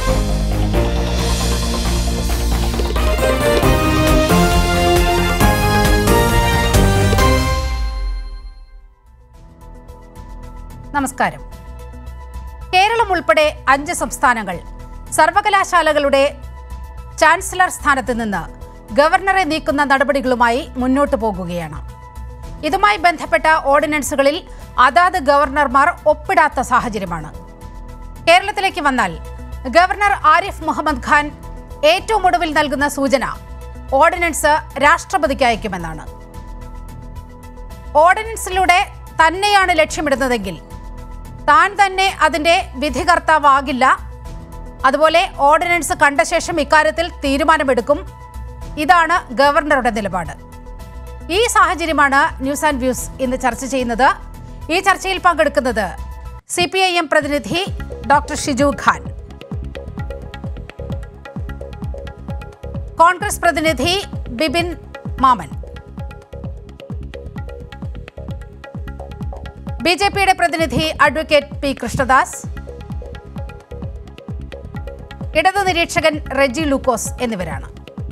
നമസ്കാരം കേരളം ഉൾപ്പെടെ അഞ്ച് സംസ്ഥാനങ്ങൾ സർവകലാശാലകളുടെ ചാൻസലർ സ്ഥാനത്ത് നിന്ന് ഗവർണറെ നീക്കുന്ന നടപടികളുമായി മുന്നോട്ടു പോകുകയാണ് ഇതുമായി ബന്ധപ്പെട്ട ഓർഡിനൻസുകളിൽ അതാത് ഗവർണർമാർ ഒപ്പിടാത്ത സാഹചര്യമാണ് കേരളത്തിലേക്ക് വന്നാൽ ഗവർണർ ആരിഫ് മുഹമ്മദ് ഖാൻ ഏറ്റവും ഒടുവിൽ നൽകുന്ന സൂചന ഓർഡിനൻസ് രാഷ്ട്രപതിക്ക് അയക്കുമെന്നാണ് ഓർഡിനൻസിലൂടെ തന്നെയാണ് ലക്ഷ്യമിടുന്നതെങ്കിൽ താൻ തന്നെ അതിന്റെ വിധികർത്താവാകില്ല അതുപോലെ ഓർഡിനൻസ് കണ്ട ശേഷം ഇക്കാര്യത്തിൽ തീരുമാനമെടുക്കും ഇതാണ് ഗവർണറുടെ നിലപാട് ഈ സാഹചര്യമാണ് ന്യൂസ് ആൻഡ് വ്യൂസ് ഇന്ന് ചർച്ച ചെയ്യുന്നത് ഈ ചർച്ചയിൽ പങ്കെടുക്കുന്നത് സി പി ഐ എം പ്രതിനിധി ഡോക്ടർ ഷിജു ഖാൻ കോൺഗ്രസ് പ്രതിനിധി ബിബിൻ മാമൻ ബി ജെ പിയുടെ പ്രതിനിധി അഡ്വക്കേറ്റ് പി കൃഷ്ണദാസ് ഇടതു നിരീക്ഷകൻ റെജി ലൂക്കോസ് എന്നിവരാണ്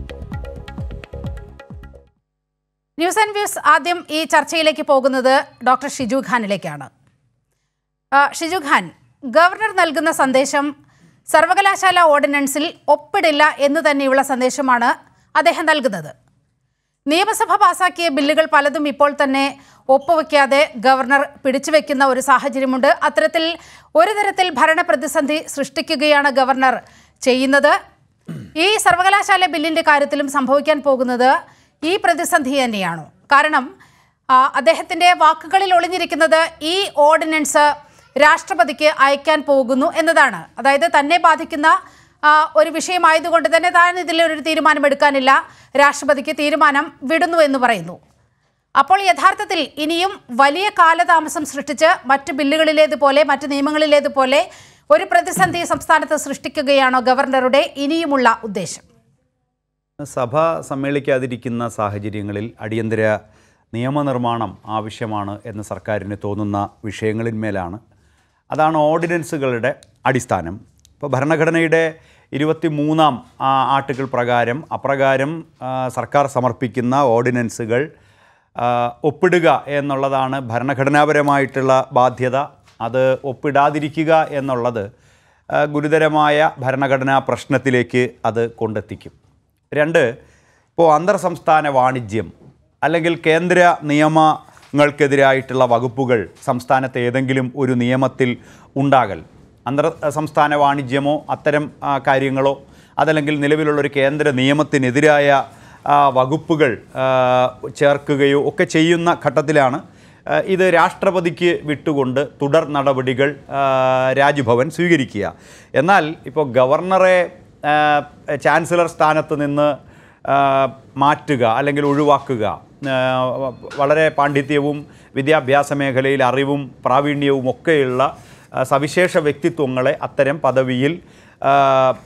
ന്യൂസ് ആൻഡ് വ്യൂസ് ആദ്യം ഈ ചർച്ചയിലേക്ക് പോകുന്നത് ഡോക്ടർ ഷിജു ഖാനിലേക്കാണ് ആ, ഷിജു ഖാൻ ഗവർണർ നൽകുന്ന സന്ദേശം സർവകലാശാല ഓർഡിനൻസിൽ ഒപ്പിടില്ല എന്ന് തന്നെയുള്ള സന്ദേശമാണ് അദ്ദേഹം നൽകുന്നത് നിയമസഭ പാസാക്കിയ ബില്ലുകൾ പലതും ഇപ്പോൾ തന്നെ ഒപ്പുവെക്കാതെ ഗവർണർ പിടിച്ചുവെക്കുന്ന ഒരു സാഹചര്യമുണ്ട് അത്തരത്തിൽ ഒരു തരത്തിൽ ഭരണ പ്രതിസന്ധി സൃഷ്ടിക്കുകയാണ് ഗവർണർ ചെയ്യുന്നത് ഈ സർവകലാശാല ബില്ലിന്റെ കാര്യത്തിലും സംഭവിക്കാൻ പോകുന്നത് ഈ പ്രതിസന്ധി തന്നെയാണോ കാരണം ആ, അദ്ദേഹത്തിന്റെ വാക്കുകളിൽ ഒളിഞ്ഞിരിക്കുന്നത് ഈ ഓർഡിനൻസ് രാഷ്ട്രപതിക്ക് അയക്കാൻ പോകുന്നു എന്നതാണ് അതായത് തന്നെ ബാധിക്കുന്ന ആ, ഒരു വിഷയമായതുകൊണ്ട് തന്നെ താൻ ഇതിൽ ഒരു തീരുമാനമെടുക്കാനില്ല രാഷ്ട്രപതിക്ക് തീരുമാനം വിടുന്നു എന്ന് പറയുന്നു അപ്പോൾ യഥാർത്ഥത്തിൽ ഇനിയും വലിയ കാലതാമസം സൃഷ്ടിച്ച് മറ്റ് ബില്ലുകളിലേതുപോലെ മറ്റ് നിയമങ്ങളിലേതുപോലെ ഒരു പ്രതിസന്ധി സംസ്ഥാനത്ത് സൃഷ്ടിക്കുകയാണോ ഗവർണറുടെ ഇനിയുമുള്ള ഉദ്ദേശം സഭ സമ്മേളിക്കാതിരിക്കുന്ന സാഹചര്യങ്ങളിൽ അടിയന്തര നിയമനിർമ്മാണം ആവശ്യമാണ് എന്ന് സർക്കാരിന് തോന്നുന്ന വിഷയങ്ങളിന്മേലാണ് അതാണ് ഓർഡിനൻസുകളുടെ അടിസ്ഥാനം ഇപ്പോൾ ഭരണഘടനയുടെ ഇരുപത്തി മൂന്നാം ആർട്ടിക്കിൾ പ്രകാരം അപ്രകാരം ആ, സർക്കാർ സമർപ്പിക്കുന്ന ഓർഡിനൻസുകൾ ആ, ഒപ്പിടുക എന്നുള്ളതാണ് ഭരണഘടനാപരമായിട്ടുള്ള ബാധ്യത അത് ഒപ്പിടാതിരിക്കുക എന്നുള്ളത് ആ, ഗുരുതരമായ ഭരണഘടനാ പ്രശ്നത്തിലേക്ക് അത് കൊണ്ടെത്തിക്കും രണ്ട് ഇപ്പോൾ അന്തർ സംസ്ഥാന വാണിജ്യം അല്ലെങ്കിൽ കേന്ദ്ര നിയമങ്ങൾക്കെതിരായിട്ടുള്ള വകുപ്പുകൾ സംസ്ഥാനത്തെ ഏതെങ്കിലും ഒരു നിയമത്തിൽ ഉണ്ടാകൽ അന്തർ സംസ്ഥാന വാണിജ്യമോ അത്തരം ആ, കാര്യങ്ങളോ അതല്ലെങ്കിൽ നിലവിലുള്ളൊരു കേന്ദ്ര നിയമത്തിനെതിരായ ആ, വകുപ്പുകൾ ആ, ചേർക്കുകയോ ഒക്കെ ചെയ്യുന്ന ഘട്ടത്തിലാണ് ആ, ഇത് രാഷ്ട്രപതിക്ക് വിട്ടുകൊണ്ട് തുടർ നടപടികൾ ആ, രാജ്ഭവൻ സ്വീകരിക്കുക എന്നാൽ ഇപ്പോൾ ഗവർണറെ ആ, ചാൻസലർ സ്ഥാനത്ത് നിന്ന് ആ, മാറ്റുക അല്ലെങ്കിൽ ഒഴിവാക്കുക ആ, വളരെ പാണ്ഡിത്യവും വിദ്യാഭ്യാസ മേഖലയിൽ അറിവും പ്രാവീണ്യവും ഒക്കെയുള്ള ആ, സവിശേഷ വ്യക്തിത്വങ്ങളെ അത്തരം പദവിയിൽ ആ,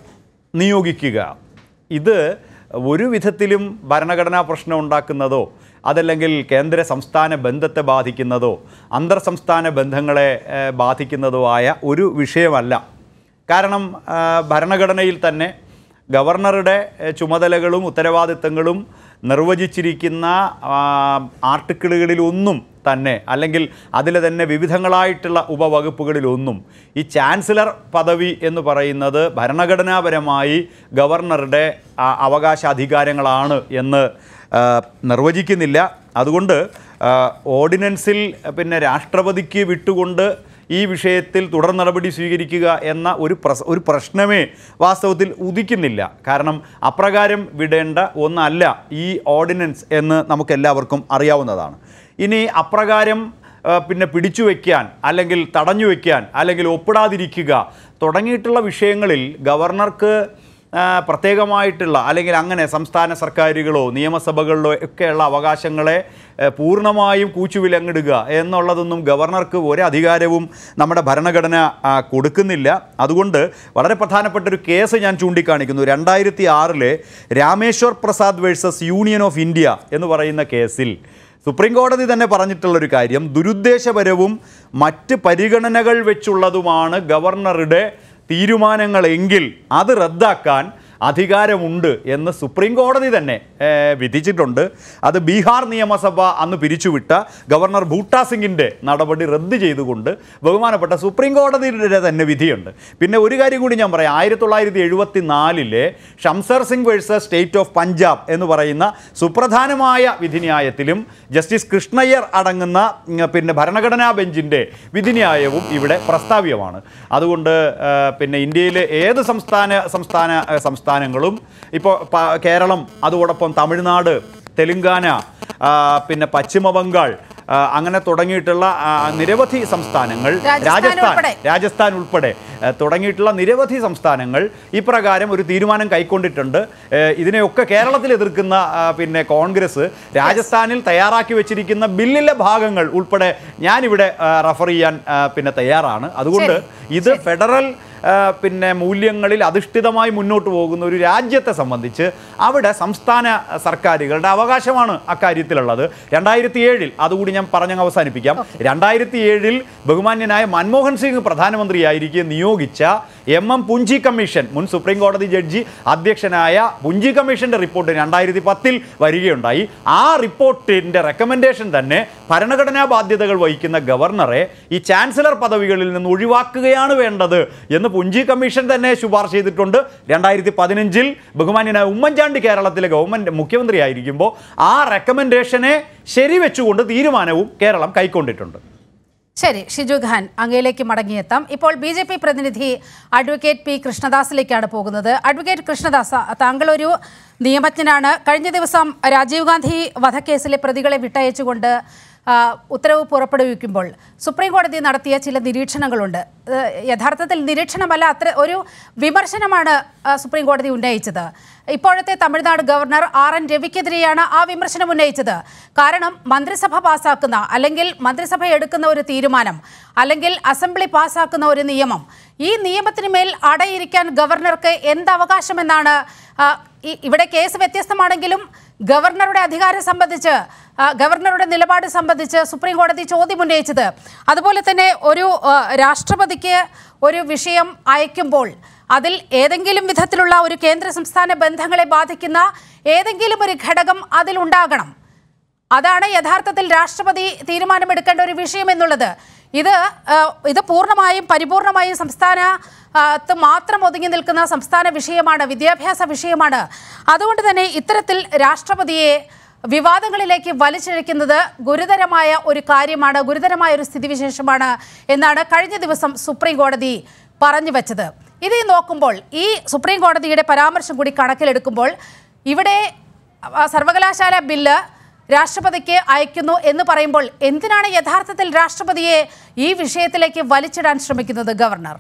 നിയോഗിക്കുക ഇത് ഒരു വിധത്തിലും ഭരണഘടനാ പ്രശ്നം ഉണ്ടാക്കുന്നതോ അതല്ലെങ്കിൽ കേന്ദ്ര സംസ്ഥാന ബന്ധത്തെ ബാധിക്കുന്നതോ അന്തർ സംസ്ഥാന ബന്ധങ്ങളെ ഏഹ്, ബാധിക്കുന്നതോ ആയ ഒരു വിഷയമല്ല കാരണം ആ, ഭരണഘടനയിൽ തന്നെ ഗവർണറുടെ ഏഹ്, ചുമതലകളും ഉത്തരവാദിത്തങ്ങളും നിർവചിച്ചിരിക്കുന്ന ആ, ആർട്ടിക്കിളുകളിലൊന്നും തന്നെ അല്ലെങ്കിൽ അതിലെ തന്നെ വിവിധങ്ങളായിട്ടുള്ള ഉപവകുപ്പുകളിലൊന്നും ഈ ചാൻസലർ പദവി എന്ന് പറയുന്നത് ഭരണഘടനാപരമായി ഗവർണറുടെ ആ, അവകാശാധികാരങ്ങളാണ് എന്ന് ആ, നിർവചിക്കുന്നില്ല അതുകൊണ്ട് ആ, ഓർഡിനൻസിൽ പിന്നെ രാഷ്ട്രപതിക്ക് വിട്ടുകൊണ്ട് ഈ വിഷയത്തിൽ തുടർ നടപടി സ്വീകരിക്കുക എന്ന ഒരു പ്രസ് ഒരു പ്രശ്നമേ വാസ്തവത്തിൽ ഉദിക്കുന്നില്ല കാരണം അപ്രകാരം വിടേണ്ട ഒന്നല്ല ഈ ഓർഡിനൻസ് എന്ന് നമുക്കെല്ലാവർക്കും അറിയാവുന്നതാണ് ഇനി അപ്രകാരം ആ, പിന്നെ പിടിച്ചു വയ്ക്കാൻ അല്ലെങ്കിൽ തടഞ്ഞു വയ്ക്കാൻ അല്ലെങ്കിൽ ഒപ്പിടാതിരിക്കുക തുടങ്ങിയിട്ടുള്ള വിഷയങ്ങളിൽ ഗവർണർക്ക് ആ, പ്രത്യേകമായിട്ടുള്ള അല്ലെങ്കിൽ അങ്ങനെ സംസ്ഥാന സർക്കാരുകളോ നിയമസഭകളിലോ ഒക്കെയുള്ള അവകാശങ്ങളെ ഏ, പൂർണ്ണമായും കൂച്ചുവിലങ്ങിടുക എന്നുള്ളതൊന്നും ഗവർണർക്ക് ഒരു അധികാരവും നമ്മുടെ ഭരണഘടന ആ, കൊടുക്കുന്നില്ല അതുകൊണ്ട് വളരെ പ്രധാനപ്പെട്ട ഒരു കേസ് ഞാൻ ചൂണ്ടിക്കാണിക്കുന്നു രണ്ടായിരത്തി ആറിലെ Rameshwar Prasad versus union of India എന്ന് പറയുന്ന കേസിൽ സുപ്രീം കോടതി തന്നെ പറഞ്ഞിട്ടുള്ളൊരു കാര്യം ദുരുദ്ദേശപരവും മറ്റ് പരിഗണനകൾ വെച്ചുള്ളതുമാണ് ഗവർണറുടെ തീരുമാനങ്ങളെങ്കിൽ അത് റദ്ദാക്കാൻ അധികാരമുണ്ട് എന്ന് സുപ്രീം കോടതി തന്നെ ഏഹ്, വിധിച്ചിട്ടുണ്ട് അത് ബീഹാർ നിയമസഭ അന്ന് പിരിച്ചുവിട്ട ഗവർണർ ബൂട്ടാ സിംഗിൻ്റെ നടപടി റദ്ദ് ചെയ്തുകൊണ്ട് ബഹുമാനപ്പെട്ട സുപ്രീം കോടതിയുടെ തന്നെ വിധിയുണ്ട് പിന്നെ ഒരു കാര്യം കൂടി ഞാൻ പറയാം ആയിരത്തി തൊള്ളായിരത്തി എഴുപത്തി നാലിലെ Shamsher Singh versus state of Punjab എന്ന് പറയുന്ന സുപ്രധാനമായ വിധിന്യായത്തിലും ജസ്റ്റിസ് കൃഷ്ണയ്യർ അടങ്ങുന്ന ഉം, പിന്നെ ഭരണഘടനാ ബെഞ്ചിൻ്റെ വിധിന്യായവും ഇവിടെ പ്രസ്താവ്യമാണ് അതുകൊണ്ട് ആ, പിന്നെ ഇന്ത്യയിലെ ഏത് സംസ്ഥാന സംസ്ഥാന ആ, സംസ്ഥാനങ്ങളും ഇപ്പോൾ പ- കേരളം അതോടൊപ്പം തമിഴ്നാട് തെലുങ്കാന ആ, പിന്നെ പശ്ചിമ ബംഗാൾ ആ, അങ്ങനെ തുടങ്ങിയിട്ടുള്ള ആ, നിരവധി സംസ്ഥാനങ്ങൾ രാജസ്ഥാൻ രാജസ്ഥാൻ ഉൾപ്പെടെ. രാജസ്ഥാൻ ഉൾപ്പെടെ ഏഹ്, തുടങ്ങിയിട്ടുള്ള നിരവധി സംസ്ഥാനങ്ങൾ ഇപ്രകാരം ഒരു തീരുമാനം കൈക്കൊണ്ടിട്ടുണ്ട് ഏഹ്, ഇതിനെയൊക്കെ കേരളത്തിൽ എതിർക്കുന്ന ആ, പിന്നെ കോൺഗ്രസ് രാജസ്ഥാനിൽ തയ്യാറാക്കി വെച്ചിരിക്കുന്ന ബില്ലിലെ ഭാഗങ്ങൾ ഉൾപ്പെടെ ഞാനിവിടെ ആ, റഫർ ചെയ്യാൻ ആ, പിന്നെ തയ്യാറാണ് അതുകൊണ്ട് ഇത് ഫെഡറൽ ആ, പിന്നെ മൂല്യങ്ങളിൽ അധിഷ്ഠിതമായി മുന്നോട്ട് പോകുന്ന ഒരു രാജ്യത്തെ സംബന്ധിച്ച് അവിടെ സംസ്ഥാന സർക്കാരുകളുടെ അവകാശമാണ് അക്കാര്യത്തിലുള്ളത് രണ്ടായിരത്തി ഏഴിൽ അതുകൂടി ഞാൻ പറഞ്ഞങ്ങ് അവസാനിപ്പിക്കാം രണ്ടായിരത്തി ഏഴിൽ ബഹുമാന്യനായ മൻമോഹൻ സിംഗ് പ്രധാനമന്ത്രിയായിരിക്കെ നിയോഗിച്ച എം എം പുഞ്ചി കമ്മീഷൻ മുൻ സുപ്രീം കോടതി ജഡ്ജി അധ്യക്ഷനായ പുഞ്ചി കമ്മീഷന്റെ റിപ്പോർട്ട് രണ്ടായിരത്തി പത്തിൽ വരികയുണ്ടായി ആ റിപ്പോർട്ടിന്റെ റെക്കമെൻഡേഷൻ തന്നെ ഭരണഘടനാ ബാധ്യതകൾ വഹിക്കുന്ന ഗവർണറെ ഈ ചാൻസലർ പദവികളിൽ നിന്ന് ഒഴിവാക്കുകയാണ് വേണ്ടത് എന്ന് പുഞ്ചി കമ്മീഷൻ തന്നെ ശുപാർശ ചെയ്തിട്ടുണ്ട് രണ്ടായിരത്തി പതിനഞ്ചിൽ ബഹുമാന്യനായ ഉമ്മൻചാണ്ടി കേരളത്തിലെ ഗവൺമെന്റ് മുഖ്യമന്ത്രിയായിരിക്കുമ്പോൾ ആ റെക്കമെൻഡേഷനെ ശരിവെച്ചുകൊണ്ട് തീരുമാനവും കേരളം കൈക്കൊണ്ടിട്ടുണ്ട് ശരി ഷിജു ഖാൻ അങ്ങയിലേക്ക് മടങ്ങിയെത്താം ഇപ്പോൾ ബി ജെ പി പ്രതിനിധി അഡ്വക്കേറ്റ് പി കൃഷ്ണദാസിലേക്കാണ് പോകുന്നത് അഡ്വക്കേറ്റ് കൃഷ്ണദാസ് താങ്കൾ ഒരു നിയമജ്ഞനാണ് കഴിഞ്ഞ ദിവസം രാജീവ് ഗാന്ധി വധക്കേസിലെ പ്രതികളെ വിട്ടയച്ചുകൊണ്ട് ആ, ഉത്തരവ് പുറപ്പെടുവിക്കുമ്പോൾ സുപ്രീം കോടതി നടത്തിയ ചില നിരീക്ഷണങ്ങളുണ്ട് ഏഹ്, യഥാർത്ഥത്തിൽ നിരീക്ഷണമല്ല അത്ര ഒരു വിമർശനമാണ് ആ, സുപ്രീം കോടതി ഉന്നയിച്ചത് ഇപ്പോഴത്തെ തമിഴ്നാട് ഗവർണർ ആർ എൻ രവിക്കെതിരെയാണ് ആ വിമർശനം ഉന്നയിച്ചത് കാരണം മന്ത്രിസഭ പാസാക്കുന്ന അല്ലെങ്കിൽ മന്ത്രിസഭ എടുക്കുന്ന ഒരു തീരുമാനം അല്ലെങ്കിൽ അസംബ്ലി പാസാക്കുന്ന ഒരു നിയമം ഈ നിയമത്തിന് മേൽ അടയിരിക്കാൻ ഗവർണർക്ക് എന്ത് അവകാശമെന്നാണ് ആ, ഈ- ഇവിടെ കേസ് വ്യത്യസ്തമാണെങ്കിലും ഗവർണറുടെ അധികാരം സംബന്ധിച്ച് ആ, ഗവർണറുടെ നിലപാട് സംബന്ധിച്ച് സുപ്രീം കോടതി ചോദ്യം ഉന്നയിച്ചത് അതുപോലെ തന്നെ ഒരു ആ, രാഷ്ട്രപതിക്ക് ഒരു വിഷയം അയക്കുമ്പോൾ അതിൽ ഏതെങ്കിലും വിധത്തിലുള്ള ഒരു കേന്ദ്ര സംസ്ഥാന ബന്ധങ്ങളെ ബാധിക്കുന്ന ഏതെങ്കിലും ഒരു ഘടകം അതിലുണ്ടാകണം അതാണ് യഥാർത്ഥത്തിൽ രാഷ്ട്രപതി തീരുമാനമെടുക്കേണ്ട ഒരു വിഷയം എന്നുള്ളത് ഇത് ആ, ഇത് പൂർണ്ണമായും പരിപൂർണമായും സംസ്ഥാന ആ, ത്ത് മാത്രം ഒതുങ്ങി നിൽക്കുന്ന സംസ്ഥാന വിഷയമാണ് വിദ്യാഭ്യാസ വിഷയമാണ് അതുകൊണ്ട് തന്നെ ഇത്തരത്തിൽ രാഷ്ട്രപതിയെ വിവാദങ്ങളിലേക്ക് വലിച്ചിഴക്കുന്നത് ഗുരുതരമായ ഒരു കാര്യമാണ് ഗുരുതരമായ ഒരു സ്ഥിതിവിശേഷമാണ് എന്നാണ് കഴിഞ്ഞ ദിവസം സുപ്രീം കോടതി പറഞ്ഞു വച്ചത് ഇത് നോക്കുമ്പോൾ ഈ സുപ്രീം കോടതിയുടെ പരാമർശം കൂടി കണക്കിലെടുക്കുമ്പോൾ ഇവിടെ ആ, സർവകലാശാല ബില്ല് രാഷ്ട്രപതിക്ക് അയക്കുന്നു എന്ന് പറയുമ്പോൾ എന്തിനാണ് യഥാർത്ഥത്തിൽ രാഷ്ട്രപതിയെ ഈ വിഷയത്തിലേക്ക് വലിച്ചിടാൻ ശ്രമിക്കുന്നത് ഗവർണർ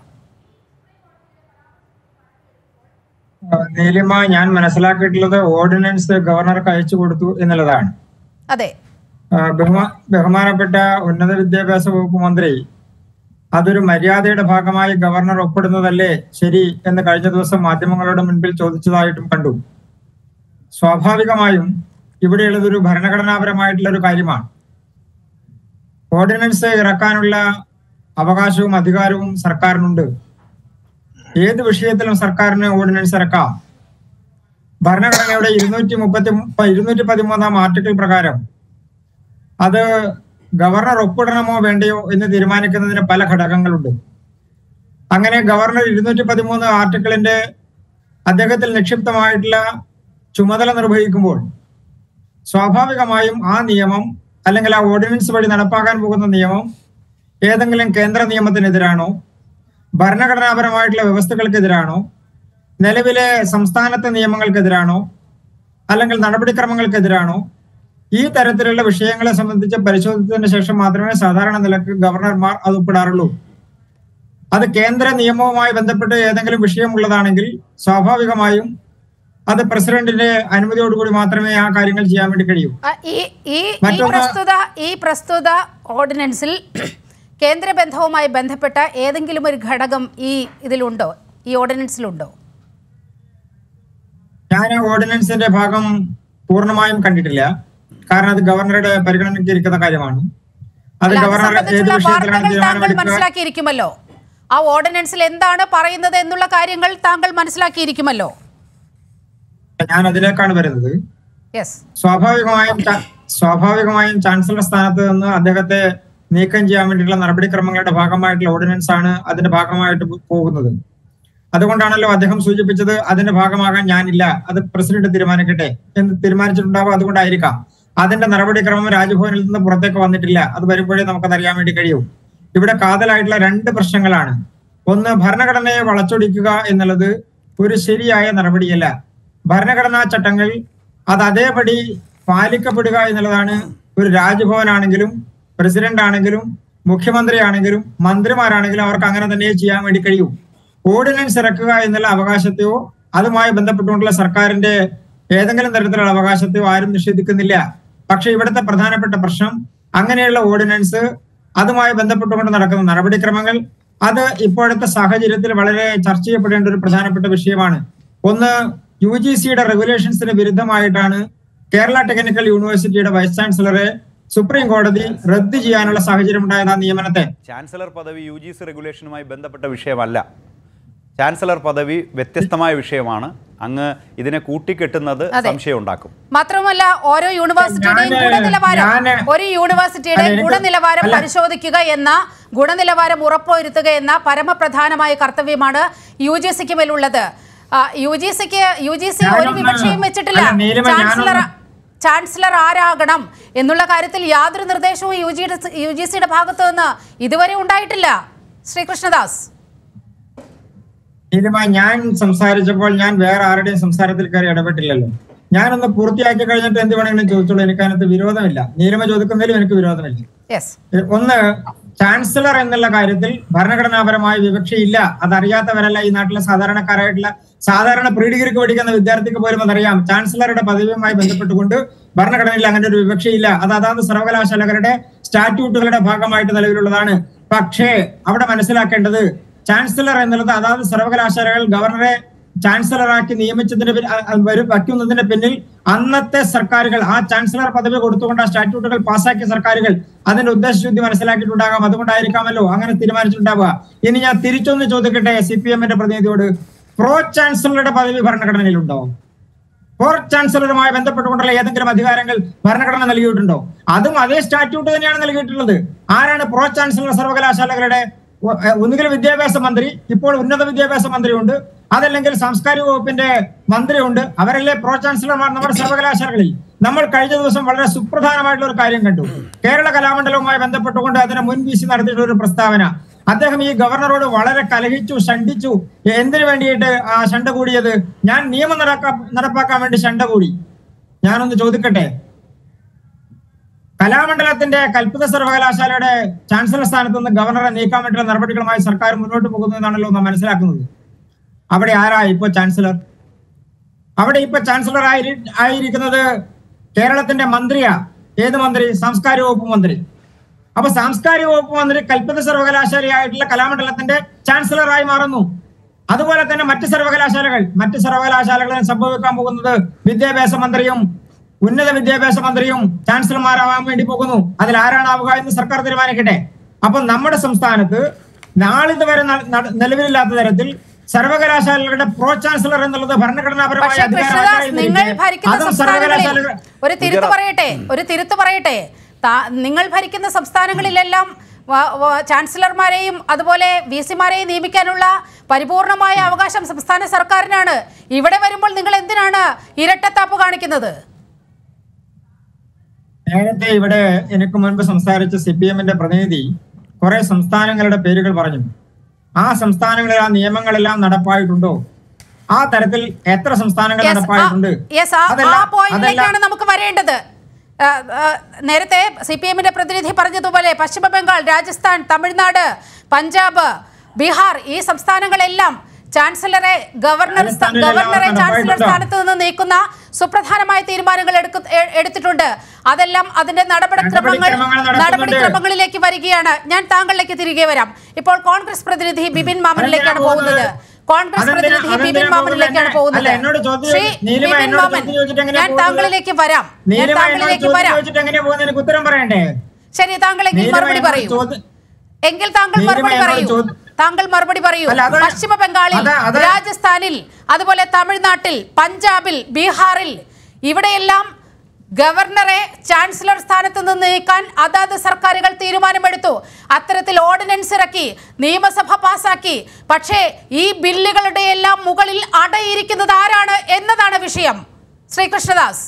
ആ, നീലിമ ഞാൻ മനസ്സിലാക്കിയിട്ടുള്ളത് ഓർഡിനൻസ് ഗവർണർക്ക് അയച്ചു കൊടുത്തു എന്നുള്ളതാണ് അതെ ആ, ബഹുമാ- ബഹുമാനപ്പെട്ട ഉന്നത വിദ്യാഭ്യാസ വകുപ്പ് മന്ത്രി അതൊരു മര്യാദയുടെ ഭാഗമായി ഗവർണർ ഒപ്പിടുന്നതല്ലേ ശരി എന്ന് കഴിഞ്ഞ ദിവസം മാധ്യമങ്ങളുടെ മുൻപിൽ ചോദിച്ചതായിട്ടും കണ്ടു സ്വാഭാവികമായും ഇവിടെയുള്ളതൊരു ഭരണഘടനാപരമായിട്ടുള്ള ഒരു കാര്യമാണ് ഓർഡിനൻസ് ഇറക്കാനുള്ള അവകാശവും അധികാരവും സർക്കാരിനുണ്ട് ഏത് വിഷയത്തിലും സർക്കാരിന് ഓർഡിനൻസ് ഇറക്കാം ഭരണഘടനയുടെ ഇരുന്നൂറ്റി മുപ്പത്തി ഇരുന്നൂറ്റി പതിമൂന്നാം ആർട്ടിക്കിൾ പ്രകാരം അത് ഗവർണർ ഒപ്പിടണമോ വേണ്ടയോ എന്ന് തീരുമാനിക്കുന്നതിന് പല ഘടകങ്ങളുണ്ട് അങ്ങനെ ഗവർണർ ഇരുന്നൂറ്റി പതിമൂന്ന് ആർട്ടിക്കിളിന്റെ അദ്ദേഹത്തിൽ നിക്ഷിപ്തമായിട്ടുള്ള ചുമതല നിർവഹിക്കുമ്പോൾ സ്വാഭാവികമായും ആ നിയമം അല്ലെങ്കിൽ ആ ഓർഡിനൻസ് വഴി നടപ്പാക്കാൻ പോകുന്ന നിയമം ഏതെങ്കിലും കേന്ദ്ര നിയമത്തിനെതിരാണോ ഭരണഘടനാപരമായിട്ടുള്ള വ്യവസ്ഥകൾക്കെതിരാണോ നിലവിലെ സംസ്ഥാനത്തെ നിയമങ്ങൾക്കെതിരാണോ അല്ലെങ്കിൽ നടപടിക്രമങ്ങൾക്കെതിരാണോ ഈ തരത്തിലുള്ള വിഷയങ്ങളെ സംബന്ധിച്ച് പരിശോധിച്ചതിന് ശേഷം മാത്രമേ സാധാരണ നിലക്ക് ഗവർണർമാർ അത് ഒപ്പിടാറുള്ളൂ അത് കേന്ദ്ര നിയമവുമായി ബന്ധപ്പെട്ട് ഏതെങ്കിലും വിഷയമുള്ളതാണെങ്കിൽ സ്വാഭാവികമായും അത് പ്രസിഡന്റിന്റെ അനുമതിയോടുകൂടി മാത്രമേ ആ കാര്യങ്ങൾ ചെയ്യാൻ വേണ്ടി കഴിയൂ ആ, ഈ ഈ ഈ മറ്റൊന്ന് പ്രസ്തുത ഈ പ്രസ്തുത ഓർഡിനൻസിൽ കേന്ദ്ര ബന്ധവുമായി ബന്ധപ്പെട്ട ഏതെങ്കിലും ഒരു ഘടകം ഈ ഇതിലുണ്ടോ ഈ ഓർഡിനൻസിലുണ്ടോ ഞാൻ ഓർഡിനൻസിന്റെ ഭാഗം പൂർണ്ണമായും കണ്ടിട്ടില്ല കാരണം അത് ഗവർണറുടെ പരിഗണനയ്ക്ക് ഇരിക്കുന്ന കാര്യമാണ് അത് അല്ല, അത് ഗവർണർ ഏത് സംബന്ധിച്ചുള്ള വിഷയത്തിലാണ് വാർത്തകൾ താങ്കൾ തീരുമാനമെടുക്കുക മനസ്സിലാക്കിയിരിക്കുമല്ലോ ആ ഓർഡിനൻസിൽ എന്താണ് പറയുന്നത് എന്നുള്ള കാര്യങ്ങൾ താങ്കൾ മനസ്സിലാക്കിയിരിക്കുമല്ലോ ഞാൻ അതിലേക്കാണ് വരുന്നത് യെസ് സ്വാഭാവികമായും ചാ- സ്വാഭാവികമായും ചാൻസലർ സ്ഥാനത്ത് നിന്ന് അദ്ദേഹത്തെ നീക്കം ചെയ്യാൻ വേണ്ടിയിട്ടുള്ള നടപടിക്രമങ്ങളുടെ ഭാഗമായിട്ടുള്ള ഓർഡിനൻസ് ആണ് അതിന്റെ ഭാഗമായിട്ട് പോ- പോകുന്നത് അതുകൊണ്ടാണല്ലോ അദ്ദേഹം സൂചിപ്പിച്ചത് അതിന്റെ ഭാഗമാകാൻ ഞാനില്ല അത് പ്രസിഡന്റ് തീരുമാനിക്കട്ടെ എന്ന് തീരുമാനിച്ചിട്ടുണ്ടാവും അതുകൊണ്ടായിരിക്കാം അതിന്റെ നടപടിക്രമം രാജ്ഭവനിൽ നിന്ന് പുറത്തേക്ക് വന്നിട്ടില്ല അത് വരുമ്പോഴേ നമുക്കത് അറിയാൻ വേണ്ടി കഴിയൂ ഇവിടെ കാതലായിട്ടുള്ള രണ്ട് പ്രശ്നങ്ങളാണ് ഒന്ന് ഭരണഘടനയെ വളച്ചൊടിക്കുക എന്നുള്ളത് ഒരു ശരിയായ നടപടിയല്ല ഭരണഘടനാ ചട്ടങ്ങൾ അത് അതേപടി പാലിക്കപ്പെടുക എന്നുള്ളതാണ് ഒരു രാജ്ഭവനാണെങ്കിലും പ്രസിഡന്റ് ആണെങ്കിലും മുഖ്യമന്ത്രി ആണെങ്കിലും മന്ത്രിമാരാണെങ്കിലും അവർക്ക് അങ്ങനെ തന്നെ ചെയ്യാൻ വേണ്ടി കഴിയും ഓർഡിനൻസ് ഇറക്കുക എന്നുള്ള അവകാശത്തെയോ അതുമായി ബന്ധപ്പെട്ടുകൊണ്ടുള്ള സർക്കാരിന്റെ ഏതെങ്കിലും തരത്തിലുള്ള അവകാശത്തെയോ ആരും നിഷേധിക്കുന്നില്ല പക്ഷെ ഇവിടുത്തെ പ്രധാനപ്പെട്ട പ്രശ്നം അങ്ങനെയുള്ള ഓർഡിനൻസ് അതുമായി ബന്ധപ്പെട്ടുകൊണ്ട് നടക്കുന്ന നടപടിക്രമങ്ങൾ അത് ഇപ്പോഴത്തെ സാഹചര്യത്തിൽ വളരെ ചർച്ച ചെയ്യപ്പെടേണ്ട ഒരു പ്രധാനപ്പെട്ട വിഷയമാണ് ഒന്ന് യു ജി സിയുടെ റെഗുലേഷൻസിന് വിരുദ്ധമായിട്ടാണ് കേരള ടെക്നിക്കൽ യൂണിവേഴ്സിറ്റിയുടെ വൈസ് ചാൻസലറെ സുപ്രീം കോടതി റദ്ദ് ചെയ്യാനുള്ള സാഹചര്യം ഉണ്ടായത് ആ നിയമനത്തെ ചാൻസലർ പദവി യു ജി സി റെഗുലേഷനുമായി ബന്ധപ്പെട്ട വിഷയമല്ല ചാൻസലർ പദവി വ്യത്യസ്തമായ വിഷയമാണ് അങ്ങ് ഇതിനെ കൂട്ടിക്കെട്ടുന്നത് അതെ. സംശയം ഉണ്ടാക്കും മാത്രമല്ല ഓരോ യൂണിവേഴ്സിറ്റിയുടെയും ഞാന് ഗുണനിലവാരം ഞാന് ഒരു യൂണിവേഴ്സിറ്റിയുടെ അല്ല, എനിക്ക് ഗുണനിലവാരം അല്ല. പരിശോധിക്കുക എന്ന ഗുണനിലവാരം ഉറപ്പുവരുത്തുക എന്ന പരമപ്രധാനമായ കർത്തവ്യമാണ് യു ജി സിക്ക് മേലുള്ളത് യു ജി സിക്ക് യു ജി സി ഒരു ഞാനൊന്ന് വിവക്ഷയും വെച്ചിട്ടില്ല അല്ല, നീലിമ, ചാൻസലർ ഞാനൊന്ന് ചാൻസലർ ആരാകണം എന്നുള്ള കാര്യത്തിൽ യാതൊരു നിർദ്ദേശവും യു ജിയുടെ യു ജി സിയുടെ ഭാഗത്തു നിന്ന് ഇതുവരെ ഉണ്ടായിട്ടില്ല ശ്രീകൃഷ്ണദാസ് നീലിമ ഞാൻ സംസാരിച്ചപ്പോൾ ഞാൻ വേറെ ആരുടെയും സംസാരത്തിൽ കയറി ഇടപെട്ടില്ലല്ലോ ഞാനൊന്ന് പൂർത്തിയാക്കി കഴിഞ്ഞിട്ട് എന്ത് വേണമെങ്കിലും ചോദിച്ചോളൂ എനിക്ക് അതിനകത്ത് വിരോധമില്ല നീലിമ ചോദിക്കുന്നതിലും എനിക്ക് വിരോധമില്ല യെസ് ഏ, ഒന്ന് ചാൻസലർ എന്നുള്ള കാര്യത്തിൽ ഭരണഘടനാപരമായ വിവക്ഷയില്ല അതറിയാത്തവരല്ല ഈ നാട്ടിലെ സാധാരണക്കാരായിട്ടുള്ള സാധാരണ പ്രീ ഡിഗ്രിക്ക് പഠിക്കുന്ന വിദ്യാർത്ഥിക്ക് പോലും അതറിയാം ചാൻസലറുടെ പദവിയുമായി ബന്ധപ്പെട്ടുകൊണ്ട് ഭരണഘടനയിൽ അങ്ങനെ ഒരു വിവക്ഷയില്ല അത് അതാത് സർവകലാശാലകളുടെ സ്റ്റാറ്റ്യൂട്ടുകളുടെ ഭാഗമായിട്ട് നിലവിലുള്ളതാണ് പക്ഷേ അവിടെ മനസ്സിലാക്കേണ്ടത് ചാൻസലർ എന്നുള്ളത് അതാത് സർവകലാശാലകൾ ഗവർണറെ ചാൻസലറാക്കി നിയമിച്ചതിന് പിൻ- അ- അ- വരും വയ്ക്കുന്നതിന് പിന്നിൽ അന്നത്തെ സർക്കാരുകൾ ആ ചാൻസലർ പദവി കൊടുത്തുകൊണ്ട് ആ സ്റ്റാറ്റ്യൂട്ടുകൾ പാസ്സാക്കിയ സർക്കാരുകൾ അതിന്റെ ഉദ്ദേശശുദ്ധി മനസ്സിലാക്കിയിട്ടുണ്ടാകാം അതുകൊണ്ടായിരിക്കാമല്ലോ അങ്ങനെ തീരുമാനിച്ചിട്ടുണ്ടാവുക ഇനി ഞാൻ തിരിച്ചൊന്ന് ചോദിക്കട്ടെ സി പി എമ്മിന്റെ പ്രതിനിധിയോട് പ്രോ ചാൻസലറുടെ പദവി ഭരണഘടനയിലുണ്ടോ പ്രോ ചാൻസലറുമായി ബന്ധപ്പെട്ടുകൊണ്ടുള്ള ഏതെങ്കിലും അധികാരങ്ങൾ ഭരണഘടന നൽകിയിട്ടുണ്ടോ അതും അതേ സ്റ്റാറ്റ്യൂട്ട് തന്നെയാണ് നൽകിയിട്ടുള്ളത് ആരാണ് പ്രോ ചാൻസലർ സർവകലാശാലകളുടെ ഒ- എ, ഒന്നുകിൽ വിദ്യാഭ്യാസ മന്ത്രി ഇപ്പോൾ ഉന്നത വിദ്യാഭ്യാസ മന്ത്രിയുണ്ട് അതല്ലെങ്കിൽ സാംസ്കാരിക വകുപ്പിന്റെ മന്ത്രിയുണ്ട് അവരല്ലേ പ്രോ ചാൻസലർമാർ നമ്മുടെ സർവകലാശാലകളിൽ നമ്മൾ കഴിഞ്ഞ ദിവസം വളരെ സുപ്രധാനമായിട്ടുള്ള ഒരു കാര്യം കണ്ടു കേരള കലാമണ്ഡലവുമായി ബന്ധപ്പെട്ടുകൊണ്ട് അതിനെ മുൻവീശി നടത്തിയിട്ടുള്ള ഒരു പ്രസ്താവന അദ്ദേഹം ഈ ഗവർണറോട് വളരെ കലഹിച്ചു ഷണ്ടിച്ചു എന്തിനു വേണ്ടിയിട്ട് ആ ഷണ്ട കൂടിയത് ഞാൻ നിയമം നടക്കാ നടപ്പാക്കാൻ വേണ്ടി ഷണ്ട കൂടി ഞാനൊന്ന് ചോദിക്കട്ടെ കലാമണ്ഡലത്തിന്റെ കൽപ്പിത സർവകലാശാലയുടെ ചാൻസലർ സ്ഥാനത്ത് നിന്ന് ഗവർണറെ നീക്കാൻ വേണ്ടിയുള്ള നടപടികളുമായി സർക്കാർ മുന്നോട്ട് പോകുന്നതാണല്ലോ നാം മനസ്സിലാക്കുന്നത് അവിടെ ആരാ ഇപ്പൊ ചാൻസലർ അവിടെ ഇപ്പൊ ചാൻസലർ ആയി ആയിരിക്കുന്നത് കേരളത്തിന്റെ മന്ത്രിയാ ഏത് മന്ത്രി സാംസ്കാരിക വകുപ്പ് മന്ത്രി അപ്പൊ സാംസ്കാരിക വകുപ്പ് മന്ത്രി കൽപ്പിത സർവകലാശാലയായിട്ടുള്ള കലാമണ്ഡലത്തിന്റെ ചാൻസലറായി മാറുന്നു അതുപോലെ തന്നെ മറ്റ് സർവകലാശാലകൾ മറ്റ് സർവകലാശാലകളിൽ സംഭവിക്കാൻ പോകുന്നത് വിദ്യാഭ്യാസ മന്ത്രിയും ഉന്നത വിദ്യാഭ്യാസ മന്ത്രിയും ചാൻസലർമാരാവാൻ വേണ്ടി പോകുന്നു അതിൽ ആരാണാവുക എന്ന് സർക്കാർ തീരുമാനിക്കട്ടെ അപ്പൊ നമ്മുടെ സംസ്ഥാനത്ത് നാളിതുവരെ ന- ന- നിലവിലില്ലാത്ത തരത്തിൽ സർവകലാശാലകളുടെ പ്രോ ചാൻസലർ എന്നുള്ളത് ഭരണഘടനാപരമായ പക്ഷേ അധികാരമല്ല കൃഷ്ണദാസ് നിങ്ങൾ എന്നിരിക്കെ ഭരിക്കുന്ന അതും സംസ്ഥാനങ്ങളിൽ സർവകലാശാലകൾ ഒരു തിരുത്ത് പറയട്ടെ ഒരു തിരുത്ത് പറയട്ടെ താ- നിങ്ങൾ ഭരിക്കുന്ന സംസ്ഥാനങ്ങളിലെല്ലാം വ- വ- ചാൻസലർമാരെയും അതുപോലെ വി സിമാരെയും നിയമിക്കാനുള്ള പരിപൂർണമായ അവകാശം സംസ്ഥാന സർക്കാരിനാണ് ഇവിടെ വരുമ്പോൾ നിങ്ങൾ എന്തിനാണ് ഇരട്ടത്താപ്പ് കാണിക്കുന്നത് നേരത്തെ ഇവിടെ എനിക്ക് മുൻപ് സംസാരിച്ച സി പി എമ്മിന്റെ പ്രതിനിധി കുറെ സംസ്ഥാനങ്ങളുടെ പേരുകൾ പറഞ്ഞു ആ സംസ്ഥാനങ്ങളിൽ ആ നിയമങ്ങളെല്ലാം നടപ്പായിട്ടുണ്ടോ ആ തരത്തിൽ എത്ര സംസ്ഥാനങ്ങൾ Yes, നടപ്പായിട്ടുണ്ട് ആ- yes, ആ- അതല്ല- ആ പോയിന്റിലേക്കാണ് അതല്ല- നമുക്ക് വരേണ്ടത് ആ, ആ, നേരത്തെ സി പി എമ്മിന്റെ പ്രതിനിധി പറഞ്ഞതുപോലെ പശ്ചിമ ബംഗാൾ രാജസ്ഥാൻ തമിഴ്നാട് പഞ്ചാബ് ബീഹാർ ഈ സംസ്ഥാനങ്ങളെല്ലാം ചാൻസലറെ ഗവർണർ സ്ഥാ- രാജസ്ഥാനിലെല്ലാം ഗവർണറെ ചാൻസലർ നടപ്പായിട്ടുണ്ടോ? സ്ഥാനത്ത് നിന്ന് നീക്കുന്ന സുപ്രധാനമായ തീരുമാനങ്ങൾ എടുക്കു എ- എടുത്തിട്ടുണ്ട് അതെല്ലാം അതിന്റെ നടപടിക്രമങ്ങൾ നടപടിക്രമങ്ങൾ നടക്കുന്നുണ്ട്. നടപടിക്രമങ്ങളിൽ വരികയാണ് ഞാൻ താങ്കളിലേക്ക് തിരികെ വരാം ഇപ്പോൾ കോൺഗ്രസ് പ്രതിനിധി ബിപിൻ മാമനിലേക്കാണ് അതെന്തിനാ പോകുന്നത് പോകുന്നത്? കോൺഗ്രസ് അതെന്തിനാ- പ്രതിനിധി ബിപിൻ അതെന്തിനാ മാമനിലേക്കാണ് പോകുന്നത്? പോകുന്നത് അല്ല, എന്നോട് ചോദ്യം ശ്രീ നീലിമ ബിപിൻ എന്നോട് മാമൻ ചോദ്യം ചോദിച്ചിട്ട് എങ്ങനെയാ ഞാൻ പോകുന്നത്? താങ്കളിലേക്ക് വരാം ഞാൻ നീലിമ എന്നോട് താങ്കളിലേക്ക് ചോദ്യം വരാം ചോദിച്ചിട്ട് എങ്ങനെയാ പോകുന്നത് എനിക്ക് ഉത്തരം പറയണ്ടേ ശരി താങ്കളെങ്കിൽ നീലിമ മറുപടി എന്നോട് പറയൂ ചോദ്യം- എങ്കിൽ താങ്കൾ നീലിമ മറുപടി എന്നോട് പറയൂ ചോദ്യം- താങ്കൾ മറുപടി പറയൂ അല്ല, അത് പശ്ചിമ ബംഗാളിൽ അത് അത് രാജസ്ഥാനിൽ അതുപോലെ തമിഴ്നാട്ടിൽ പഞ്ചാബിൽ ബീഹാറിൽ ഇവിടെയെല്ലാം ഗവർണറെ ചാൻസലർ സ്ഥാനത്ത് നിന്ന് നീക്കാൻ അതാത് സർക്കാരുകൾ തീരുമാനമെടുത്തു അത്തരത്തിൽ ഓർഡിനൻസ് ഇറക്കി നിയമസഭ പാസാക്കി പക്ഷേ ഈ ബില്ലുകളുടെ എല്ലാം മുകളിൽ അടയിരിക്കുന്നത് ആരാണ് എന്നതാണ് വിഷയം ശ്രീകൃഷ്ണദാസ്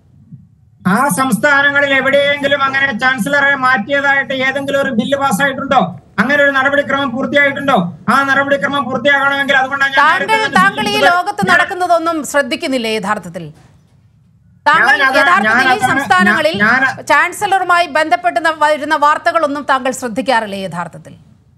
ആ സംസ്ഥാനങ്ങളിൽ എവിടെയെങ്കിലും അങ്ങനെ ചാൻസലറെ മാറ്റിയതായിട്ട് ഏതെങ്കിലും ഒരു ബില്ല് പാസ്സായിട്ടുണ്ടോ അങ്ങനെ ഒരു നടപടിക്രമം പൂർത്തിയായിട്ടുണ്ടോ ആ നടപടിക്രമം പൂർത്തിയാകണമെങ്കിൽ അതുകൊണ്ടാണ് ഞാൻ താങ്കൾ നേരത്തെ തന്നെ താങ്കൾ ഈ സൂചിപ്പിച്ചത്. ലോകത്ത് ഞാൻ- നടക്കുന്നതൊന്നും ശ്രദ്ധിക്കുന്നില്ലേ യഥാർത്ഥത്തിൽ താങ്കൾ ഞാൻ അതാ- യഥാർത്ഥത്തിൽ ഈ ഞാൻ അതാണ്- സംസ്ഥാനങ്ങളിൽ ഞാൻ- ചാൻസലറുമായി ബന്ധപ്പെട്ട് ന- വരുന്ന വാർത്തകളൊന്നും താങ്കൾ ശ്രദ്ധിക്കാറില്ലേ യഥാർത്ഥത്തിൽ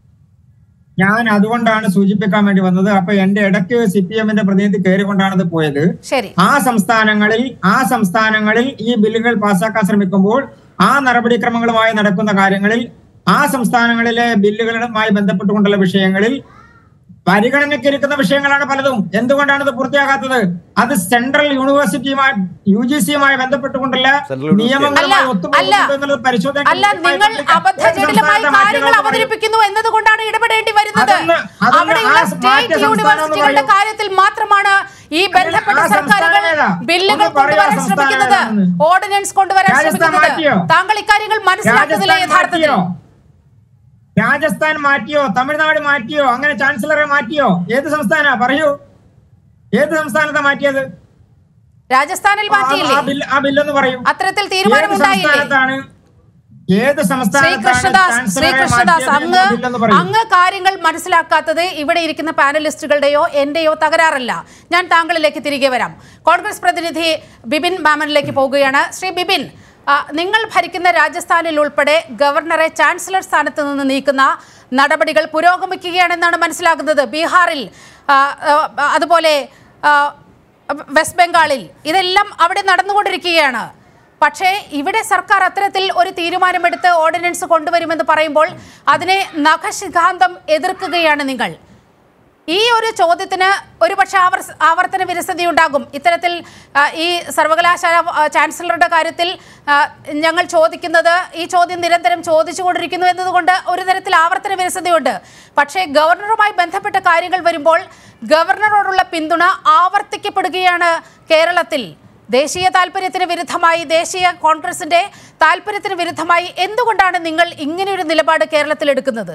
ഞാൻ അതുകൊണ്ടാണ് സൂചിപ്പിക്കാൻ വേണ്ടി വന്നത് അപ്പൊ എന്റെ ഇടയ്ക്ക് സി പി എമ്മിന്റെ പ്രതിനിധി കയറിക്കൊണ്ടാണ് ഇത് പോയത് ശരി ആ സംസ്ഥാനങ്ങളിൽ ആ സംസ്ഥാനങ്ങളിൽ ഈ ബില്ലുകൾ പാസ്സാക്കാൻ ശ്രമിക്കുമ്പോൾ ആ നടപടിക്രമങ്ങളുമായി നടക്കുന്ന കാര്യങ്ങളിൽ ആ സംസ്ഥാനങ്ങളിലെ ബില്ലുകളുമായി ബന്ധപ്പെട്ടുകൊണ്ടുള്ള വിഷയങ്ങളിൽ പരിഗണനയ്ക്ക് ഇരിക്കുന്ന വിഷയങ്ങളാണ് പലതും എന്തുകൊണ്ടാണ് ഇത് പൂർത്തിയാകാത്തത് അത് സെൻട്രൽ യൂണിവേഴ്സിറ്റിയുമായി യു ജി സിയുമായി ബന്ധപ്പെട്ടുകൊണ്ടുള്ള Central University. നിയമങ്ങളുമായി അല്ല, ഒത്തുപോകുന്നുണ്ടോ എന്നുള്ളത് പരിശോധന അല്ല നിങ്ങൾ അബദ്ധജടിലമായ കാര്യങ്ങൾ അവതരിപ്പിക്കുന്നു എന്നതുകൊണ്ടാണ് ഇടപെടേണ്ടി വരുന്നത് അതൊന്ന് അതൊന്ന് അവിടെയുള്ള ആ സ്റ്റേറ്റ് മാറ്റിയ സംസ്ഥാനം യൂണിവേഴ്സിറ്റികളുടെ ഒന്ന് കാര്യത്തിൽ മാത്രമാണ് ഈ ബന്ധപ്പെട്ട ആ സർക്കാരുകൾ സംസ്ഥാനം ഏതാ? ബില്ലുകൾ ഒന്ന് പറയൂ ആ കൊണ്ടുവരാൻ സംസ്ഥാനം ശ്രമിക്കുന്നത് ഏതാണെന്ന്. ഓർഡിനൻസ് കൊണ്ടുവരാൻ രാജസ്ഥാൻ ശ്രമിക്കുന്നത് മാറ്റിയോ? താങ്കൾ ഇക്കാര്യങ്ങൾ മനസ്സിലാക്കുന്നില്ല രാജസ്ഥാൻ യഥാർത്ഥത്തിൽ മാറ്റിയോ രാജസ്ഥാൻ മാറ്റിയോ തമിഴ്നാട് മാറ്റിയോ അങ്ങനെ ചാൻസലറെ മാറ്റിയോ ഏത് സംസ്ഥാന പറയൂ ഏത് സംസ്ഥാനത്താ മാറ്റിയത് രാജസ്ഥാനിൽ ആ- മാറ്റിയില്ലേ ആ ബില്ല് ആ ബില്ലൊന്ന് പറയൂ അത്തരത്തിൽ ഏത് തീരുമാനമുണ്ടായില്ലേ സംസ്ഥാനത്താണ് ഏത് സംസ്ഥാനത്താണ് ശ്രീകൃഷ്ണദാസ് ചാൻസലറെ ശ്രീകൃഷ്ണദാസ് മാറ്റിയത് അങ്ങ് എന്ന ബില്ലൊന്ന് പറയൂ അങ്ങ് കാര്യങ്ങൾ മനസ്സിലാക്കാത്തത് ഇവിടെ ഇരിക്കുന്ന പാനലിസ്റ്റുകളുടെയോ എന്റെയോ തകരാറല്ല ഞാൻ താങ്കളിലേക്ക് തിരികെ വരാം കോൺഗ്രസ് പ്രതിനിധി ബിബിൻ മാമനിലേക്ക് പോവുകയാണ് ശ്രീ ബിബിൻ ആ, നിങ്ങൾ ഭരിക്കുന്ന രാജസ്ഥാനിൽ ഉൾപ്പെടെ ഗവർണറെ ചാൻസലർ സ്ഥാനത്ത് നിന്ന് നീക്കുന്ന നടപടികൾ പുരോഗമിക്കുകയാണെന്നാണ് മനസ്സിലാക്കുന്നത് ബീഹാറിൽ ആ, ആ, അതുപോലെ ആ, വെസ്റ്റ് ബംഗാളിൽ ഇതെല്ലാം അവിടെ നടന്നുകൊണ്ടിരിക്കുകയാണ് പക്ഷേ ഇവിടെ സർക്കാർ അത്തരത്തിൽ ഒരു തീരുമാനമെടുത്ത് ഓർഡിനൻസ് കൊണ്ടുവരുമെന്ന് പറയുമ്പോൾ അതിനെ നഖശിഖാന്തം എതിർക്കുകയാണ് നിങ്ങൾ ഈ ഒരു ചോദ്യത്തിന് ഒരുപക്ഷെ ആവർ ആവർത്തന വിരസതി ഉണ്ടാകും ഇത്തരത്തിൽ ആ, ഈ സർവകലാശാല ആ, ചാൻസലറുടെ കാര്യത്തിൽ ആ, ഞങ്ങൾ ചോദിക്കുന്നത് ഈ ചോദ്യം നിരന്തരം ചോദിച്ചുകൊണ്ടിരിക്കുന്നു എന്നതുകൊണ്ട് ഒരു തരത്തിൽ ആവർത്തന വിരസതയുണ്ട് പക്ഷേ ഗവർണറുമായി ബന്ധപ്പെട്ട കാര്യങ്ങൾ വരുമ്പോൾ ഗവർണറോടുള്ള പിന്തുണ ആവർത്തിക്കപ്പെടുകയാണ് കേരളത്തിൽ ദേശീയ താല്പര്യത്തിന് വിരുദ്ധമായി ദേശീയ കോൺഗ്രസിന്റെ താല്പര്യത്തിന് വിരുദ്ധമായി എന്തുകൊണ്ടാണ് നിങ്ങൾ ഇങ്ങനെയൊരു നിലപാട് കേരളത്തിൽ എടുക്കുന്നത്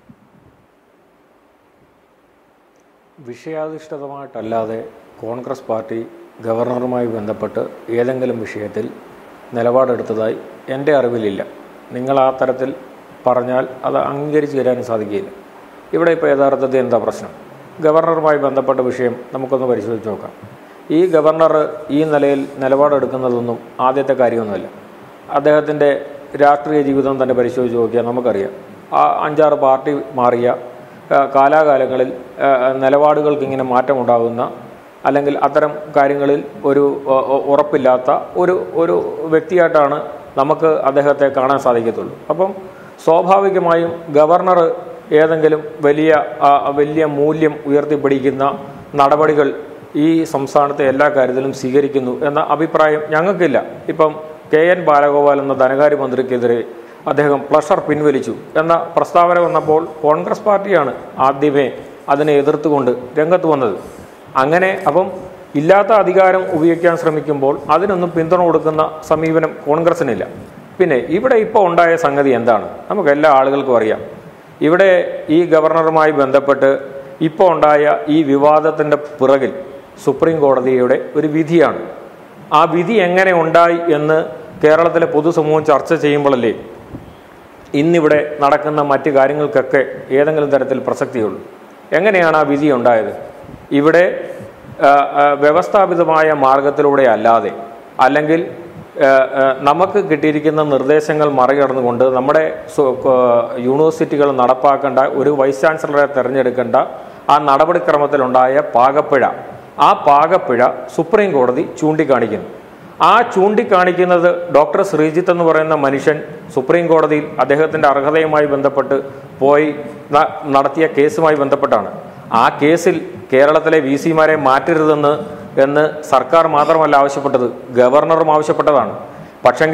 വിഷയാധിഷ്ഠിതമായിട്ടല്ലാതെ കോൺഗ്രസ് പാർട്ടി ഗവർണറുമായി ബന്ധപ്പെട്ട് ഏതെങ്കിലും വിഷയത്തിൽ നിലപാടെടുത്തതായി എൻ്റെ അറിവിലില്ല നിങ്ങൾ ആ തരത്തിൽ പറഞ്ഞാൽ അത് അംഗീകരിച്ച് തരാനും സാധിക്കില്ല ഇവിടെ ഇപ്പോൾ യഥാർത്ഥത്തിൽ എന്താ പ്രശ്നം ഗവർണറുമായി ബന്ധപ്പെട്ട വിഷയം നമുക്കൊന്ന് പരിശോധിച്ച് നോക്കാം ഈ ഗവർണർ ഈ നിലയിൽ നിലപാടെടുക്കുന്നതൊന്നും ആദ്യത്തെ കാര്യമൊന്നുമല്ല അദ്ദേഹത്തിൻ്റെ രാഷ്ട്രീയ ജീവിതം തന്നെ പരിശോധിച്ച് നോക്കിയാൽ നമുക്കറിയാം ആ അഞ്ചാറ് പാർട്ടി മാറിയ ആ, കാലാകാലങ്ങളിൽ ആ, നിലപാടുകൾക്ക് ഇങ്ങനെ മാറ്റമുണ്ടാകുന്ന അല്ലെങ്കിൽ അത്തരം കാര്യങ്ങളിൽ ഒരു ഉ, ഉ, ഉറപ്പില്ലാത്ത ഒരു ഒരു വ്യക്തിയായിട്ടാണ് നമുക്ക് അദ്ദേഹത്തെ കാണാൻ സാധിക്കത്തുള്ളൂ അപ്പം സ്വാഭാവികമായും ഗവർണർ ഏതെങ്കിലും വലിയ ആ, വലിയ മൂല്യം ഉയർത്തിപ്പിടിക്കുന്ന നടപടികൾ ഈ സംസ്ഥാനത്തെ എല്ലാ കാര്യത്തിലും സ്വീകരിക്കുന്നു എന്ന അഭിപ്രായം ഞങ്ങൾക്കില്ല ഇപ്പം കെ എൻ ബാലഗോപാൽ എന്ന ധനകാര്യമന്ത്രിക്കെതിരെ അദ്ദേഹം പ്ലഷർ പിൻവലിച്ചു എന്ന പ്രസ്താവന വന്നപ്പോൾ കോൺഗ്രസ് പാർട്ടിയാണ് ആദ്യമേ അതിനെ എതിർത്തുകൊണ്ട് രംഗത്ത് വന്നത് അങ്ങനെ അപ്പം ഇല്ലാത്ത അധികാരം ഉപയോഗിക്കാൻ ശ്രമിക്കുമ്പോൾ അതിനൊന്നും പിന്തുണ കൊടുക്കുന്ന സമീപനം കോൺഗ്രസിനില്ല പിന്നെ ഇവിടെ ഇപ്പോൾ ഉണ്ടായ സംഗതി എന്താണ് നമുക്ക് എല്ലാ ആളുകൾക്കും അറിയാം ഇവിടെ ഈ ഗവർണറുമായി ബന്ധപ്പെട്ട് ഇപ്പോൾ ഉണ്ടായ ഈ വിവാദത്തിൻ്റെ പിറകിൽ സുപ്രീം കോടതിയുടെ ഒരു വിധിയാണ് ആ വിധി എങ്ങനെ ഉണ്ടായി എന്ന് കേരളത്തിലെ പൊതുസമൂഹം ചർച്ച ചെയ്യുമ്പോഴല്ലേ ഇന്നിവിടെ നടക്കുന്ന മറ്റ് കാര്യങ്ങൾക്കൊക്കെ ഏതെങ്കിലും തരത്തിൽ പ്രസക്തിയുള്ളൂ എങ്ങനെയാണ് ആ വിധി ഉണ്ടായത് ഇവിടെ ആ, ആ, വ്യവസ്ഥാപിതമായ മാർഗത്തിലൂടെ അല്ലാതെ അല്ലെങ്കിൽ ആ, ആ, നമുക്ക് കിട്ടിയിരിക്കുന്ന നിർദ്ദേശങ്ങൾ മറികടന്നുകൊണ്ട് നമ്മുടെ സു- ആ, യൂണിവേഴ്സിറ്റികൾ നടപ്പാക്കേണ്ട ഒരു വൈസ് ചാൻസലറെ തിരഞ്ഞെടുക്കേണ്ട ആ നടപടിക്രമത്തിലുണ്ടായ പാകപ്പിഴ ആ പാകപ്പിഴ സുപ്രീം കോടതി ചൂണ്ടിക്കാണിക്കുന്നു ആ ചൂണ്ടിക്കാണിക്കുന്നത് ഡോക്ടർ ശ്രീജിത്ത് എന്ന് പറയുന്ന മനുഷ്യൻ സുപ്രീം കോടതിയിൽ അദ്ദേഹത്തിൻ്റെ അർഹതയുമായി ബന്ധപ്പെട്ട് പോയി ന- നടത്തിയ കേസുമായി ബന്ധപ്പെട്ടാണ് ആ കേസിൽ കേരളത്തിലെ വി സിമാരെ മാറ്റരുതെന്ന് എന്ന് സർക്കാർ മാത്രമല്ല ആവശ്യപ്പെട്ടത് ഗവർണറും ആവശ്യപ്പെട്ടതാണ് പക്ഷെങ്കിൽ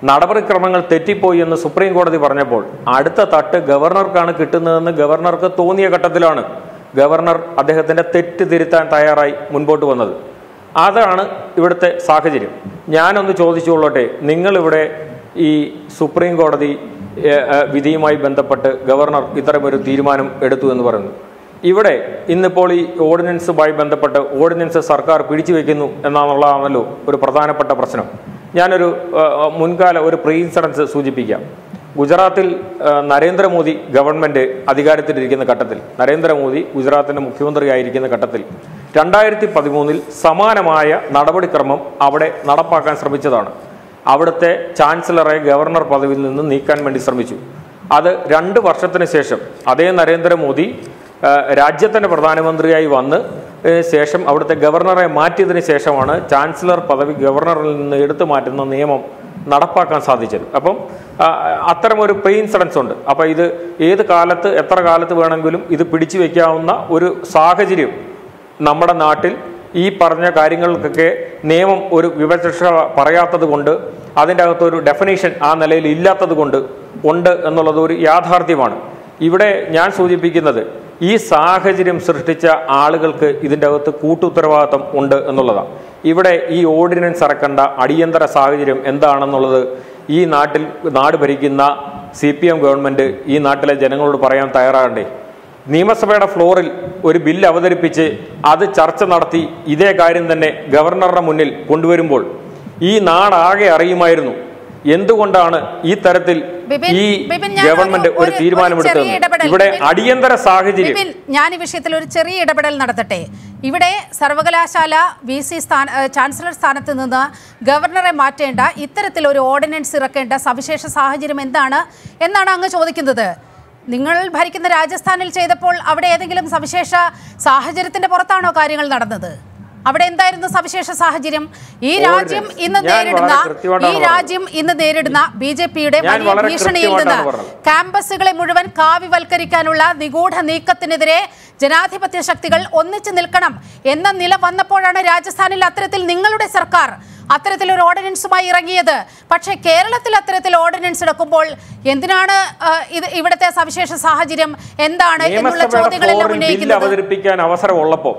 നടപടിക്രമങ്ങൾ തെറ്റിപ്പോയി എന്ന് സുപ്രീം കോടതി പറഞ്ഞപ്പോൾ അടുത്ത തട്ട് ഗവർണർക്കാണ് കിട്ടുന്നതെന്ന് ഗവർണർക്ക് തോന്നിയ ഘട്ടത്തിലാണ് ഗവർണർ അദ്ദേഹത്തിന്റെ തെറ്റ് തിരുത്താൻ തയ്യാറായി മുൻപോട്ട് വന്നത് അതാണ് ഇവിടുത്തെ സാഹചര്യം ഞാനൊന്ന് ചോദിച്ചുകൊള്ളട്ടെ നിങ്ങളിവിടെ ഈ സുപ്രീം കോടതി ഏ, ഏ, വിധിയുമായി ബന്ധപ്പെട്ട് ഗവർണർ ഇത്തരമൊരു തീരുമാനം എടുത്തു എന്ന് പറയുന്നു ഇവിടെ ഇന്നിപ്പോൾ ഈ ഓർഡിനൻസുമായി ബന്ധപ്പെട്ട് ഓർഡിനൻസ് സർക്കാർ പിടിച്ചു വെക്കുന്നു എന്നാണുള്ളതാണല്ലോ ഒരു പ്രധാനപ്പെട്ട പ്രശ്നം ഞാനൊരു ആ, ആ, മുൻകാല ഒരു പ്രീ ഇൻസിഡൻസ് സൂചിപ്പിക്കാം ഗുജറാത്തിൽ ആ, നരേന്ദ്രമോദി ഗവൺമെന്റ് അധികാരത്തിലിരിക്കുന്ന ഘട്ടത്തിൽ നരേന്ദ്രമോദി ഗുജറാത്തിന്റെ മുഖ്യമന്ത്രിയായിരിക്കുന്ന ഘട്ടത്തിൽ രണ്ടായിരത്തി പതിമൂന്നിൽ സമാനമായ നടപടിക്രമം അവിടെ നടപ്പാക്കാൻ ശ്രമിച്ചതാണ് അവിടുത്തെ ചാൻസലറെ ഗവർണർ പദവിയിൽ നിന്ന് നീക്കാൻ വേണ്ടി ശ്രമിച്ചു അത് രണ്ട് വർഷത്തിന് ശേഷം അതേ നരേന്ദ്രമോദി ആ, രാജ്യത്തിന്റെ പ്രധാനമന്ത്രിയായി വന്ന് ഏ, ശേഷം അവിടുത്തെ ഗവർണറെ മാറ്റിയതിന് ശേഷമാണ് ചാൻസലർ പദവി ഗവർണറിൽ നിന്ന് എടുത്തു മാറ്റുന്ന നിയമം നടപ്പാക്കാൻ സാധിച്ചത് അപ്പം ആ, അത്തരം ഒരു പ്രീ ഇൻസിഡൻസ് ഉണ്ട് അപ്പം ഇത് ഏത് കാലത്ത് എത്ര കാലത്ത് വേണമെങ്കിലും ഇത് പിടിച്ചു വെക്കാവുന്ന ഒരു സാഹചര്യം നമ്മുടെ നാട്ടിൽ ഈ പറഞ്ഞ കാര്യങ്ങൾക്കൊക്കെ നിയമം ഒരു വിവക്ഷ പറയാത്തത് കൊണ്ട് അതിൻ്റെ അകത്തൊരു ഡെഫിനേഷൻ ആ നിലയിൽ ഇല്ലാത്തത് കൊണ്ട് ഉണ്ട് എന്നുള്ളത് ഒരു യാഥാർത്ഥ്യമാണ് ഇവിടെ ഞാൻ സൂചിപ്പിക്കുന്നത് ഈ സാഹചര്യം സൃഷ്ടിച്ച ആളുകൾക്ക് ഇതിൻ്റെ അകത്ത് കൂട്ടുത്തരവാദിത്വം ഉണ്ട് എന്നുള്ളതാണ് ഇവിടെ ഈ ഓർഡിനൻസ് ഇറക്കേണ്ട അടിയന്തര സാഹചര്യം എന്താണെന്നുള്ളത് ഈ നാട്ടിൽ നാട് ഭരിക്കുന്ന സി പി എം ഗവൺമെൻറ് ഈ നാട്ടിലെ ജനങ്ങളോട് പറയാൻ തയ്യാറാകണ്ടേ നിയമസഭയുടെ ഫ്ലോറിൽ ഒരു ബില്ല് അവതരിപ്പിച്ച് അത് ചർച്ച നടത്തി ഇതേ കാര്യം തന്നെ ഗവർണറുടെ മുന്നിൽ കൊണ്ടുവരുമ്പോൾ ഈ നാടാകെ അറിയുമായിരുന്നു എന്തുകൊണ്ടാണ് ഈ തരത്തിൽ ബിപിൻ, ഈ ബിപിൻ, ഞാൻ ഗവൺമെന്റ് ഒരു- ഒരു ഒരു തീരുമാനമെടുത്തത് ചെറിയ ഇടപെടൽ. ഇവിടെ ബിപിൻ, അടിയന്തര സാഹചര്യം ബിപിൻ, ഞാൻ ഈ വിഷയത്തിൽ ഒരു ചെറിയ ഇടപെടൽ നടത്തട്ടെ ഇവിടെ സർവകലാശാല വി സി സ്ഥാന ഏഹ് ചാൻസലർ സ്ഥാനത്ത് നിന്ന് ഗവർണറെ മാറ്റേണ്ട ഇത്തരത്തിൽ ഒരു ഓർഡിനൻസ് ഇറക്കേണ്ട സവിശേഷ സാഹചര്യം എന്താണ് എന്നാണ് അങ്ങ് ചോദിക്കുന്നത് നിങ്ങൾ ഭരിക്കുന്ന രാജസ്ഥാനിൽ ചെയ്തപ്പോൾ അവിടെ ഏതെങ്കിലും സവിശേഷ സാഹചര്യത്തിന്റെ പുറത്താണോ കാര്യങ്ങൾ നടന്നത് അവിടെ എന്തായിരുന്നു സവിശേഷ സാഹചര്യം ഈ രാജ്യം ഇന്ന് ഞാൻ വളരെ നേരിടുന്ന കൃത്യമായിട്ടാണ് ഈ പറഞ്ഞത്. രാജ്യം ഇന്ന് നേരിടുന്ന ബി ജെ പിയുടെ ഞാൻ വലിയ വളരെ ഭീഷണിയിൽ നിന്ന് കൃത്യമായിട്ടാണ് പറഞ്ഞത്. ക്യാമ്പസുകളെ മുഴുവൻ കാവിവൽക്കരിക്കാനുള്ള നിഗൂഢ നീക്കത്തിനെതിരെ ജനാധിപത്യ ശക്തികൾ ഒന്നിച്ചു നിൽക്കണം എന്ന നില വന്നപ്പോഴാണ് രാജസ്ഥാനിൽ അത്തരത്തിൽ നിങ്ങളുടെ സർക്കാർ അത്തരത്തിൽ ഒരു ഓർഡിനൻസുമായി ഇറങ്ങിയത് പക്ഷേ കേരളത്തിൽ അത്തരത്തിൽ ഓർഡിനൻസ് എടുക്കുമ്പോൾ എന്തിനാണ് ആ, ഇത് ഇവിടുത്തെ സവിശേഷ സാഹചര്യം എന്താണ് എന്നുള്ള നിയമസഭയുടെ ചോദ്യങ്ങളെല്ലാം ഫ്ലോറിൽ ബില്ല് ഉന്നയിക്കുന്നത് അവതരിപ്പിക്കാൻ അവസരമുള്ളപ്പോൾ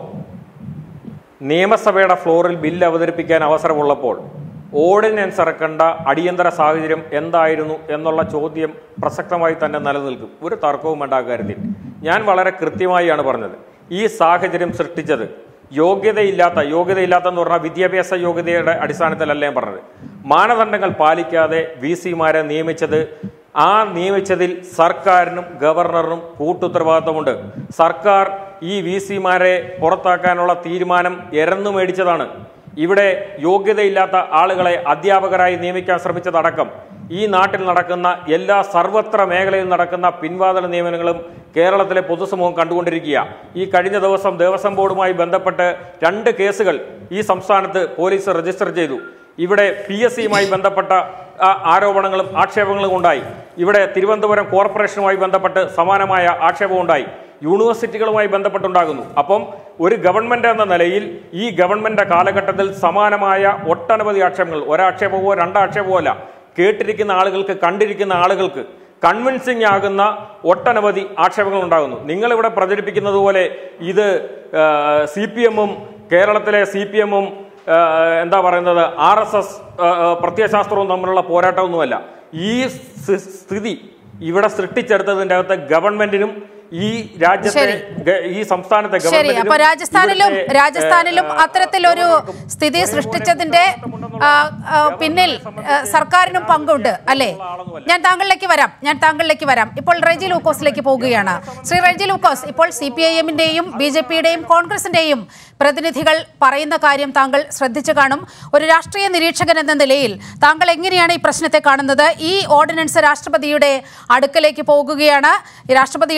നിയമസഭയുടെ ഫ്ലോറിൽ ബില്ല് അവതരിപ്പിക്കാൻ അവസരമുള്ളപ്പോൾ ഓർഡിനൻസ് ഇറക്കേണ്ട അടിയന്തര സാഹചര്യം എന്തായിരുന്നു എന്നുള്ള ചോദ്യം പ്രസക്തമായി തന്നെ നിലനിൽക്കും ഒരു തർക്കവും വേണ്ട ആ കാര്യത്തിൽ ഞാൻ വളരെ കൃത്യമായാണ് പറഞ്ഞത് ഈ സാഹചര്യം സൃഷ്ടിച്ചത് യോഗ്യതയില്ലാത്ത യോഗ്യതയില്ലാത്ത എന്ന് പറഞ്ഞാൽ വിദ്യാഭ്യാസ യോഗ്യതയുടെ അടിസ്ഥാനത്തിലല്ല ഞാൻ പറഞ്ഞത് മാനദണ്ഡങ്ങൾ പാലിക്കാതെ വി സിമാരെ നിയമിച്ചത് ആ നിയമിച്ചതിൽ സർക്കാരിനും ഗവർണറിനും കൂട്ടുത്തരവാദിത്തമുണ്ട് സർക്കാർ ഈ വി സിമാരെ പുറത്താക്കാനുള്ള തീരുമാനം എരന്നു മേടിച്ചതാണ് ഇവിടെ യോഗ്യതയില്ലാത്ത ആളുകളെ അധ്യാപകരായി നിയമിക്കാൻ ശ്രമിച്ചതടക്കം ഈ നാട്ടിൽ നടക്കുന്ന എല്ലാ സർവത്ര മേഖലയിൽ നടക്കുന്ന പിൻവാതിൽ നിയമനങ്ങളും കേരളത്തിലെ പൊതുസമൂഹം കണ്ടുകൊണ്ടിരിക്കുക ഈ കഴിഞ്ഞ ദിവസം ദേവസ്വം ബോർഡുമായി ബന്ധപ്പെട്ട് രണ്ട് കേസുകൾ ഈ സംസ്ഥാനത്ത് പോലീസ് രജിസ്റ്റർ ചെയ്തു ഇവിടെ പി എസ് സിയുമായി ബന്ധപ്പെട്ട ആ, ആരോപണങ്ങളും ആക്ഷേപങ്ങളും ഉണ്ടായി ഇവിടെ തിരുവനന്തപുരം കോർപ്പറേഷനുമായി ബന്ധപ്പെട്ട് സമാനമായ ആക്ഷേപം ഉണ്ടായി യൂണിവേഴ്സിറ്റികളുമായി ബന്ധപ്പെട്ടുണ്ടാകുന്നു അപ്പം ഒരു ഗവൺമെന്റ് എന്ന നിലയിൽ ഈ ഗവൺമെന്റ് കാലഘട്ടത്തിൽ സമാനമായ ഒട്ടനവധി ആക്ഷേപങ്ങൾ ഒരാക്ഷേപമോ രണ്ടാക്ഷേപമോ അല്ല കേട്ടിരിക്കുന്ന ആളുകൾക്ക് കണ്ടിരിക്കുന്ന ആളുകൾക്ക് കൺവിൻസിംഗ് ആകുന്ന ഒട്ടനവധി ആക്ഷേപങ്ങൾ ഉണ്ടാകുന്നു നിങ്ങളിവിടെ പ്രചരിപ്പിക്കുന്നത് പോലെ ഇത് സി പി എമ്മും കേരളത്തിലെ സി പി എമ്മും എന്താ പറയുന്നത് ആർ എസ് എസ് പ്രത്യയശാസ്ത്രവും തമ്മിലുള്ള പോരാട്ടമൊന്നുമല്ല ഈ സ്ഥി- സ്ഥിതി ഇവിടെ സൃഷ്ടിച്ചെടുത്തതിന്റെ അകത്ത് ഗവൺമെന്റിനും ഈ രാജ്യത്തെ ശരി. ഗ- ഈ സംസ്ഥാനത്തെ ശരി ഗവൺമെന്റിനും അപ്പൊ രാജസ്ഥാനിലും ഇവിടുത്തെ, രാജസ്ഥാനിലും ഏഹ്, അത്തരത്തിലൊരു സ്ഥിതി സൃഷ്ടിച്ചതിന്റെ ആ, ആ, പിന്നിൽ ആ, സർക്കാരിനും പങ്കുണ്ട് അല്ലേ ഞാൻ താങ്കളിലേക്ക് വരാം ഞാൻ താങ്കളിലേക്ക് വരാം ഇപ്പോൾ റെജി ലൂക്കോസിലേക്ക് പോകുകയാണ് ശ്രീ റെജി ലൂക്കോസ് ഇപ്പോൾ സി പി ഐ എമ്മിന്റെയും ബി ജെ പിയുടെയും കോൺഗ്രസിന്റെയും പ്രതിനിധികൾ പറയുന്ന കാര്യം താങ്കൾ ശ്രദ്ധിച്ചു കാണും ഒരു രാഷ്ട്രീയ നിരീക്ഷകൻ എന്ന നിലയിൽ താങ്കൾ എങ്ങനെയാണ് ഈ പ്രശ്നത്തെ കാണുന്നത് ഈ ഓർഡിനൻസ് രാഷ്ട്രപതിയുടെ അടുക്കലേക്ക് പോകുകയാണ് ഈ രാഷ്ട്രപതിയുടെ അടുക്കലേക്ക്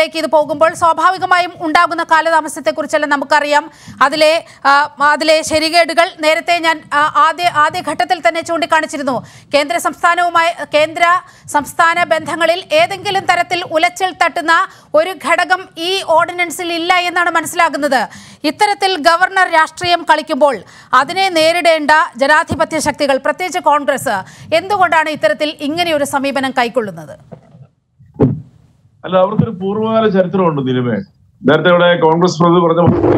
ചർച്ചയിലേക്ക് ഇത് പോകുമ്പോൾ സ്വാഭാവികമായും ഉണ്ടാകുന്ന കാലതാമസത്തെക്കുറിച്ചെല്ലാം നമുക്കറിയാം അതിലെ ആ, അതിലെ ശരികേടുകൾ നേരത്തെ ഞാൻ ആ, ആദ്യ ആദ്യ ഘട്ടത്തിൽ തന്നെ ചൂണ്ടിക്കാണിച്ചിരുന്നു കേന്ദ്ര സംസ്ഥാനവുമായി കേന്ദ്ര സംസ്ഥാന ബന്ധങ്ങളിൽ ഏതെങ്കിലും തരത്തിൽ ഉലച്ചിൽ തട്ടുന്ന ഒരു ഘടകം ഈ ഓർഡിനൻസിൽ ഇല്ല എന്നാണ് മനസ്സിലാകുന്നത് ഇത്തരത്തിൽ ഗവർണർ രാഷ്ട്രീയം കളിക്കുമ്പോൾ അതിനെ നേരിടേണ്ട ജനാധിപത്യ ശക്തികൾ പ്രത്യേകിച്ച് കോൺഗ്രസ് എന്തുകൊണ്ടാണ് ഇത്തരത്തിൽ ഇങ്ങനെയൊരു സമീപനം കൈക്കൊള്ളുന്നത് അല്ല അവർക്കൊരു പൂർവ്വകാല ചരിത്രമുണ്ട് നിലമേ നേരത്തെ ഇവിടെ കോൺഗ്രസ് പ്രതി പറഞ്ഞ പോലെ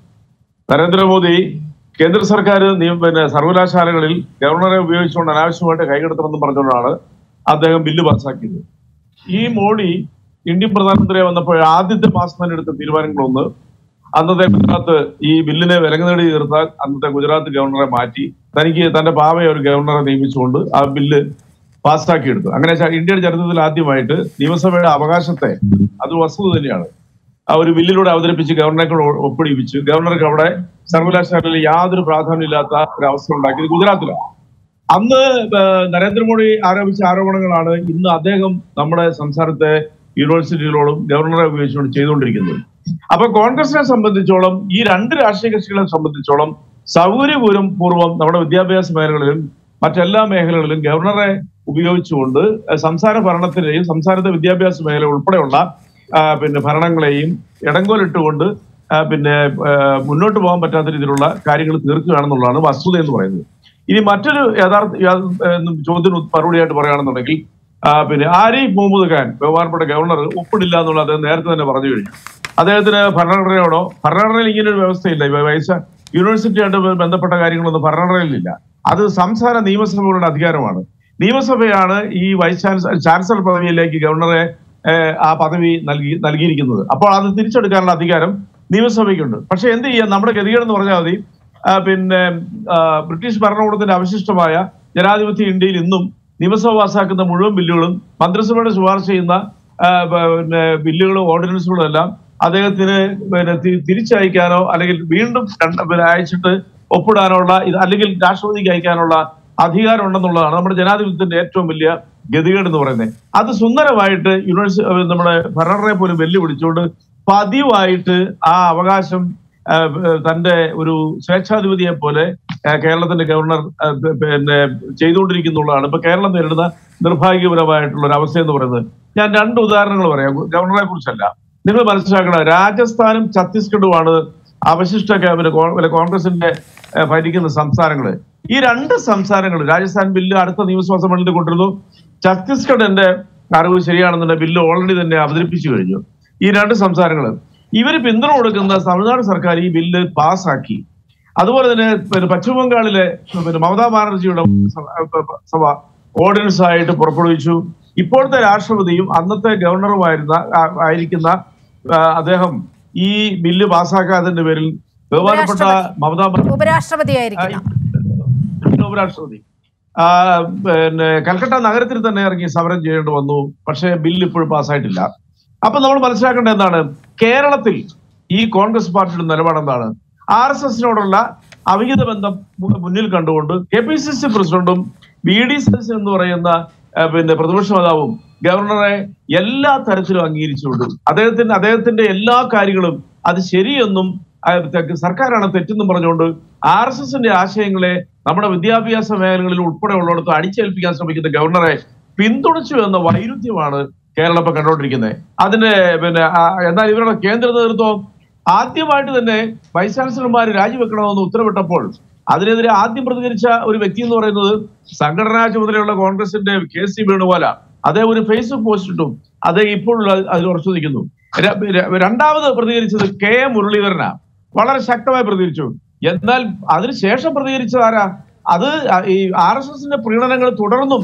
നരേന്ദ്രമോദി കേന്ദ്ര സർക്കാർ നിയ- പിന്നെ സർവകലാശാലകളിൽ ഗവർണറെ ഉപയോഗിച്ചുകൊണ്ട് അനാവശ്യമായിട്ട് കൈകടത്തണമെന്ന് പറഞ്ഞുകൊണ്ടാണ് അദ്ദേഹം ബില്ല് പാസ്സാക്കിയത് ഈ മോഡി ഇന്ത്യൻ പ്രധാനമന്ത്രിയെ വന്നപ്പോൾ ആദ്യത്തെ മാസം തന്നെ എടുത്ത തീരുമാനങ്ങളൊന്ന് അന്നത്തെ ഗുജറാത്ത് ഈ ബില്ലിനെ വിലങ്ങുനേടി തീർത്താൽ അന്നത്തെ ഗുജറാത്ത് ഗവർണറെ മാറ്റി തനിക്ക് തന്റെ പാവയെ ഒരു ഗവർണറെ നിയമിച്ചുകൊണ്ട് ആ ബില്ല് പാസ്സാക്കിയെടുത്തു അങ്ങനെ ച- ഇന്ത്യയുടെ ചരിത്രത്തിൽ ആദ്യമായിട്ട് നിയമസഭയുടെ അവകാശത്തെ അത് വസ്തുത തന്നെയാണ് ആ ഒരു ബില്ലിലൂടെ അവതരിപ്പിച്ച് ഗവർണറെ കൂടെ ഒ- ഒപ്പിടിപ്പിച്ച് ഗവർണർക്ക് അവിടെ സർവകലാശാലയിൽ യാതൊരു പ്രാധാന്യമില്ലാത്ത ഒരു അവസ്ഥ ഉണ്ടാക്കിയത് ഗുജറാത്തിലാണ് അന്ന് ഏഹ്, നരേന്ദ്രമോദി ആരോപിച്ച ആരോപണങ്ങളാണ് ഇന്ന് അദ്ദേഹം നമ്മുടെ സംസ്ഥാനത്തെ യൂണിവേഴ്സിറ്റികളോടും ഗവർണറെ ഉപയോഗിച്ചുകൊണ്ട് ചെയ്തുകൊണ്ടിരിക്കുന്നത് അപ്പൊ കോൺഗ്രസിനെ സംബന്ധിച്ചോളം ഈ രണ്ട് രാഷ്ട്രീയ കക്ഷികളെ സംബന്ധിച്ചോളം സൗകര്യപൂർവ്വം പൂർവ്വം നമ്മുടെ വിദ്യാഭ്യാസ മേഖലകളിലും മറ്റെല്ലാ മേഖലകളിലും ഗവർണറെ ഉപയോഗിച്ചുകൊണ്ട് ഏഹ്, സംസ്ഥാന ഭരണത്തിലെയും സംസ്ഥാനത്തെ വിദ്യാഭ്യാസ മേഖല ഉൾപ്പെടെയുള്ള ആ, പിന്നെ ഭരണങ്ങളെയും ഇടങ്കോലിട്ടുകൊണ്ട് ആ, പിന്നെ ആ, മുന്നോട്ട് പോകാൻ പറ്റാത്ത രീതിയിലുള്ള കാര്യങ്ങൾ തീർക്കുകയാണെന്നുള്ളതാണ് വസ്തുത എന്ന് പറയുന്നത് ഇനി മറ്റൊരു യഥാർത്ഥ യാ- ഏഹ് ചോദ്യത്തിന് മറുപടിയായിട്ട് പറയുകയാണെന്നുണ്ടെങ്കിൽ ആ, പിന്നെ ആരിഫ് മുഹമ്മദ് ഖാൻ ബഹുമാനപ്പെട്ട ഗവർണർ ഒപ്പിടില്ല എന്നുള്ളത് അദ്ദേഹം നേരത്തെ തന്നെ പറഞ്ഞു കഴിഞ്ഞു അദ്ദേഹത്തിന് ഭരണഘടനയോടോ ഭരണഘടനയിൽ ഇങ്ങനെ ഒരു വ്യവസ്ഥയില്ല ഇവ വൈസ യൂണിവേഴ്സിറ്റിയായിട്ട് ബന്ധപ്പെട്ട കാര്യങ്ങളൊന്നും ഭരണഘടനയിലില്ല അത് സംസ്ഥാന നിയമസഭകളുടെ അധികാരമാണ് നിയമസഭയാണ് ഈ വൈസ് ചാൻസലർ ചാൻസലർ പദവിയിലേക്ക് ഗവർണറെ ഏഹ്, ആ പദവി നൽകി നൽകിയിരിക്കുന്നത് അപ്പോൾ അത് തിരിച്ചെടുക്കാനുള്ള അധികാരം നിയമസഭയ്ക്കുണ്ട് പക്ഷെ എന്ത് ചെയ്യാം നമ്മുടെ ഗതികേടെന്ന് പറഞ്ഞാൽ മതി ആ, പിന്നെ ആ, ബ്രിട്ടീഷ് ഭരണകൂടത്തിന്റെ അവശിഷ്ടമായ ജനാധിപത്യ ഇന്ത്യയിൽ ഇന്നും നിയമസഭ പാസ്സാക്കുന്ന മുഴുവൻ ബില്ലുകളും മന്ത്രിസഭയുടെ ശുപാർശ ചെയ്യുന്ന ആ, പ- പിന്നെ ബില്ലുകളും ഓർഡിനൻസുകളും എല്ലാം അദ്ദേഹത്തിന് പിന്നെ തി- തിരിച്ചയക്കാനോ അല്ലെങ്കിൽ വീണ്ടും രണ്ട് പിന്നെ അയച്ചിട്ട് ഒപ്പിടാനുള്ള ഇത് അല്ലെങ്കിൽ രാഷ്ട്രപതിക്ക് അയക്കാനുള്ള അധികാരം ഉണ്ടെന്നുള്ളതാണ് നമ്മുടെ ജനാധിപത്യത്തിന്റെ ഏറ്റവും വലിയ ഗതികേട് എന്ന് പറയുന്നത് അത് സുന്ദരമായിട്ട് യൂണിവേഴ്സിറ്റി നമ്മുടെ ഭരണഘടനയെ പോലും വെല്ലുവിളിച്ചുകൊണ്ട് പതിവായിട്ട് ആ അവകാശം ആ, ഏഹ് തന്റെ ഒരു സ്വേച്ഛാധിപതിയെ പോലെ ആ, കേരളത്തിന്റെ ഗവർണർ ആ, പ- പിന്നെ ചെയ്തുകൊണ്ടിരിക്കുന്നുള്ളതാണ് ഇപ്പൊ കേരളം നേരിടുന്ന നിർഭാഗ്യപരമായിട്ടുള്ള ഒരു അവസ്ഥ എന്ന് പറയുന്നത് ഞാൻ രണ്ട് ഉദാഹരണങ്ങൾ പറയാം ഗവർണറെ കുറിച്ചല്ല നിങ്ങൾ മനസ്സിലാക്കണം രാജസ്ഥാനും ഛത്തീസ്ഗഡുമാണ് അവശിഷ്ട കേ- പിന്നെ കോ- പിന്നെ കോൺഗ്രസിന്റെ ആ, ഭരിക്കുന്ന സംസ്ഥാനങ്ങൾ ഈ രണ്ട് സംസ്ഥാനങ്ങൾ രാജസ്ഥാൻ ബില്ല് അടുത്ത നിയമസഭാ സമ്മേളനത്തിൽ കൊണ്ടിരുന്നു ഛത്തീസ്ഗഡ് എന്റെ അറിവ് ശരിയാണെന്നുണ്ടെങ്കിൽ ബില്ല് ഓൾറെഡി തന്നെ അവതരിപ്പിച്ചു കഴിഞ്ഞു ഈ രണ്ട് സംസ്ഥാനങ്ങൾ ഇവർ പിന്തുണ കൊടുക്കുന്ന തമിഴ്നാട് സർക്കാർ ഈ ബില്ല് പാസ്സാക്കി അതുപോലെ തന്നെ പിന്നെ പശ്ചിമ ബംഗാളിലെ പിന്നെ മമതാ ബാനർജിയുടെ സഭ- സഭ ഓർഡിനൻസ് ആയിട്ട് പുറപ്പെടുവിച്ചു ഇപ്പോഴത്തെ രാഷ്ട്രപതിയും അന്നത്തെ ഗവർണറുമായിരുന്ന ആ- ആയിരിക്കുന്ന ആ, അദ്ദേഹം ഈ ബില്ല് പാസ്സാക്കാത്തതിന്റെ പേരിൽ ബഹുമാനപ്പെട്ട ഉപരാഷ്ട്രപതി. മമതാ ബാനർജി ഉപരാഷ്ട്രപതിയായിരിക്കണം ഉപരാഷ്ട്രപതി ആ, പിന്നെ കൽക്കട്ട നഗരത്തിൽ തന്നെ ഇറങ്ങി സമരം ചെയ്യേണ്ടി വന്നു പക്ഷേ ബില്ല് ഇപ്പോഴും പാസ്സായിട്ടില്ല അപ്പൊ നമ്മൾ മനസ്സിലാക്കേണ്ടത് എന്താണ് കേരളത്തിൽ ഈ കോൺഗ്രസ് പാർട്ടിയുടെ നിലപാട് എന്താണ് ആർ എസ് എസിനോടുള്ള അവിഹിത ബന്ധം മു- മുന്നിൽ കണ്ടുകൊണ്ട് കെ പി സി സി പ്രസിഡന്റും ബി ഡി സതീശൻ എന്ന് പറയുന്ന ആ, പിന്നെ പ്രതിപക്ഷ നേതാവും ഗവർണറെ എല്ലാ തരത്തിലും അംഗീകരിച്ചുകൊണ്ട് അദ്ദേഹത്തിന്റെ അദ്ദേഹത്തിന്റെ എല്ലാ കാര്യങ്ങളും അത് ശരിയെന്നും ആ, തെ- സർക്കാരാണ് തെറ്റെന്നും പറഞ്ഞുകൊണ്ട് ആർ എസ് എസിന്റെ ആശയങ്ങളെ നമ്മുടെ വിദ്യാഭ്യാസ മേഖലകളിൽ ഉൾപ്പെടെ ഉള്ളിടത്ത് അടിച്ചേൽപ്പിക്കാൻ ശ്രമിക്കുന്ന ഗവർണറെ പിന്തുണച്ചു എന്ന വൈരുദ്ധ്യമാണ് കേരളം ഇപ്പൊ കണ്ടുകൊണ്ടിരിക്കുന്നത് അതിന് പിന്നെ ആ, എന്നാൽ ഇവരുടെ കേന്ദ്ര നേതൃത്വം ആദ്യമായിട്ട് തന്നെ വൈസ് ചാൻസലർമാർ രാജിവെക്കണമെന്ന് ഉത്തരവിട്ടപ്പോൾ അതിനെതിരെ ആദ്യം പ്രതികരിച്ച ഒരു വ്യക്തി എന്ന് പറയുന്നത് സംഘടനാ ചുമതലയുള്ള കോൺഗ്രസിന്റെ കെ സി വേണുഗോപാല അദ്ദേഹം ഒരു ഫേസ്ബുക്ക് പോസ്റ്റ് ഇട്ടും അദ്ദേഹം ഇപ്പോൾ അതിൽ ഉറച്ചു നിൽക്കുന്നു ര- ര- രണ്ടാമത് പ്രതികരിച്ചത് കെ എ മുരളീധരനാ വളരെ ശക്തമായി പ്രതികരിച്ചു എന്നാൽ അതിനുശേഷം പ്രതികരിച്ചത് ആരാ അത് ഈ ആർ എസ് എസിന്റെ പ്രീണനങ്ങൾ തുടർന്നും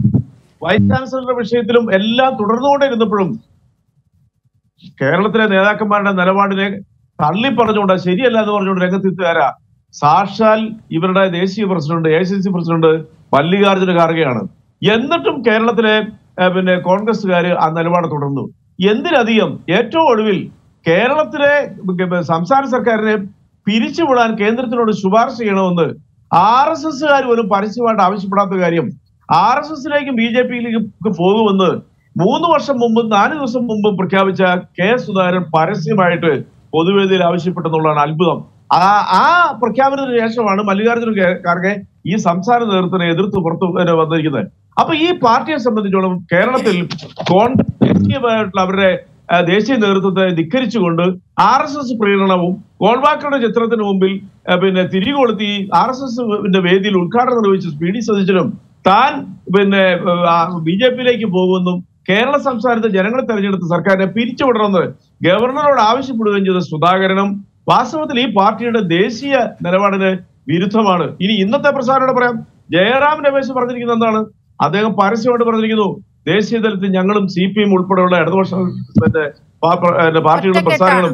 വൈസ് ചാൻസലറുടെ വിഷയത്തിലും എല്ലാം തുടർന്നുകൊണ്ടിരുന്നപ്പോഴും കേരളത്തിലെ നേതാക്കന്മാരുടെ നിലപാടിനെ തള്ളി പറഞ്ഞുകൊണ്ട് അത് ശരിയല്ല എന്ന് പറഞ്ഞുകൊണ്ട് രംഗത്തെത്തുകാരാ സാക്ഷാൽ ഇവരുടെ ദേശീയ president A C C president Mallikarjuna ഖാർഗെയാണ് എന്നിട്ടും കേരളത്തിലെ ഏഹ്, പിന്നെ കോൺഗ്രസ്സുകാർ ആ നിലപാട് തുടർന്നു എന്തിനധികം ഏറ്റവും ഒടുവിൽ കേരളത്തിലെ ഉം, സംസ്ഥാന സർക്കാരിനെ പിരിച്ചുവിടാൻ കേന്ദ്രത്തിനോട് ശുപാർശ ചെയ്യണമെന്ന് ആർ എസ് എസ്സുകാർ പോലും പരസ്യമായിട്ട് ആവശ്യപ്പെടാത്ത കാര്യം ആർ എസ് എസിലേക്കും ബി ജെ പിയിലേക്ക് പോകുമെന്ന് മൂന്ന് വർഷം മുമ്പ് നാല് ദിവസം മുമ്പ് പ്രഖ്യാപിച്ച കെ സുധാകരൻ പരസ്യമായിട്ട് പൊതുവേദിയിൽ ആവശ്യപ്പെട്ടെന്നുള്ളതാണ് അത്ഭുതം ആ ആ പ്രഖ്യാപനത്തിന് ശേഷമാണ് മല്ലികാർജ്ജുന ഖേ- ഖാർഗെ ഈ സംസ്ഥാന നേതൃത്വത്തിനെ എതിർത്ത് പുറത്തു വരെ വന്നിരിക്കുന്നത് അപ്പൊ ഈ പാർട്ടിയെ സംബന്ധിച്ചോളം കേരളത്തിൽ കോൺഗ്രസ് ദേശീയമായിട്ടുള്ള അവരുടെ ആ, ദേശീയ നേതൃത്വത്തെ ധിക്കരിച്ചുകൊണ്ട് ആർ എസ് എസ് പ്രീണനവും കോൾവാക്കറുടെ ചിത്രത്തിന് മുമ്പിൽ ആ, പിന്നെ തിരികെ കൊളുത്തി ആർ എസ് എസ് വേദിയിൽ ഉദ്ഘാടനം നിർവഹിച്ച പി ഡി സതീശനും താൻ പിന്നെ ബി ജെ പിയിലേക്ക് പോകുമെന്നും കേരള സംസ്ഥാനത്തെ ജനങ്ങളെ തെരഞ്ഞെടുത്ത സർക്കാരിനെ പിരിച്ചുവിടണമെന്ന് ഗവർണറോട് ആവശ്യപ്പെടുകയും ചെയ്ത സുധാകരനും വാസ്തവത്തിൽ ഈ പാർട്ടിയുടെ ദേശീയ നിലപാടിന് വിരുദ്ധമാണ് ഇനി ഇന്നത്തെ പ്രസാരണോട് പറയാം ജയറാം രമേശ് പറഞ്ഞിരിക്കുന്നത് എന്താണ് അദ്ദേഹം പരസ്യമായിട്ട് പറഞ്ഞിരിക്കുന്നു ദേശീയ തലത്തിൽ ഞങ്ങളും സി പി എം ഉൾപ്പെടെയുള്ള ഇടതുപക്ഷ പിന്നെ പാ- പിന്നെ പാർട്ടികളും പ്രസ്ഥാനങ്ങളും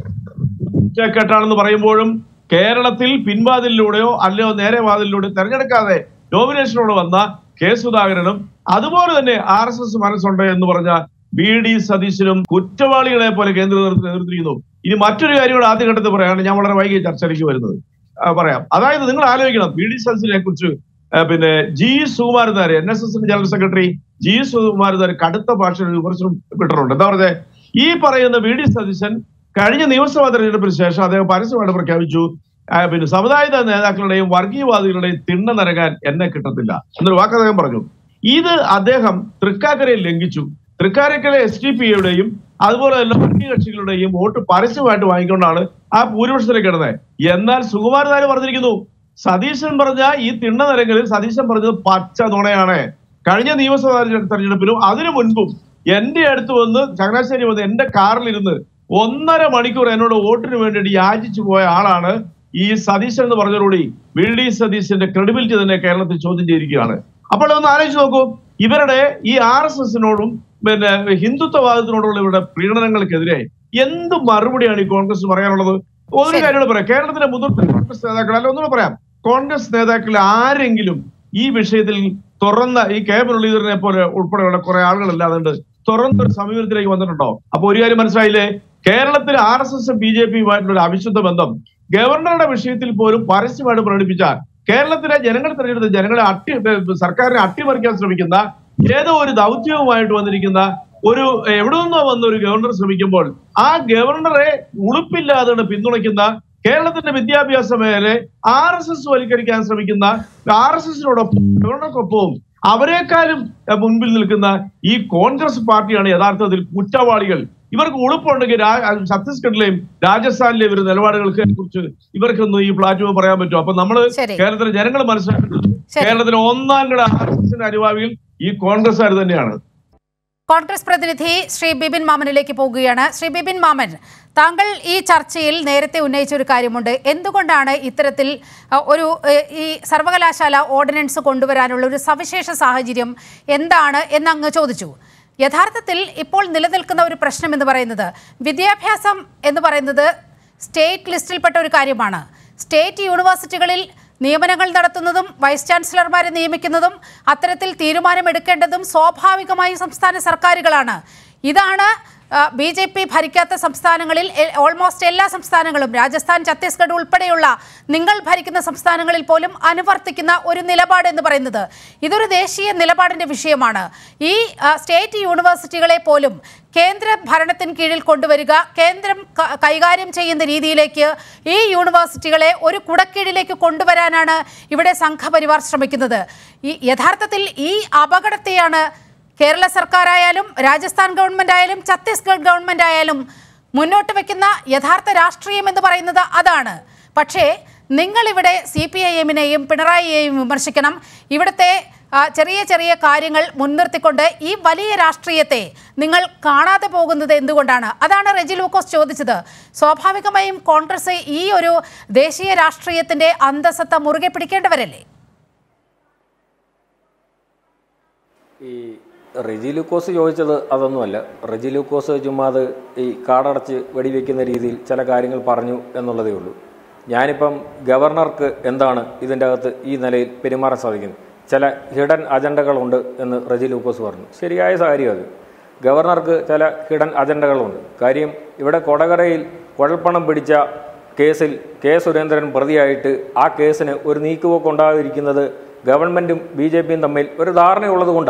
ഒറ്റക്കെട്ടാണെന്ന് പറയുമ്പോഴും കേരളത്തിൽ പിൻവാതിലൂടെയോ അല്ലയോ നേരെ വാതിലിലൂടെ തെരഞ്ഞെടുക്കാതെ നോമിനേഷനോട് വന്ന കെ സുധാകരനും അതുപോലെ തന്നെ ആർ എസ് എസ് മനസ്സുണ്ട് എന്ന് പറഞ്ഞ ബി ഡി സതീശനും കുറ്റവാളികളെ പോലെ കേന്ദ്ര നേതൃത്വം എതിർത്തിരിക്കുന്നു ഇനി മറ്റൊരു കാര്യം കൂടെ ആദ്യഘട്ടത്തിൽ പറയാണ് ഞാൻ വളരെ വൈകിയ ചർച്ചയിലേക്ക് വരുന്നത് ആ, പറയാം അതായത് നിങ്ങൾ ആലോചിക്കണം ബി ഡി സതീശനെ കുറിച്ച് ആ, പിന്നെ ജി സുകുമാരനാര് എൻ എസ് എസിന്റെ ജനറൽ സെക്രട്ടറി ജി സുകുമാരനാര് കടുത്ത ഭാഷയിൽ വിമർശനം ഇട്ടിട്ടുണ്ട് എന്താ പറഞ്ഞത് ഈ പറയുന്ന വി ഡി സതീശൻ കഴിഞ്ഞ നിയമസഭാ തെരഞ്ഞെടുപ്പിന് ശേഷം അദ്ദേഹം പരസ്യമായിട്ട് പ്രഖ്യാപിച്ചു ആ, പിന്നെ സമുദായ നേതാക്കളുടെയും വർഗീയവാദികളുടെയും തിണ്ണ നിരകാൻ എന്നെ കിട്ടത്തില്ല എന്നൊരു വാക്ക് അദ്ദേഹം പറഞ്ഞു ഇത് അദ്ദേഹം തൃക്കാക്കരയിൽ ലംഘിച്ചു തൃക്കാരക്കര എസ് ഡി പി യുടെയും അതുപോലെ തന്നെ വർഗീയ കക്ഷികളുടെയും വോട്ട് പരസ്യമായിട്ട് വാങ്ങിക്കൊണ്ടാണ് ആ ഭൂരിപക്ഷത്തിലേക്ക് കിടന്നത് എന്നാൽ സുകുമാരനാര് പറഞ്ഞിരിക്കുന്നു സതീശൻ പറഞ്ഞ ഈ തിണ്ണ നിരങ്ങളിൽ സതീശൻ പറഞ്ഞത് പച്ച നുണയാണ് കഴിഞ്ഞ നിയമസഭാ തെരഞ്ഞെടുപ്പിലും അതിനു മുൻപും എന്റെ അടുത്ത് വന്ന് ചങ്ങനാശ്ശേരി വന്ന് എന്റെ കാറിലിരുന്ന് ഒന്നര മണിക്കൂർ എന്നോട് വോട്ടിന് വേണ്ടിയിട്ട് യാചിച്ചു പോയ ആളാണ് ഈ സതീശൻ എന്ന് പറഞ്ഞതോടുകൂടി വി ഡി സതീശന്റെ ക്രെഡിബിലിറ്റി തന്നെ കേരളത്തിൽ ചോദ്യം ചെയ്തിരിക്കുകയാണ് അപ്പോൾ ഒന്ന് ആലോചിച്ച് നോക്കൂ ഇവരുടെ ഈ ആർ എസ് എസിനോടും പിന്നെ ഹിന്ദുത്വവാദത്തിനോടുള്ള ഇവരുടെ പ്രീണനങ്ങൾക്കെതിരെ എന്ത് മറുപടിയാണ് ഈ കോൺഗ്രസ് പറയാനുള്ളത് ഒരു ശരി. കാര്യം കൂടെ പറയാം കേരളത്തിലെ മുതിർന്ന കോൺഗ്രസ് നേതാക്കൾ അല്ല ഒന്നുകൂടെ പറയാം കോൺഗ്രസ് നേതാക്കളിൽ ആരെങ്കിലും ഈ വിഷയത്തിൽ തുറന്ന ഈ കെ മുരളീധരനെ പോലെ ഉൾപ്പെടെയുള്ള കുറെ ആളുകളല്ലാതുണ്ട് തുറന്നൊരു സമീപനത്തിലേക്ക് വന്നിട്ടുണ്ടോ അപ്പൊ ഒരു കാര്യം മനസ്സിലായില്ലേ കേരളത്തിൽ ആർ എസ് എസും ബി ജെ പിയുമായിട്ടുള്ള ഒരു അവിശുദ്ധ ബന്ധം ഗവർണറുടെ വിഷയത്തിൽ പോലും പരസ്യമായിട്ട് പ്രകടിപ്പിച്ച കേരളത്തിലെ ജനങ്ങൾ തെരഞ്ഞെടുത്ത ജനങ്ങളെ അട്ടി സർക്കാരിനെ അട്ടിമറിക്കാൻ ശ്രമിക്കുന്ന ഏതോ ഒരു ദൗത്യവുമായിട്ട് വന്നിരിക്കുന്ന ഒരു എവിടെ നിന്നോ വന്ന ഒരു ഗവർണർ ശ്രമിക്കുമ്പോൾ ആ ഗവർണറെ ഉളുപ്പില്ലാതെ പിന്തുണയ്ക്കുന്ന കേരളത്തിന്റെ വിദ്യാഭ്യാസ മേഖല ആർ എസ് എസ് വൽക്കരിക്കാൻ ശ്രമിക്കുന്ന ആർ എസ് എസിനോടൊപ്പം ഗവർണർക്കൊപ്പവും അവരെക്കാളും എഹ്, മുൻപിൽ നിൽക്കുന്ന ഈ കോൺഗ്രസ് പാർട്ടിയാണ് യഥാർത്ഥത്തിൽ കുറ്റവാളികൾ ഇവർക്ക് ഉളുപ്പുണ്ടെങ്കിൽ രാ- ഛത്തീസ്ഗഡിലെയും രാജസ്ഥാനിലെയും ഇവരുടെ നിലപാടുകൾക്ക് കുറിച്ച് ഇവർക്കൊന്നും ഈ പ്ലാറ്റ്ഫോം പറയാൻ പറ്റും അപ്പൊ നമ്മള് ശരി. കേരളത്തിലെ ജനങ്ങൾ മനസ്സിലാക്കുന്നത് ശരി. കേരളത്തിലെ ഒന്നാം കിട ആർ എസ് എസിന്റെ അനുഭാവികൾ ഈ കോൺഗ്രസ്സുകാർ തന്നെയാണ് കോൺഗ്രസ് പ്രതിനിധി ശ്രീ ബിപിൻ മാമനിലേക്ക് പോകുകയാണ് ശ്രീ ബിപിൻ മാമൻ താങ്കൾ ഈ ചർച്ചയിൽ നേരത്തെ ഉന്നയിച്ച ഒരു കാര്യമുണ്ട് എന്തുകൊണ്ടാണ് ഇത്തരത്തിൽ അ, ഒരു എ, ഈ സർവകലാശാല ഓർഡിനൻസ് കൊണ്ടുവരാനുള്ള ഒരു സവിശേഷ സാഹചര്യം എന്താണ് എന്നങ്ങ് ചോദിച്ചു യഥാർത്ഥത്തിൽ ഇപ്പോൾ നിലനിൽക്കുന്ന ഒരു പ്രശ്നം എന്ന് പറയുന്നത് വിദ്യാഭ്യാസം എന്ന് പറയുന്നത് സ്റ്റേറ്റ് ലിസ്റ്റിൽപ്പെട്ട ഒരു കാര്യമാണ് സ്റ്റേറ്റ് യൂണിവേഴ്സിറ്റികളിൽ നിയമനങ്ങൾ നടത്തുന്നതും വൈസ് ചാൻസലർമാരെ നിയമിക്കുന്നതും അത്തരത്തിൽ തീരുമാനമെടുക്കേണ്ടതും സ്വാഭാവികമായും സംസ്ഥാന സർക്കാരുകളാണ് ഇതാണ് ബി ജെ പി ഭരിക്കാത്ത സംസ്ഥാനങ്ങളിൽ എ- ഓൾമോസ്റ്റ് എല്ലാ സംസ്ഥാനങ്ങളും രാജസ്ഥാൻ ഛത്തീസ്ഗഡ് ഉൾപ്പെടെയുള്ള നിങ്ങൾ ഭരിക്കുന്ന സംസ്ഥാനങ്ങളിൽ പോലും അനുവർത്തിക്കുന്ന ഒരു നിലപാട് എന്ന് പറയുന്നത് ഇതൊരു ദേശീയ നിലപാടിന്റെ വിഷയമാണ് ഈ ആ, സ്റ്റേറ്റ് യൂണിവേഴ്സിറ്റികളെ പോലും കേന്ദ്ര ഭരണത്തിന് കീഴിൽ കൊണ്ടുവരിക കേന്ദ്രം ക- കൈകാര്യം ചെയ്യുന്ന രീതിയിലേക്ക് ഈ യൂണിവേഴ്സിറ്റികളെ ഒരു കുടക്കീഴിലേക്ക് കൊണ്ടുവരാനാണ് ഇവിടെ സംഘപരിവാർ ശ്രമിക്കുന്നത് ഈ യഥാർത്ഥത്തിൽ ഈ അപകടത്തെയാണ് കേരള സർക്കാരായാലും രാജസ്ഥാൻ ഗവൺമെന്റ് ആയാലും ഛത്തീസ്ഗഡ് ഗവൺമെന്റ് ആയാലും മുന്നോട്ട് വെക്കുന്ന യഥാർത്ഥ രാഷ്ട്രീയം എന്ന് പറയുന്നത് അതാണ് പക്ഷേ നിങ്ങളിവിടെ സി പി ഐ എമ്മിനെയും പിണറായിയെയും വിമർശിക്കണം ഇവിടുത്തെ ആ, ചെറിയ ചെറിയ കാര്യങ്ങൾ മുൻനിർത്തിക്കൊണ്ട് ഈ വലിയ രാഷ്ട്രീയത്തെ നിങ്ങൾ കാണാതെ പോകുന്നത് എന്തുകൊണ്ടാണ് അതാണ് റെജി ലൂക്കോസ് ചോദിച്ചത് സ്വാഭാവികമായും കോൺഗ്രസ് ഈ ഒരു ദേശീയ രാഷ്ട്രീയത്തിന്റെ അന്തസത്ത മുറുകെ പിടിക്കേണ്ടവരല്ലേ ഈ റെജി ലൂക്കോസ് ചോദിച്ചത് അതൊന്നുമല്ല റെജി ലൂക്കോസ് ചുമ്മാ അത് ഈ കാടടച്ച് വെടിവെക്കുന്ന രീതിയിൽ ചില കാര്യങ്ങൾ പറഞ്ഞു എന്നുള്ളതേ ഉള്ളൂ ഞാനിപ്പം ഗവർണർക്ക് എന്താണ് ഇതിൻ്റെ അകത്ത് ഈ നിലയിൽ പെരുമാറാൻ സാധിക്കുന്നത് ചില ഹിഡൻ അജണ്ടകളുണ്ട് എന്ന് റെജി ലൂക്കോസ് പറഞ്ഞു ശരിയായ കാര്യം അത് ഗവർണർക്ക് ചില ഹിഡൻ അജണ്ടകളുണ്ട് കാര്യം ഇവിടെ കൊടകരയിൽ കുഴൽപ്പണം പിടിച്ച കേസിൽ കെ സുരേന്ദ്രൻ പ്രതിയായിട്ട് ആ കേസിന് ഒരു നീക്കുപോക്ക് ഉണ്ടാകാതിരിക്കുന്നത് ഗവൺമെന്റും ബി ജെ പിയും തമ്മിൽ ഒരു ധാരണയുള്ളത് കൊണ്ടാണ്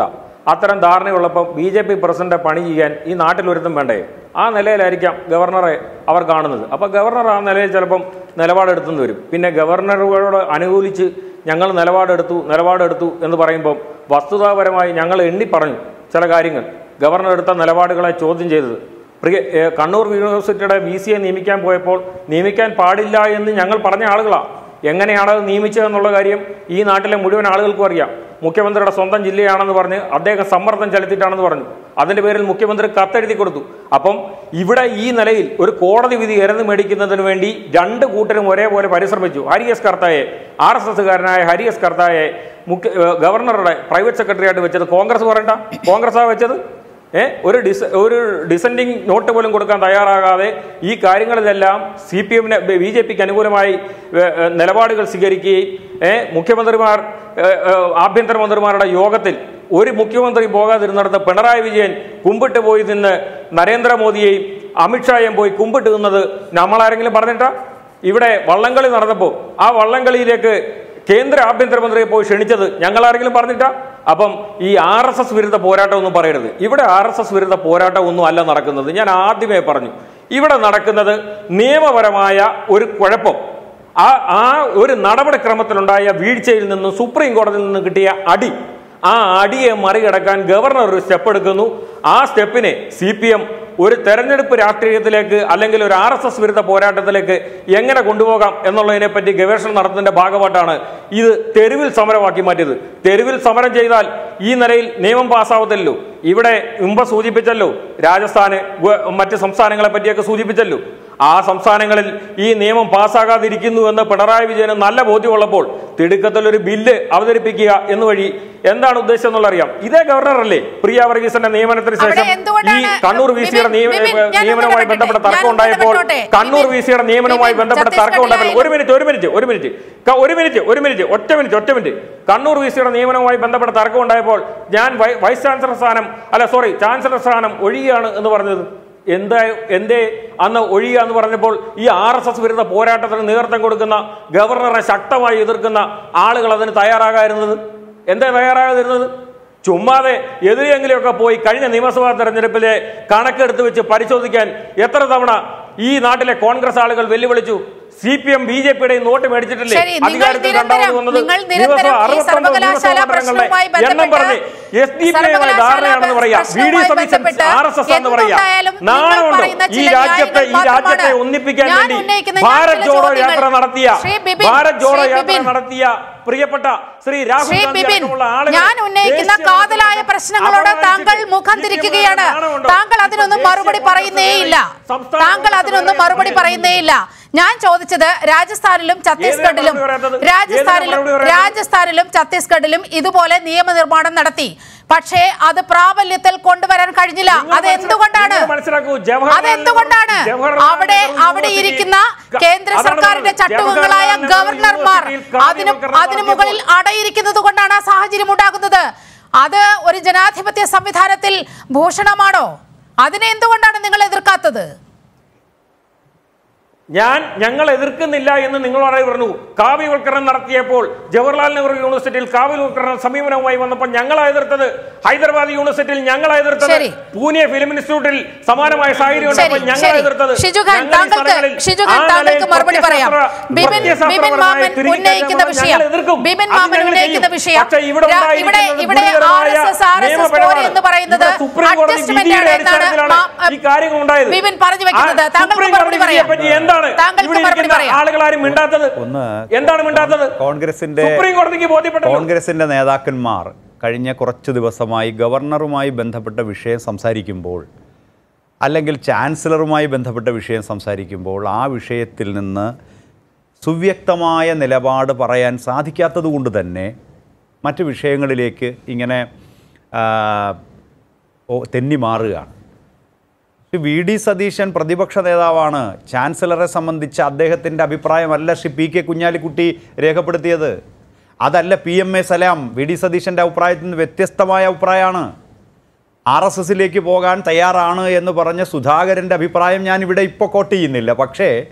അത്തരം ധാരണയുള്ളപ്പം ബി ജെ പി പ്രസിഡന്റ് പണി ചെയ്യാൻ ഈ നാട്ടിലൊരുത്തും വേണ്ടേ ആ നിലയിലായിരിക്കാം ഗവർണറെ അവർ കാണുന്നത് അപ്പോൾ ഗവർണർ ആ നിലയിൽ ചിലപ്പം നിലപാടെടുത്തെന്ന് വരും പിന്നെ ഗവർണറുകളോട് അനുകൂലിച്ച് ഞങ്ങൾ നിലപാടെടുത്തു നിലപാടെടുത്തു എന്ന് പറയുമ്പം വസ്തുതാപരമായി ഞങ്ങൾ എണ്ണി പറഞ്ഞു ചില കാര്യങ്ങൾ ഗവർണർ എടുത്ത നിലപാടുകളെ ചോദ്യം ചെയ്തത് പ്രിയ ഏ, കണ്ണൂർ യൂണിവേഴ്സിറ്റിയുടെ വി സിയെ നിയമിക്കാൻ പോയപ്പോൾ നിയമിക്കാൻ പാടില്ല എന്ന് ഞങ്ങൾ പറഞ്ഞ ആളുകളാണ് എങ്ങനെയാണ് അത് നിയമിച്ചതെന്നുള്ള കാര്യം ഈ നാട്ടിലെ മുഴുവൻ ആളുകൾക്കും അറിയാം മുഖ്യമന്ത്രിയുടെ സ്വന്തം ജില്ലയാണെന്ന് പറഞ്ഞ് അദ്ദേഹം സമ്മർദ്ദം ചെലുത്തിയിട്ടാണെന്ന് പറഞ്ഞു അതിന്റെ പേരിൽ മുഖ്യമന്ത്രി കത്തെഴുതി കൊടുത്തു അപ്പം ഇവിടെ ഈ നിലയിൽ ഒരു കോടതി വിധി ഇരന്ന് മേടിക്കുന്നതിന് വേണ്ടി രണ്ട് കൂട്ടരും ഒരേപോലെ പരിശ്രമിച്ചു ഹരി എസ് കർത്തായെ ആർ എസ് എസ്സുകാരനായ ഹരി എസ് കർത്തായെ മുഖ്യ ഏ, ഗവർണറുടെ പ്രൈവറ്റ് സെക്രട്ടറി ആയിട്ട് വെച്ചത് കോൺഗ്രസ് പറയണ്ട കോൺഗ്രസ്സാണ് വെച്ചത് ഏ ഒരു ഡിസ ഒരു ഡിസെൻഡിങ് നോട്ട് പോലും കൊടുക്കാൻ തയ്യാറാകാതെ ഈ കാര്യങ്ങളിലെല്ലാം സി പി എമ്മിന് ബി ജെ പിക്ക് അനുകൂലമായി ഏ, ഏ, നിലപാടുകൾ സ്വീകരിക്കുകയും ഏ, മുഖ്യമന്ത്രിമാർ ഏ, ഏ, ആഭ്യന്തരമന്ത്രിമാരുടെ യോഗത്തിൽ ഒരു മുഖ്യമന്ത്രി പോകാതിരുന്നിടത്ത് പിണറായി വിജയൻ കുമ്പിട്ട് പോയി നിന്ന് നരേന്ദ്രമോദിയെയും അമിത്ഷായെയും പോയി കുമ്പിട്ട് നിന്നത് നമ്മളാരെങ്കിലും പറഞ്ഞിട്ടാ ഇവിടെ വള്ളംകളി നടന്നപ്പോൾ ആ വള്ളംകളിയിലേക്ക് കേന്ദ്ര ആഭ്യന്തരമന്ത്രിയെ പോയി ക്ഷണിച്ചത് ഞങ്ങൾ ആരെങ്കിലും പറഞ്ഞിട്ടാ അപ്പം ഈ ആർ എസ് എസ് വിരുദ്ധ പോരാട്ടം ഒന്നും പറയരുത് ഇവിടെ ആർ എസ് എസ് വിരുദ്ധ പോരാട്ടം ഒന്നും അല്ല നടക്കുന്നത് ഞാൻ ആദ്യമേ പറഞ്ഞു ഇവിടെ നടക്കുന്നത് നിയമപരമായ ഒരു കുഴപ്പം ആ ആ ഒരു നടപടിക്രമത്തിലുണ്ടായ വീഴ്ചയിൽ നിന്നും സുപ്രീം കോടതിയിൽ നിന്ന് കിട്ടിയ അടി ആ അടിയെ മറികടക്കാൻ ഗവർണർ ഒരു സ്റ്റെപ്പ് എടുക്കുന്നു ആ സ്റ്റെപ്പിനെ സി പി എം ഒരു തെരഞ്ഞെടുപ്പ് രാഷ്ട്രീയത്തിലേക്ക് അല്ലെങ്കിൽ ഒരു ആർ എസ് എസ് വിരുദ്ധ പോരാട്ടത്തിലേക്ക് എങ്ങനെ കൊണ്ടുപോകാം എന്നുള്ളതിനെ പറ്റി ഗവേഷണം നടത്തുന്നതിന്റെ ഭാഗമായിട്ടാണ് ഇത് തെരുവിൽ സമരമാക്കി മാറ്റിയത് തെരുവിൽ സമരം ചെയ്താൽ ഈ നിലയിൽ നിയമം പാസ്സാവത്തില്ലല്ലോ ഇവിടെ മുമ്പ് സൂചിപ്പിച്ചല്ലോ രാജസ്ഥാന് ഗു- മറ്റ് സംസ്ഥാനങ്ങളെ പറ്റിയൊക്കെ സൂചിപ്പിച്ചല്ലോ ആ സംസ്ഥാനങ്ങളിൽ ഈ നിയമം പാസ്സാകാതിരിക്കുന്നു എന്ന് പിണറായി വിജയന് നല്ല ബോധ്യമുള്ളപ്പോൾ തിടുക്കത്തിൽ ഒരു ബില്ല് അവതരിപ്പിക്കുക എന്ന് വഴി എന്താണ് ഉദ്ദേശം എന്നുള്ള അറിയാം ഇതേ ഗവർണറല്ലേ പ്രിയ വർഗീസിന്റെ നിയമനത്തിന് അവിടെ ശേഷം ഈ എന്തുകൊണ്ടാണ് കണ്ണൂർ വി സിയുടെ ബിബിൻ, ബിബിൻ, ഞാനൊന്ന് നിയമനവുമായി ഇടപെടട്ടെ. ബന്ധപ്പെട്ട തർക്കം ഞാനൊന്ന് ഉണ്ടായപ്പോൾ ഇടപെട്ടോട്ടെ. കണ്ണൂർ ബിബിൻ, വി സിയുടെ നിയമനവുമായി ബിബിൻ, ബന്ധപ്പെട്ട തർക്കം ഉണ്ടായപ്പോൾ ഒരു മിനിറ്റ് ഒരു മിനിറ്റ് ഒരു മിനിറ്റ് ക- ഒരു മിനിറ്റ് ഒരു മിനിറ്റ് ഒറ്റ മിനിറ്റ് ഒറ്റ മിനിറ്റ് കണ്ണൂർ വി സിയുടെ നിയമനവുമായി ബന്ധപ്പെട്ട തർക്കം ഉണ്ടായപ്പോൾ ഞാൻ വൈ- വൈസ് ചാൻസലർ സ്ഥാനം അല്ല സോറി ചാൻസലർ സ്ഥാനം ഒഴിയുകയാണ് എന്ന് പറഞ്ഞത് എന്താ എന്തേ അന്ന് ഒഴിയുക എന്ന് പറഞ്ഞപ്പോൾ ഈ ആർ എസ് എസ് വിരുദ്ധ പോരാട്ടത്തിന് നേതൃത്വം കൊടുക്കുന്ന ഗവർണറെ ശക്തമായി എതിർക്കുന്ന ആളുകൾ അതിന് തയ്യാറാകാതിരുന്നത് എന്താ തയ്യാറാകാതിരുന്നത് ചുമ്മാതെ എതിരെങ്കിലുമൊക്കെ പോയി കഴിഞ്ഞ നിയമസഭാ തെരഞ്ഞെടുപ്പിലെ കണക്കെടുത്ത് വെച്ച് പരിശോധിക്കാൻ എത്ര തവണ ഈ നാട്ടിലെ കോൺഗ്രസ് ആളുകൾ വെല്ലുവിളിച്ചു C P M B J പിയുടെയും നോട്ട് മേടിച്ചിട്ടില്ലേ ശരി, നിങ്ങൾ അധികാരത്തിൽ നിരന്തരം- രണ്ടാമത് വന്നത് നിങ്ങൾ നിരന്തരം നിയമസഭ ഈ അറുപത്തൊമ്പത് സർവകലാശാല നിയമസഭാ പ്രശ്നവുമായി മണ്ഡലങ്ങളുടെ എണ്ണം ബന്ധപ്പെട്ട് പറഞ്ഞ് എസ് ഡി പി സർവകലാശാല ധാരണയാണെന്ന് പറയാം വി ഡി പ്രശ്നവുമായി സതീശൻ ബന്ധപ്പെട്ട് ആർ എസ് എസ് എന്ന് പറയാം എന്തുണ്ടായാലും നിങ്ങൾ നാണമുണ്ടോ പറയുന്ന ഈ ചില രാജ്യത്തെ ഈ ന്യായങ്ങൾ രാജ്യത്തെ മാത്രമാണ് ഒന്നിപ്പിക്കാൻ ഞാൻ വേണ്ടി ഉന്നയിക്കുന്ന ഞാൻ ഭാരത് ചില ജോഡോ ചോദ്യങ്ങൾ. യാത്ര നടത്തിയ ശ്രീ ബിപിൻ, ഭാരത് ജോഡോ ശ്രീ യാത്ര ബിപിൻ. നടത്തിയ പ്രിയപ്പെട്ട ശ്രീ രാഹുൽ ശ്രീ ഗാന്ധി ബിപിൻ അടക്കമുള്ള ആളുകൾ ഞാൻ ഉന്നയിക്കുന്ന ദേശീയ കാതലായ തലത്തിൽ പ്രശ്നങ്ങളോട് താങ്കൾ അപമാനിച്ചിട്ട് മുഖം തിരിക്കുകയാണ് നാണമുണ്ടോ? താങ്കൾ അതിനൊന്നും ഇപ്പോൾ മറുപടി ദേശീയ പറയുന്നേയില്ല സംസ്ഥാന താങ്കൾ അതിനൊന്നും കോൺഗ്രസ് മറുപടി വേറെ പറയുന്നേയില്ല ഞാൻ ചോദിച്ചത് രാജസ്ഥാനിലും ഛത്തീസ്ഗഡിലും മറുപടി പറയാത്തത്? രാജസ്ഥാനിലും ഏതിനാ മറുപടി പറയാത്തത്? രാജസ്ഥാനിലും ഛത്തീസ്ഗഡിലും ഇതുപോലെ നിയമനിർമ്മാണം നടത്തി പക്ഷേ അത് പ്രാബല്യത്തിൽ കൊണ്ടുവരാൻ കഴിഞ്ഞില്ല നിങ്ങൾ അത് എന്തുകൊണ്ടാണ് നിങ്ങൾ മനസ്സിലാക്കൂ, ജവഹർലാൽ അതെന്തുകൊണ്ടാണ് ജവഹർലാൽ അവിടെ നെഹ്റു അവിടെ യൂണിവേഴ്സിറ്റി ഇരിക്കുന്ന ക- കേന്ദ്ര അതാണ് സർക്കാരിന്റെ പറഞ്ഞത്. ചട്ടുകങ്ങളായ ജവഹർലാൽ നെഹ്റു ഗവർണർമാർ യൂണിവേഴ്സിറ്റിയിൽ അതിന് കാവ്യവൽക്കരണം അതിനു മുകളിൽ അടയിരിക്കുന്നത് കൊണ്ടാണ് ആ സാഹചര്യം ഉണ്ടാകുന്നത് അത് ഒരു ജനാധിപത്യ സംവിധാനത്തിൽ ഭൂഷണമാണോ അതിനെ എന്തുകൊണ്ടാണ് നിങ്ങൾ എതിർക്കാത്തത് ഞാൻ ഞങ്ങൾ എതിർക്കുന്നില്ല എന്ന് നിങ്ങളോട് പറഞ്ഞു കാവ്യവൽക്കരണം നടത്തിയപ്പോൾ ജവഹർലാൽ നെഹ്റു യൂണിവേഴ്സിറ്റിയിൽ കാവ്യവൽക്കരണ സമീപനവുമായി വന്നപ്പോൾ ഞങ്ങളാ എതിർത്തത് ഹൈദരാബാദ് യൂണിവേഴ്സിറ്റിയിൽ ഞങ്ങളാ എതിർത്തത് ശരി. പൂനെ ഫിലിം ഇൻസ്റ്റിറ്റ്യൂട്ടിൽ സമാനമായ സാഹചര്യം ഉണ്ടായപ്പോൾ ശരി, ഞങ്ങളാ ശരി. എതിർത്തത് ഷിജുഖാൻ, ഞങ്ങൾ ഈ താങ്കൾക്ക് സ്ഥലങ്ങളിൽ ഷിജുഖാൻ, ആ താങ്കൾക്ക് നിലയിൽ മറുപടി പറയാം. പ്രത്യയശാസ്ത്ര- ബിപിൻ- ബിപിൻ പ്രത്യയശാസ്ത്രപരമായ മാമൻ തിരികെ ഉന്നയിക്കുന്ന ഞങ്ങൾ വിഷയം എതിർക്കും. ബിപിൻ അത് മാമൻ ഞങ്ങൾ ഉന്നയിക്കുന്ന ചെയ്യും. വിഷയം പക്ഷേ ഇവിടെ രാ- ഇവിടെ ഉണ്ടായിരിക്കുന്നത് ഇവിടെ ആർ ഗുരുതരമായ S S R S S നിയമപരമാണ്. പോരെ എന്ന് പറയുന്നത് ഇവിടെ സുപ്രീം കോടതി അഡ്ജസ്റ്റ്മെന്റ് വിധിയുടെ ആണ് എന്നാണ് അടിസ്ഥാനത്തിലാണ് മാ- ഈ കാര്യങ്ങൾ ഉണ്ടായത് ബിപിൻ പറഞ്ഞു വെക്കുന്നത് ആ താങ്കൾക്ക് സുപ്രീം മറുപടി കോടതി പറയാം വിധിയെ പറ്റി എന്താണ് താങ്കൾക്ക് ഇവിടെ മറുപടി ഇരിക്കുന്ന പറയാം ആളുകളാരും മിണ്ടാത്തത് ഒന്ന് എന്താണ് മിണ്ടാത്തത് കോൺഗ്രസിന്റെ സുപ്രീം കോടതിക്ക് ബോധ്യപ്പെട്ടല്ലോ കോൺഗ്രസിന്റെ നേതാക്കന്മാർ കഴിഞ്ഞ കുറച്ച് ദിവസമായി ഗവർണറുമായി ബന്ധപ്പെട്ട വിഷയം സംസാരിക്കുമ്പോൾ അല്ലെങ്കിൽ ചാൻസലറുമായി ബന്ധപ്പെട്ട വിഷയം സംസാരിക്കുമ്പോൾ ആ വിഷയത്തിൽ നിന്ന് സുവ്യക്തമായ നിലപാട് പറയാൻ സാധിക്കാത്തത് കൊണ്ട് തന്നെ മറ്റ് വിഷയങ്ങളിലേക്ക് ഇങ്ങനെ ആ, ഓ- തെന്നി മാറുകയാണ് ശ്രീ വി ഡി സതീശൻ പ്രതിപക്ഷ നേതാവാണ് ചാൻസലറെ സംബന്ധിച്ച് അദ്ദേഹത്തിൻ്റെ അഭിപ്രായമല്ല ശ്രീ പി കെ കുഞ്ഞാലിക്കുട്ടി രേഖപ്പെടുത്തിയത് അതല്ല P M A Salam V D സതീശൻ്റെ അഭിപ്രായത്തിൽ നിന്ന് വ്യത്യസ്തമായ അഭിപ്രായമാണ് ആർ എസ് എസിലേക്ക് പോകാൻ തയ്യാറാണ് എന്ന് പറഞ്ഞ സുധാകരൻ്റെ അഭിപ്രായം ഞാൻ ഇവിടെ ഇപ്പോൾ കോട്ട് ചെയ്യുന്നില്ല പക്ഷേ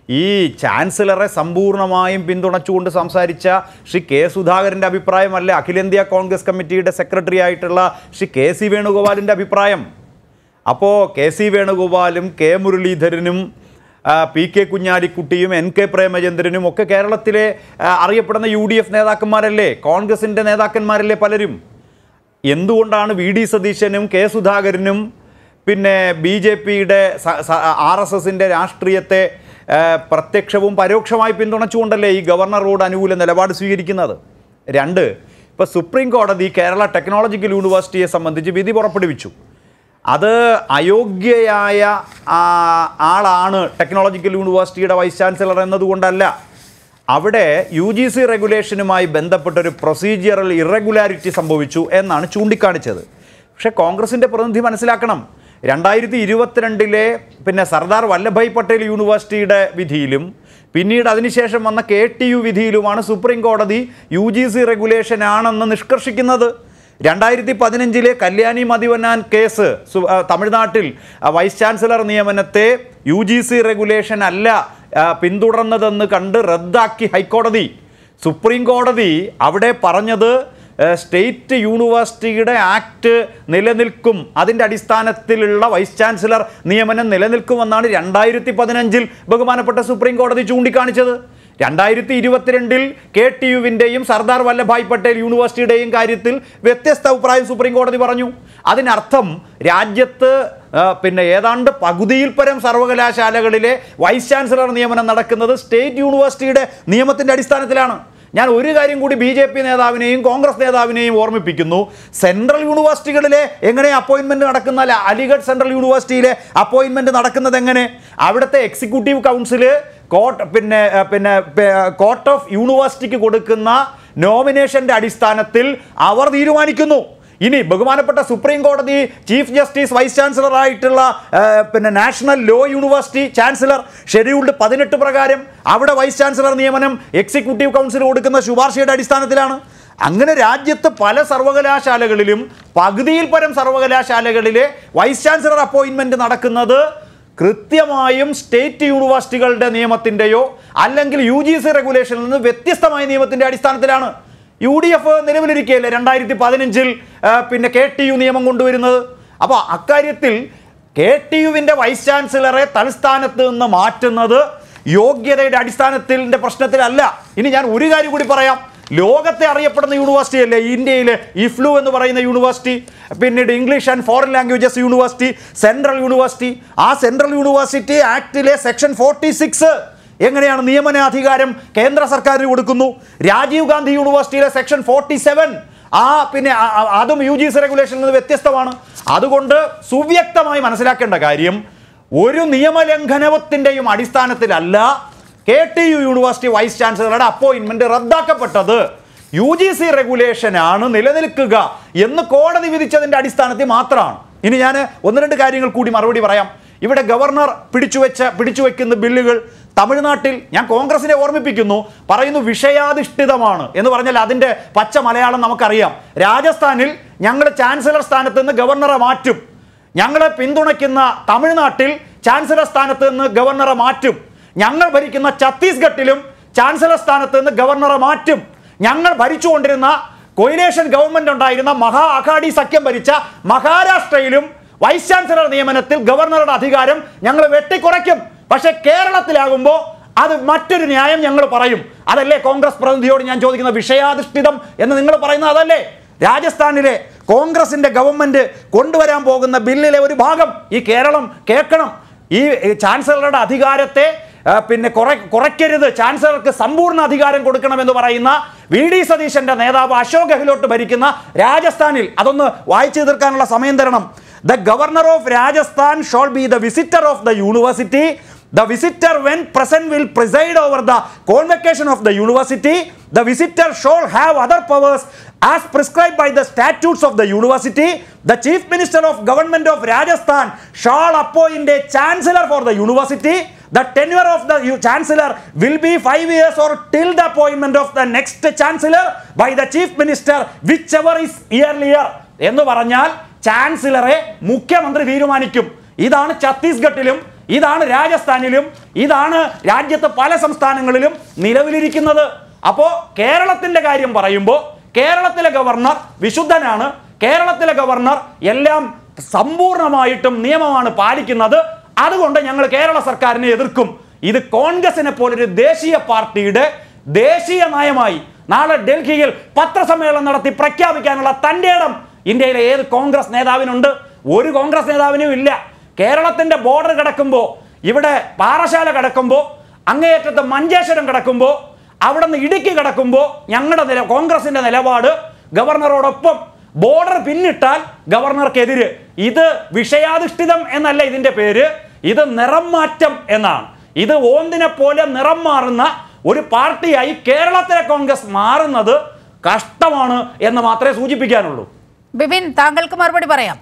ഈ ചാൻസലറെ സമ്പൂർണ്ണമായും പിന്തുണച്ചുകൊണ്ട് സംസാരിച്ച ശ്രീ കെ സുധാകരൻ്റെ അഭിപ്രായമല്ല അഖിലേന്ത്യാ കോൺഗ്രസ് കമ്മിറ്റിയുടെ സെക്രട്ടറി ആയിട്ടുള്ള ശ്രീ കെ സി വേണുഗോപാലിൻ്റെ അഭിപ്രായം അപ്പോൾ കെ സി വേണുഗോപാലും കെ മുരളീധരനും ആ, പി കെ കുഞ്ഞാലിക്കുട്ടിയും എൻ കെ പ്രേമചന്ദ്രനും ഒക്കെ കേരളത്തിലെ ആ, അറിയപ്പെടുന്ന യു ഡി എഫ് നേതാക്കന്മാരല്ലേ കോൺഗ്രസിൻ്റെ നേതാക്കന്മാരല്ലേ പലരും എന്തുകൊണ്ടാണ് വി ഡി സതീശനും കെ സുധാകരനും പിന്നെ ബി ജെ പിയുടെ ആർ എസ് എസിൻ്റെ രാഷ്ട്രീയത്തെ ആ, പ്രത്യക്ഷവും പരോക്ഷമായി പിന്തുണച്ചുകൊണ്ടല്ലേ ഈ ഗവർണറോട് അനുകൂല നിലപാട് സ്വീകരിക്കുന്നത് രണ്ട് ഇപ്പോൾ സുപ്രീം കോടതി കേരള ടെക്നോളജിക്കൽ യൂണിവേഴ്സിറ്റിയെ സംബന്ധിച്ച് വിധി പുറപ്പെടുവിച്ചു അത് അയോഗ്യയായ ആ, ആളാണ് ടെക്നോളജിക്കൽ യൂണിവേഴ്സിറ്റിയുടെ വൈസ് ചാൻസലർ എന്നതുകൊണ്ടല്ല അവിടെ യു ജി സി റെഗുലേഷനുമായി ബന്ധപ്പെട്ടൊരു പ്രൊസീജിയറൽ ഇറഗുലാരിറ്റി സംഭവിച്ചു എന്നാണ് ചൂണ്ടിക്കാണിച്ചത് പക്ഷേ കോൺഗ്രസിൻ്റെ പ്രതിനിധി മനസ്സിലാക്കണം രണ്ടായിരത്തി ഇരുപത്തിരണ്ടിലെ പിന്നെ സർദാർ വല്ലഭായ് പട്ടേൽ യൂണിവേഴ്സിറ്റിയുടെ വിധിയിലും പിന്നീട് അതിനുശേഷം വന്ന കെ ടി യു വിധിയിലുമാണ് സുപ്രീം കോടതി യു ജി സി റെഗുലേഷൻ ആണെന്ന് നിഷ്കർഷിക്കുന്നത് രണ്ടായിരത്തി പതിനഞ്ചിലെ കല്യാണി മതിവന്നാൻ കേസ് സു- ആ, തമിഴ്നാട്ടിൽ ആ, വൈസ് ചാൻസലർ നിയമനത്തെ യു ജി സി റെഗുലേഷൻ അല്ല ആ, പിന്തുടർന്നതെന്ന് കണ്ട് റദ്ദാക്കി ഹൈക്കോടതി സുപ്രീം കോടതി അവിടെ പറഞ്ഞത് ആ, സ്റ്റേറ്റ് യൂണിവേഴ്സിറ്റിയുടെ ആക്ട് നിലനിൽക്കും അതിൻ്റെ അടിസ്ഥാനത്തിലുള്ള വൈസ് ചാൻസലർ നിയമനം നിലനിൽക്കുമെന്നാണ് രണ്ടായിരത്തി പതിനഞ്ചിൽ ബഹുമാനപ്പെട്ട സുപ്രീം കോടതി ചൂണ്ടിക്കാണിച്ചത് രണ്ടായിരത്തി ഇരുപത്തിരണ്ടിൽ കെ ടി യുവിൻ്റെയും സർദാർ വല്ലഭായ് പട്ടേൽ യൂണിവേഴ്സിറ്റിയുടെയും കാര്യത്തിൽ വ്യത്യസ്ത അഭിപ്രായം സുപ്രീം കോടതി പറഞ്ഞു അതിനർത്ഥം രാജ്യത്ത് ആ, പിന്നെ ഏതാണ്ട് പകുതിയിൽ പരം സർവകലാശാലകളിലെ വൈസ് ചാൻസലർ നിയമനം നടക്കുന്നത് സ്റ്റേറ്റ് യൂണിവേഴ്സിറ്റിയുടെ നിയമത്തിൻ്റെ അടിസ്ഥാനത്തിലാണ് ഞാൻ ഒരു കാര്യം കൂടി ബി ജെ പി നേതാവിനെയും കോൺഗ്രസ് നേതാവിനെയും ഓർമ്മിപ്പിക്കുന്നു സെൻട്രൽ യൂണിവേഴ്സിറ്റികളിലെ എങ്ങനെ അപ്പോയിൻമെന്റ് നടക്കുന്ന അല്ല, അലിഗഡ് സെൻട്രൽ യൂണിവേഴ്സിറ്റിയിലെ അപ്പോയിൻമെന്റ് നടക്കുന്നത് എങ്ങനെ അവിടുത്തെ എക്സിക്യൂട്ടീവ് കൗൺസില് കോട്ട് പിന്നെ ഏർ, പിന്നെ കോർട്ട് ഓഫ് യൂണിവേഴ്സിറ്റിക്ക് കൊടുക്കുന്ന നോമിനേഷന്റെ അടിസ്ഥാനത്തിൽ അവർ തീരുമാനിക്കുന്നു ഇനി ബഹുമാനപ്പെട്ട സുപ്രീം കോടതി ചീഫ് ജസ്റ്റിസ് വൈസ് ചാൻസലർ ആയിട്ടുള്ള ഏർ, പിന്നെ national law university chancellor scheduled പതിനെട്ട് പ്രകാരം അവിടെ വൈസ് ചാൻസലർ നിയമനം എക്സിക്യൂട്ടീവ് കൗൺസിൽ കൊടുക്കുന്ന ശുപാർശയുടെ അടിസ്ഥാനത്തിലാണ് അങ്ങനെ രാജ്യത്ത് പല സർവകലാശാലകളിലും പകുതിയിൽ പരം സർവകലാശാലകളിലെ വൈസ് ചാൻസലർ അപ്പോയിൻമെന്റ് നടക്കുന്നത് കൃത്യമായും സ്റ്റേറ്റ് യൂണിവേഴ്സിറ്റികളുടെ നിയമത്തിൻ്റെയോ അല്ലെങ്കിൽ യു ജി സി റെഗുലേഷനിൽ നിന്ന് വ്യത്യസ്തമായ നിയമത്തിൻ്റെ അടിസ്ഥാനത്തിലാണ് യു ഡി എഫ് നിലവിലിരിക്കുകയല്ലേ രണ്ടായിരത്തി പതിനഞ്ചിൽ പിന്നെ കെ ടി യു നിയമം കൊണ്ടുവരുന്നത് അപ്പോൾ അക്കാര്യത്തിൽ കെ ടി യുവിൻ്റെ വൈസ് ചാൻസലറെ തലസ്ഥാനത്ത് നിന്ന് മാറ്റുന്നത് യോഗ്യതയുടെ അടിസ്ഥാനത്തിൻ്റെ പ്രശ്നത്തിലല്ല ഇനി ഞാൻ ഒരു കാര്യം കൂടി പറയാം ലോകത്തെ അറിയപ്പെടുന്ന യൂണിവേഴ്സിറ്റി അല്ലേ ഇന്ത്യയിലെ ഇഫ്ലു എന്ന് പറയുന്ന യൂണിവേഴ്സിറ്റി പിന്നീട് English and foreign languages university central university ആ സെൻട്രൽ യൂണിവേഴ്സിറ്റി ആക്ടിലെ സെക്ഷൻ ഫോർട്ടി സിക്സ് എങ്ങനെയാണ് നിയമനാധികാരം കേന്ദ്ര സർക്കാരിന് കൊടുക്കുന്നു രാജീവ് ഗാന്ധി യൂണിവേഴ്സിറ്റിയിലെ സെക്ഷൻ ഫോർട്ടി സെവൻ ആ പിന്നെ ആ- ആ- അതും യു ജി സി റെഗുലേഷനിൽ നിന്ന് വ്യത്യസ്തമാണ് അതുകൊണ്ട് സുവ്യക്തമായി മനസ്സിലാക്കേണ്ട കാര്യം ഒരു നിയമലംഘനത്തിൻ്റെയും അടിസ്ഥാനത്തിലല്ല K T U university vice ചാൻസലറുടെ അപ്പോയിൻമെന്റ് റദ്ദാക്കപ്പെട്ടത് യു ജി സി റെഗുലേഷനാണ് നിലനിൽക്കുക എന്ന് കോടതി വിധിച്ചതിന്റെ അടിസ്ഥാനത്തിൽ മാത്രമാണ് ഇനി ഞാൻ ഒന്ന് രണ്ട് കാര്യങ്ങൾ കൂടി മറുപടി പറയാം ഇവിടെ ഗവർണർ പിടിച്ചുവെച്ച പിടിച്ചുവെക്കുന്ന ബില്ലുകൾ തമിഴ്നാട്ടിൽ ഞാൻ കോൺഗ്രസിനെ ഓർമ്മിപ്പിക്കുന്നു പറയുന്നു വിഷയാധിഷ്ഠിതമാണ് എന്ന് പറഞ്ഞാൽ അതിൻ്റെ പച്ച മലയാളം നമുക്കറിയാം രാജസ്ഥാനിൽ ഞങ്ങൾ ചാൻസലർ സ്ഥാനത്ത് നിന്ന് ഗവർണറെ മാറ്റും ഞങ്ങളെ പിന്തുണയ്ക്കുന്ന തമിഴ്നാട്ടിൽ ചാൻസലർ സ്ഥാനത്ത് നിന്ന് ഗവർണറെ മാറ്റും ഞങ്ങൾ ഭരിക്കുന്ന ഛത്തീസ്ഗഡിലും ചാൻസലർ സ്ഥാനത്ത് നിന്ന് ഗവർണറെ മാറ്റും ഞങ്ങൾ ഭരിച്ചുകൊണ്ടിരുന്ന കൊയിലേഷൻ ഗവൺമെന്റ് ഉണ്ടായിരുന്ന മഹാ അഘാഡി സഖ്യം ഭരിച്ച മഹാരാഷ്ട്രയിലും വൈസ് ചാൻസലർ നിയമനത്തിൽ ഗവർണറുടെ അധികാരം ഞങ്ങൾ വെട്ടിക്കുറയ്ക്കും പക്ഷെ കേരളത്തിലാകുമ്പോൾ അത് മറ്റൊരു ന്യായം ഞങ്ങൾ പറയും അതല്ലേ കോൺഗ്രസ് പ്രതിനിധിയോട് ഞാൻ ചോദിക്കുന്ന വിഷയാധിഷ്ഠിതം എന്ന് നിങ്ങൾ പറയുന്നത് അതല്ലേ രാജസ്ഥാനിലെ കോൺഗ്രസിന്റെ ഗവൺമെന്റ് കൊണ്ടുവരാൻ പോകുന്ന ബില്ലിലെ ഒരു ഭാഗം ഈ കേരളം കേൾക്കണം ഈ ഈ ചാൻസലറുടെ അധികാരത്തെ ആ, പിന്നെ കുറെ കുറയ്ക്കരുത് ചാൻസലർക്ക് സമ്പൂർണ്ണ അധികാരം കൊടുക്കണമെന്ന് പറയുന്ന വി ഡി സതീശന്റെ നേതാവ് അശോക് ഗെഹ്ലോട്ട് ഭരിക്കുന്ന രാജസ്ഥാനിൽ അതൊന്ന് വായിച്ചു തീർക്കാനുള്ള സമയം തരണം the governor of Rajasthan shall be the visitor of the university The visitor, when present, will preside over the convocation of the university. The visitor shall have other powers as prescribed by the statutes of the university. The chief minister of government of Rajasthan shall appoint a chancellor for the university. The tenure of the u- chancellor will be five years or till the appointment of the next chancellor by the chief minister, whichever is earlier. എന്ന് പറഞ്ഞാൽ ചാൻസലറെ മുഖ്യമന്ത്രി തീരുമാനിക്കും ഇതാണ് ഛത്തീസ്ഗഡിലും ഇതാണ് രാജസ്ഥാനിലും ഇതാണ് രാജ്യത്തെ പല സംസ്ഥാനങ്ങളിലും നിലവിലിരിക്കുന്നത് അപ്പോൾ കേരളത്തിന്റെ കാര്യം പറയുമ്പോൾ കേരളത്തിലെ ഗവർണർ വിശുദ്ധനാണ് കേരളത്തിലെ ഗവർണർ എല്ലാം സമ്പൂർണ്ണമായിട്ടും നിയമമാണ് പാലിക്കുന്നത് അതുകൊണ്ട് ഞങ്ങൾ കേരള സർക്കാരിനെ എതിർക്കും ഇത് കോൺഗ്രസിനെ പോലൊരു ദേശീയ പാർട്ടിയുടെ ദേശീയ നയമായി നാളെ ഡൽഹിയിൽ പത്രസമ്മേളനം നടത്തി പ്രഖ്യാപിക്കാനുള്ള തന്റെ ഇടം ഇന്ത്യയിലെ ഏത് കോൺഗ്രസ് നേതാവിനുണ്ട് ഒരു കോൺഗ്രസ് നേതാവിനും ഇല്ല കേരളത്തിന്റെ ബോർഡർ കിടക്കുമ്പോൾ ഇവിടെ പാറശാല കിടക്കുമ്പോൾ അങ്ങേയറ്റത്ത് മഞ്ചേശ്വരം കിടക്കുമ്പോൾ അവിടെ നിന്ന് ഇടുക്കി കിടക്കുമ്പോൾ ഞങ്ങളുടെ നില കോൺഗ്രസിന്റെ നിലപാട് ഗവർണറോടൊപ്പം ബോർഡർ പിന്നിട്ടാൽ ഗവർണർക്കെതിര് ഇത് വിഷയാധിഷ്ഠിതം എന്നല്ല ഇതിന്റെ പേര് ഇത് നിറം മാറ്റം എന്നാണ് ഇത് ഓന്തിനെ പോലെ നിറം മാറുന്ന ഒരു പാർട്ടിയായി കേരളത്തിലെ കോൺഗ്രസ് മാറുന്നത് കഷ്ടമാണ് എന്ന് മാത്രമേ സൂചിപ്പിക്കാനുള്ളൂ ബിപിൻ താങ്കൾക്ക് മറുപടി പറയാം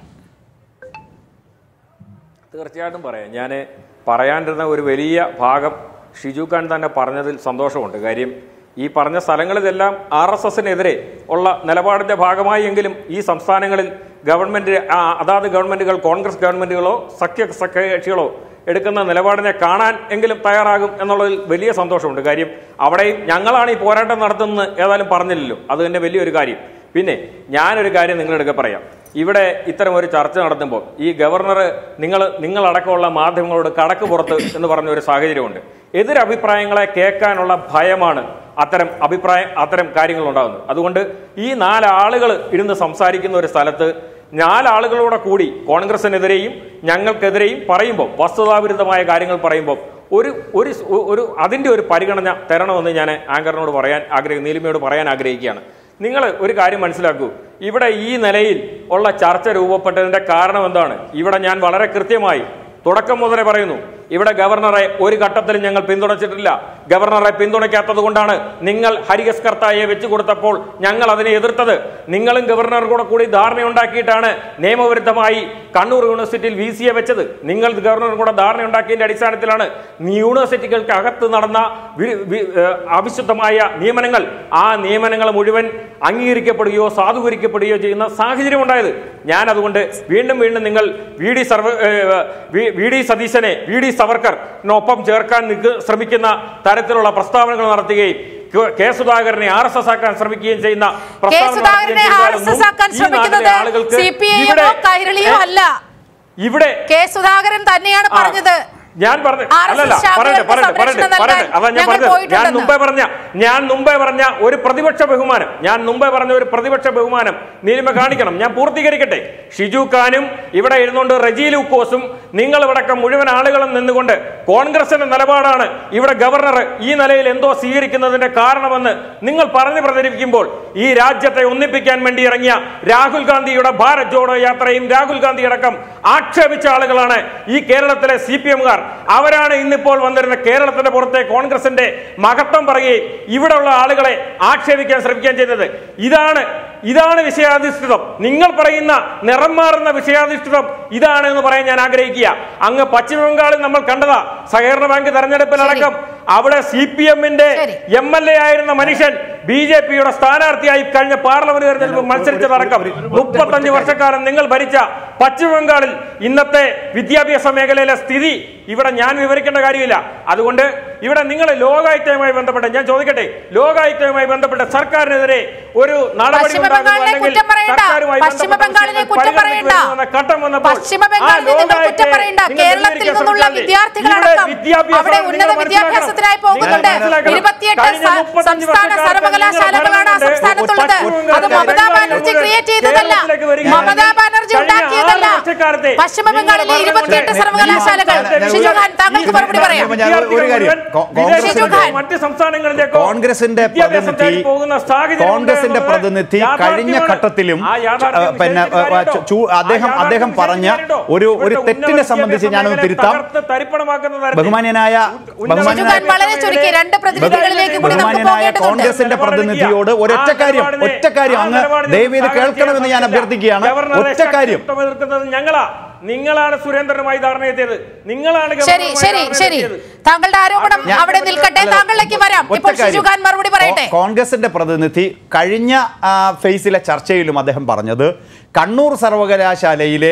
തീർച്ചയായിട്ടും പറയാം ഞാൻ പറയാനിരുന്ന ഒരു വലിയ ഭാഗം ഷിജു ഖാൻ തന്നെ പറഞ്ഞതിൽ സന്തോഷമുണ്ട് കാര്യം ഈ പറഞ്ഞ സ്ഥലങ്ങളിലെല്ലാം ആർ എസ് എസിനെതിരെ ഉള്ള നിലപാടിന്റെ ഭാഗമായി എങ്കിലും ഈ സംസ്ഥാനങ്ങളിൽ ഗവൺമെന്റ് ആ, അതാത് ഗവൺമെന്റുകൾ കോൺഗ്രസ് ഗവൺമെന്റുകളോ സഖ്യ സഖ്യകക്ഷികളോ എടുക്കുന്ന നിലപാടിനെ കാണാൻ എങ്കിലും തയ്യാറാകും എന്നുള്ളതിൽ വലിയ സന്തോഷമുണ്ട് കാര്യം അവിടെയും ഞങ്ങളാണ് ഈ പോരാട്ടം നടത്തുന്നത് ഏതായാലും പറഞ്ഞില്ലല്ലോ അത് തന്നെ വലിയൊരു കാര്യം പിന്നെ ഞാനൊരു കാര്യം നിങ്ങളെടുക്കെ പറയാം ഇവിടെ ഇത്തരം ഒരു ചർച്ച നടത്തുമ്പോൾ ഈ ഗവർണർ നിങ്ങൾ നിങ്ങളടക്കമുള്ള മാധ്യമങ്ങളോട് കടക്ക് പുറത്ത് എന്ന് പറഞ്ഞ ഒരു സാഹചര്യമുണ്ട് എതിരഭിപ്രായങ്ങളെ കേൾക്കാനുള്ള ഭയമാണ് അത്തരം അഭിപ്രായം അത്തരം കാര്യങ്ങൾ ഉണ്ടാകുന്നത് അതുകൊണ്ട് ഈ നാലാളുകൾ ഇരുന്ന് സംസാരിക്കുന്ന ഒരു സ്ഥലത്ത് നാലാളുകളോടെ കൂടി കോൺഗ്രസിനെതിരെയും ഞങ്ങൾക്കെതിരെയും പറയുമ്പോൾ വസ്തുതാവിരുദ്ധമായ കാര്യങ്ങൾ പറയുമ്പോൾ ഒരു ഒരു സ് ഒരു അതിൻ്റെ ഒരു പരിഗണന തരണമെന്ന് ഞാൻ ആങ്കറിനോട് പറയാൻ ആഗ്രഹി നീലിമയോട് പറയാൻ ആഗ്രഹിക്കുകയാണ് നിങ്ങൾ ഒരു കാര്യം മനസ്സിലാക്കൂ ഇവിടെ ഈ നിലയിൽ ഉള്ള ചർച്ച രൂപപ്പെട്ടതിന്റെ കാരണം എന്താണ് ഇവിടെ ഞാൻ വളരെ കൃത്യമായി തുടക്കം മുതലേ പറയുന്നു ഇവിടെ ഗവർണറെ ഒരു ഘട്ടത്തിലും ഞങ്ങൾ പിന്തുണച്ചിട്ടില്ല ഗവർണറെ പിന്തുണയ്ക്കാത്തത് കൊണ്ടാണ് നിങ്ങൾ ഹരികസ് കർത്തായെ വെച്ചു കൊടുത്തപ്പോൾ ഞങ്ങൾ അതിനെ എതിർത്തത് നിങ്ങളും ഗവർണർ കൂടെ കൂടി ധാരണയുണ്ടാക്കിയിട്ടാണ് നിയമവിരുദ്ധമായി കണ്ണൂർ യൂണിവേഴ്സിറ്റിയിൽ വി സിയെ വെച്ചത് നിങ്ങൾ ഗവർണർ കൂടെ ധാരണയുണ്ടാക്കിയതിന്റെ അടിസ്ഥാനത്തിലാണ് യൂണിവേഴ്സിറ്റികൾക്ക് അകത്ത് നടന്ന വി- വി- ഏഹ് അവിശുദ്ധമായ നിയമനങ്ങൾ ആ നിയമനങ്ങൾ മുഴുവൻ അംഗീകരിക്കപ്പെടുകയോ സാധൂകരിക്കപ്പെടുകയോ ചെയ്യുന്ന സാഹചര്യം ഉണ്ടായത് ഞാൻ അതുകൊണ്ട് വീണ്ടും വീണ്ടും നിങ്ങൾ വി ഡി സർവ ഏഹ് വി- വി ഡി സതീശനെ വി ഡി സവർക്കറിനൊപ്പം ചേർക്കാൻ നിൽക്ക് ശ്രമിക്കുന്ന തരത്തിലുള്ള പ്രസ്താവനകൾ നടത്തുകയും കെ- കെ സുധാകരനെ ആർ എസ് എസ് ആക്കാൻ ശ്രമിക്കുകയും ചെയ്യുന്ന കെ പ്രസ്താവന സുധാകരനെ നടത്തുകയും ആർ എസ് എസ് ആക്കാൻ ചെയ്താലൊന്നും ഈ ശ്രമിക്കുന്നത് നാട്ടിലെ ആളുകൾക്ക് സി പി ഐ ഇവിടെ- കൈരളിയോ അല്ല ഇവിടെ കെ സുധാകരൻ തന്നെയാണ് ആ, പറഞ്ഞത് ഞാൻ പറഞ്ഞു RSS അല്ലല്ല ശാഖകൾക്ക് പറയട്ടെ പറയട്ടെ പറയട്ടെ സംരക്ഷണം പറയട്ടെ നൽകാൻ അതാ ഞാൻ ഞങ്ങൾ പറഞ്ഞത് ഞാൻ പോയിട്ടുണ്ടെന്ന്. മുമ്പേ പറഞ്ഞ ഞാൻ മുമ്പേ പറഞ്ഞ ഒരു പ്രതിപക്ഷ ബഹുമാനം ഞാൻ മുമ്പേ പറഞ്ഞ ഒരു പ്രതിപക്ഷ ബഹുമാനം നീലിമ കാണിക്കണം ഞാൻ പൂർത്തീകരിക്കട്ടെ ഷിജു ഖാനും ഇവിടെ ഇരുന്നുകൊണ്ട് റജി ലൂക്കോസും നിങ്ങൾ ഇവിടക്കം മുഴുവൻ ആളുകളും നിന്നുകൊണ്ട് കോൺഗ്രസിന്റെ നിലപാടാണ് ഇവിടെ ഗവർണർ ഈ നിലയിൽ എന്തോ സ്വീകരിക്കുന്നതിന്റെ കാരണമെന്ന് നിങ്ങൾ പറഞ്ഞു പ്രചരിപ്പിക്കുമ്പോൾ ഈ രാജ്യത്തെ ഒന്നിപ്പിക്കാൻ വേണ്ടി ഇറങ്ങിയ രാഹുൽ ഗാന്ധിയുടെ ഭാരത് ജോഡോ യാത്രയും രാഹുൽ ഗാന്ധി അടക്കം ആക്ഷേപിച്ച ആളുകളാണ് ഈ കേരളത്തിലെ സി പി എമ്മുകാർ അവരാണ് ഇന്നിപ്പോൾ വന്നിരുന്ന കേരളത്തിന്റെ പുറത്തെ കോൺഗ്രസിന്റെ മഹത്വം പറയുകയും ഇവിടെയുള്ള ആളുകളെ ആക്ഷേപിക്കാൻ ശ്രമിക്കുകയും ചെയ്തത് ഇതാണ് ഇതാണ് വിഷയാധിഷ്ഠിതം നിങ്ങൾ പറയുന്ന നിറം മാറുന്ന വിഷയാധിഷ്ഠിതം ഇതാണ് എന്ന് പറയാൻ ഞാൻ ആഗ്രഹിക്കുക അങ്ങ് പശ്ചിമ ബംഗാളിൽ നമ്മൾ കണ്ടതാ സഹകരണ ബാങ്ക് തെരഞ്ഞെടുപ്പിലടക്കം അവിടെ സി പി എമ്മിന്റെ ശരി. എം എൽ എ ആയിരുന്ന മനുഷ്യൻ ബി ജെ പിയുടെ സ്ഥാനാർത്ഥിയായി കഴിഞ്ഞ പാർലമെന്റ് തെരഞ്ഞെടുപ്പ് മത്സരിച്ചതടക്കം മുപ്പത്തഞ്ച് വർഷക്കാലം നിങ്ങൾ ഭരിച്ച പശ്ചിമ ബംഗാളിൽ ഇന്നത്തെ വിദ്യാഭ്യാസ മേഖലയിലെ സ്ഥിതി ഇവിടെ ഞാൻ വിവരിക്കേണ്ട കാര്യമില്ല അതുകൊണ്ട് ഇവിടെ നിങ്ങൾ ലോകായുക്തയുമായി ബന്ധപ്പെട്ട് ഞാൻ ചോദിക്കട്ടെ ലോകായുക്തയുമായി ബന്ധപ്പെട്ട് സർക്കാരിനെതിരെ ഒരു നടപടി പശ്ചിമ ഉണ്ടാകുമോ ബംഗാളിനെ അല്ലെങ്കിൽ കുറ്റം പറയണ്ട. സർക്കാരുമായി പശ്ചിമ ബന്ധപ്പെട്ട ബംഗാളിനെ വിഷയങ്ങൾ കുറ്റം പരിഗണനയ്ക്ക് പറയണ്ട. വരുമെന്ന ഘട്ടം വന്നപ്പോൾ പശ്ചിമ ആ ബംഗാളിനെ നിങ്ങൾ ലോകായുക്തയെ കുറ്റം പറയണ്ട. നിങ്ങൾ കേരളത്തിൽ വിവരിക്കാൻ നിന്നുള്ള ശ്രമിക്കാതെ വിദ്യാർത്ഥികളടക്കം ഇവിടെ വിദ്യാഭ്യാസം അവിടെ നിങ്ങൾ ഉന്നത മനസ്സിലാക്കണം. വിദ്യാഭ്യാസത്തിനായി നിങ്ങൾ പോകുന്നുണ്ട് മനസ്സിലാക്കണം. ഇരുപത്തിയെട്ട് കഴിഞ്ഞ സ- 35 സംസ്ഥാന വർഷക്കാലത്ത് സർവകലാശാലകളാണ് ആ നിങ്ങൾ സംസ്ഥാനത്തുള്ളത് ഭരണമുണ്ട്. അത് മമതാ ബാനർജി ക്രിയേറ്റ് ചെയ്തതല്ല കേരളത്തിലേക്ക് വരികയാണെങ്കിൽ മമതാ ബാനർജി കഴിഞ്ഞ ഉണ്ടാക്കിയതല്ല ആറ് വർഷക്കാലത്തെ പശ്ചിമ ബംഗാളിലെ നിങ്ങൾ ഇരുപത്തിയെട്ട് ഭരണമുണ്ട്. സർവകലാശാലകൾ ഞാൻ- ഷിജു ഖാൻ താങ്കൾക്ക് മറുപടി പറയാം ഞാൻ ഒരു കാര്യം, കോ- ഷിജു ഖാൻ. മറ്റ് സംസ്ഥാനങ്ങളിലേക്കോ കോൺഗ്രസിന്റെ വിദ്യാഭ്യാസം പ്രതിനിധി തേടി പോകുന്ന സാഹചര്യം കോൺഗ്രസിന്റെ ഉണ്ട് പ്രതിനിധി എന്നുള്ളത് കഴിഞ്ഞ യാഥാർത്ഥ്യമാണ്. ഘട്ടത്തിലും ആ യാഥാർത്ഥ്യം ച- പിന്നെ വിശദീകരിക്കാൻ ആ, കാര്യമുണ്ടോ? ചു- അദ്ദേഹം ആ അദ്ദേഹം യാഥാർത്ഥ്യം പറഞ്ഞ വിശദീകരിക്കാൻ ഒരു ഒരു ഇവിടുത്തെ തെറ്റിനെ ഉന്നത സംബന്ധിച്ച് ഞാനൊന്ന് വിദ്യാഭ്യാസ തിരുത്താം തകർത്ത് തരിപ്പണമാക്കുന്ന തരത്തിൽ ബഹുമാന്യനായ ഉന്നത ബഹുമാന്യനായ ഷിജു ഖാൻ വളരെ ചുരുക്കി രണ്ട് പ്രതിനിധികളിലേക്ക് കൂടി നമുക്ക് ബഹുമാന്യനായ പോകേണ്ടതുണ്ട് കോൺഗ്രസിന്റെ പ്രതിനിധിയോട് ഒരൊറ്റ കാര്യം ഒറ്റ കാര്യം അങ്ങ് ദയവ് ഇത് കേൾക്കണമെന്ന് ഞാൻ അഭ്യർത്ഥിക്കുകയാണ് ഒറ്റ കാര്യം എതിർക്കുന്നത് ഞങ്ങളാ നിങ്ങളാണ് സുരേന്ദ്രനുമായി ധാരണ എത്തിയത് നിങ്ങളാണ് ശരി ഗവർണറുമായി ശരി ധാരണ ശരി എത്തിയത്. താങ്കളുടെ ആരോപണം ഞാൻ- അവിടെ നിൽക്കട്ടെ അല്ല, താങ്കളിലേക്ക് വരാം ഒറ്റ ഇപ്പോൾ ഷിജു കാര്യം. ഖാൻ മറുപടി പറയട്ടെ കോ- കോൺഗ്രസിന്റെ പ്രതിനിധി കഴിഞ്ഞ ആ, ഫേസിലെ ചർച്ചയിലും അദ്ദേഹം പറഞ്ഞത് കണ്ണൂർ സർവകലാശാലയിലെ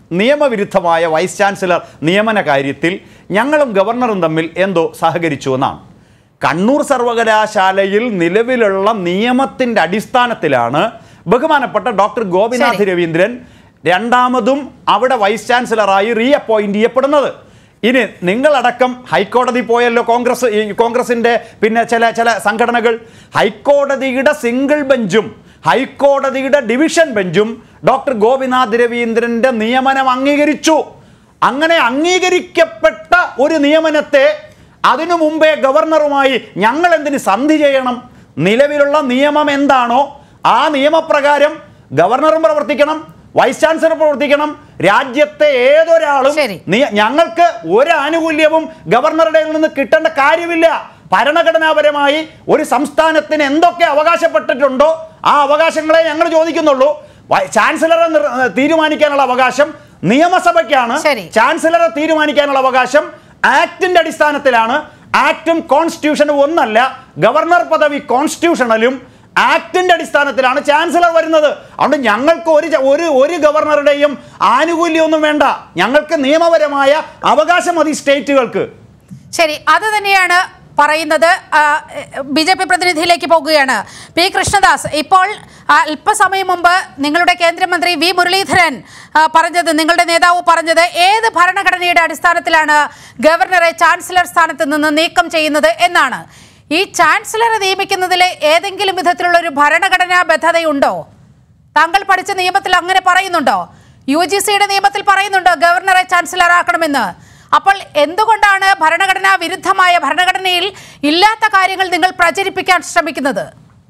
നിയമവിരുദ്ധമായ വൈസ് ചാൻസലർ നിയമന കാര്യത്തിൽ ഞങ്ങളും ഗവർണറും തമ്മിൽ എന്തോ സഹകരിച്ചു എന്നാണ് കണ്ണൂർ സർവകലാശാലയിൽ നിലവിലുള്ള നിയമത്തിൻ്റെ അടിസ്ഥാനത്തിലാണ് ബഹുമാനപ്പെട്ട ഡോക്ടർ ഗോപിനാഥ് ശരി. രവീന്ദ്രൻ രണ്ടാമതും അവിടെ വൈസ് ചാൻസലറായി റീ അപ്പോയിന്റ് ചെയ്യപ്പെടുന്നത് ഇനി നിങ്ങളടക്കം ഹൈക്കോടതി പോയല്ലോ കോൺഗ്രസ് ഈ കോൺഗ്രസിന്റെ പിന്നെ ചില ചില സംഘടനകൾ ഹൈക്കോടതിയുടെ സിംഗിൾ ബെഞ്ചും ഹൈക്കോടതിയുടെ ഡിവിഷൻ ബെഞ്ചും ഡോക്ടർ ഗോപിനാഥ് രവീന്ദ്രന്റെ നിയമനം അംഗീകരിച്ചു അങ്ങനെ അംഗീകരിക്കപ്പെട്ട ഒരു നിയമനത്തെ അതിനു മുമ്പേ ഗവർണറുമായി ഞങ്ങൾ എന്തിന് സന്ധി ചെയ്യണം നിലവിലുള്ള നിയമം എന്താണോ ആ നിയമപ്രകാരം ഗവർണറും പ്രവർത്തിക്കണം വൈസ് ചാൻസലർ പ്രവർത്തിക്കണം രാജ്യത്തെ ഏതൊരാളും ശരി. നിയ- ഞങ്ങൾക്ക് ഒരു ആനുകൂല്യവും ഗവർണറുടെ നിന്ന് കിട്ടേണ്ട കാര്യമില്ല ഭരണഘടനാപരമായി ഒരു സംസ്ഥാനത്തിന് എന്തൊക്കെ അവകാശപ്പെട്ടിട്ടുണ്ടോ ആ അവകാശങ്ങളെ ഞങ്ങൾ ചോദിക്കുന്നുള്ളൂ വൈ- ചാൻസലറെ നിർ- തീരുമാനിക്കാനുള്ള അവകാശം നിയമസഭയ്ക്കാണ് ശരി. ചാൻസലറെ തീരുമാനിക്കാനുള്ള അവകാശം ആക്ടിന്റെ അടിസ്ഥാനത്തിലാണ് ആക്ടും കോൺസ്റ്റിറ്റ്യൂഷനും ഒന്നല്ല ഗവർണർ പദവി കോൺസ്റ്റിറ്റ്യൂഷണലും ആക്ടിന്റെ അടിസ്ഥാനത്തിലാണ് ചാൻസലർ വരുന്നത് അതുകൊണ്ട് ഞങ്ങൾക്ക് ഒരു ച- ഒരു ഒരു ഗവർണറുടെയും ആനുകൂല്യമൊന്നും വേണ്ട ഞങ്ങൾക്ക് നിയമപരമായ അവകാശം മതി സ്റ്റേറ്റുകൾക്ക് ശരി അത് തന്നെയാണ് പറയുന്നത് ബി ജെ പി പ്രതിനിധിയിലേക്ക് പോകുകയാണ് പി കൃഷ്ണദാസ് ഇപ്പോൾ ആ, അല്പസമയം മുമ്പ് നിങ്ങളുടെ കേന്ദ്രമന്ത്രി വി മുരളീധരൻ ആ, പറഞ്ഞത് നിങ്ങളുടെ നേതാവ് പറഞ്ഞത് ഏത് ഭരണഘടനയുടെ അടിസ്ഥാനത്തിലാണ് ഗവർണറെ ചാൻസലർ സ്ഥാനത്ത് നിന്ന് നീക്കം ചെയ്യുന്നത് എന്നാണ് ഈ ചാൻസലറെ നിയമിക്കുന്നതിൽ ഏതെങ്കിലും വിധത്തിലുള്ള ഒരു ഭരണഘടനാ ബദ്ധതയുണ്ടോ താങ്കൾ പഠിച്ച നിയമത്തിൽ അങ്ങനെ പറയുന്നുണ്ടോ യു ജി സിയുടെ നിയമത്തിൽ പറയുന്നുണ്ടോ ഗവർണറെ ചാൻസലർ ആക്കണമെന്ന് അപ്പോൾ എന്തുകൊണ്ടാണ് ഭരണഘടനാ വിരുദ്ധമായ ഭരണഘടനയിൽ ഇല്ലാത്ത കാര്യങ്ങൾ നിങ്ങൾ പ്രചരിപ്പിക്കാൻ ശ്രമിക്കുന്നത്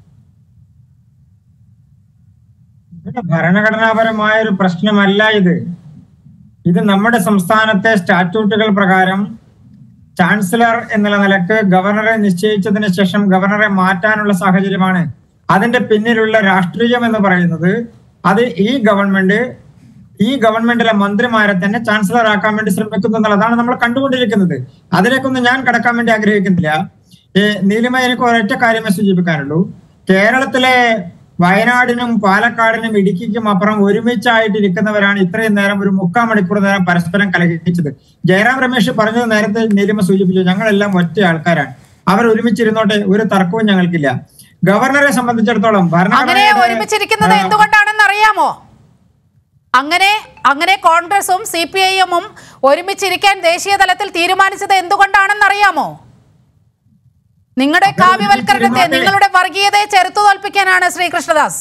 ഇത് ഭരണഘടനാപരമായ ഒരു പ്രശ്നമല്ല ഇത് ഇത് നമ്മുടെ സംസ്ഥാനത്തെ സ്റ്റാറ്റ്യൂട്ടുകൾ പ്രകാരം ചാൻസലർ എന്നുള്ള നിലക്ക് ഗവർണറെ നിശ്ചയിച്ചതിന് ശേഷം ഗവർണറെ മാറ്റാനുള്ള സാഹചര്യമാണ് അതിന്റെ പിന്നിലുള്ള രാഷ്ട്രീയം എന്ന് പറയുന്നത് അത് ഈ ഗവൺമെന്റ് ഈ ഗവൺമെന്റിലെ മന്ത്രിമാരെ തന്നെ ചാൻസലർ ആക്കാൻ വേണ്ടി ശ്രമിക്കുന്നു എന്നുള്ളതാണ് നമ്മൾ കണ്ടുകൊണ്ടിരിക്കുന്നത് അതിലേക്കൊന്നും ഞാൻ കടക്കാൻ വേണ്ടി ആഗ്രഹിക്കുന്നില്ല ഏ, നീലിമ എനിക്ക് ഒരൊറ്റ കാര്യമേ സൂചിപ്പിക്കാനുള്ളൂ കേരളത്തിലെ വയനാടിനും പാലക്കാടിനും ഇടുക്കിക്കും അപ്പുറം ഒരുമിച്ചായിട്ടിരിക്കുന്നവരാണ് ഇത്രയും നേരം ഒരു മുക്കാൽ മണിക്കൂർ നേരം പരസ്പരം കലഹിച്ചത് ജയറാം രമേശ് പറഞ്ഞത് നേരത്തെ നീലിമ സൂചിപ്പിച്ചു ഞങ്ങളെല്ലാം ഒറ്റ ആൾക്കാരാണ് അവർ ഒരുമിച്ചിരുന്നോട്ടെ ഒരു തർക്കവും ഞങ്ങൾക്കില്ല ഗവർണറെ സംബന്ധിച്ചിടത്തോളം അങ്ങനെ ഭരണഘടനയുടെ, ഒരുമിച്ചിരിക്കുന്നത് ആ, എന്തുകൊണ്ടാണെന്ന് അറിയാമോ അങ്ങനെ അങ്ങനെ കോൺഗ്രസും സി പി ഐ എമ്മും ഒരുമിച്ചിരിക്കാൻ ദേശീയ തലത്തിൽ തീരുമാനിച്ചത് എന്തുകൊണ്ടാണെന്ന് അറിയാമോ നിങ്ങളുടെ കാവ്യവൽക്കരണത്തെ നിങ്ങളുടെ വർഗീയതയെ ചെറുത്തു തോൽപ്പിക്കാനാണ് ശ്രീകൃഷ്ണദാസ്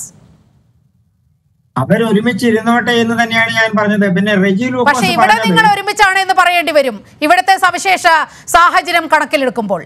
അവർ ഒരുമിച്ചിരുന്നോട്ടെ എന്ന് തന്നെയാണ് ഞാൻ പറഞ്ഞത് പിന്നെ റെജി ലൂക്കോസ് പക്ഷെ ഇവിടെ പറഞ്ഞത് നിങ്ങൾ ഒരുമിച്ചാണ് എന്ന് പറയേണ്ടി വരും ഇവിടുത്തെ സവിശേഷ സാഹചര്യം കണക്കിലെടുക്കുമ്പോൾ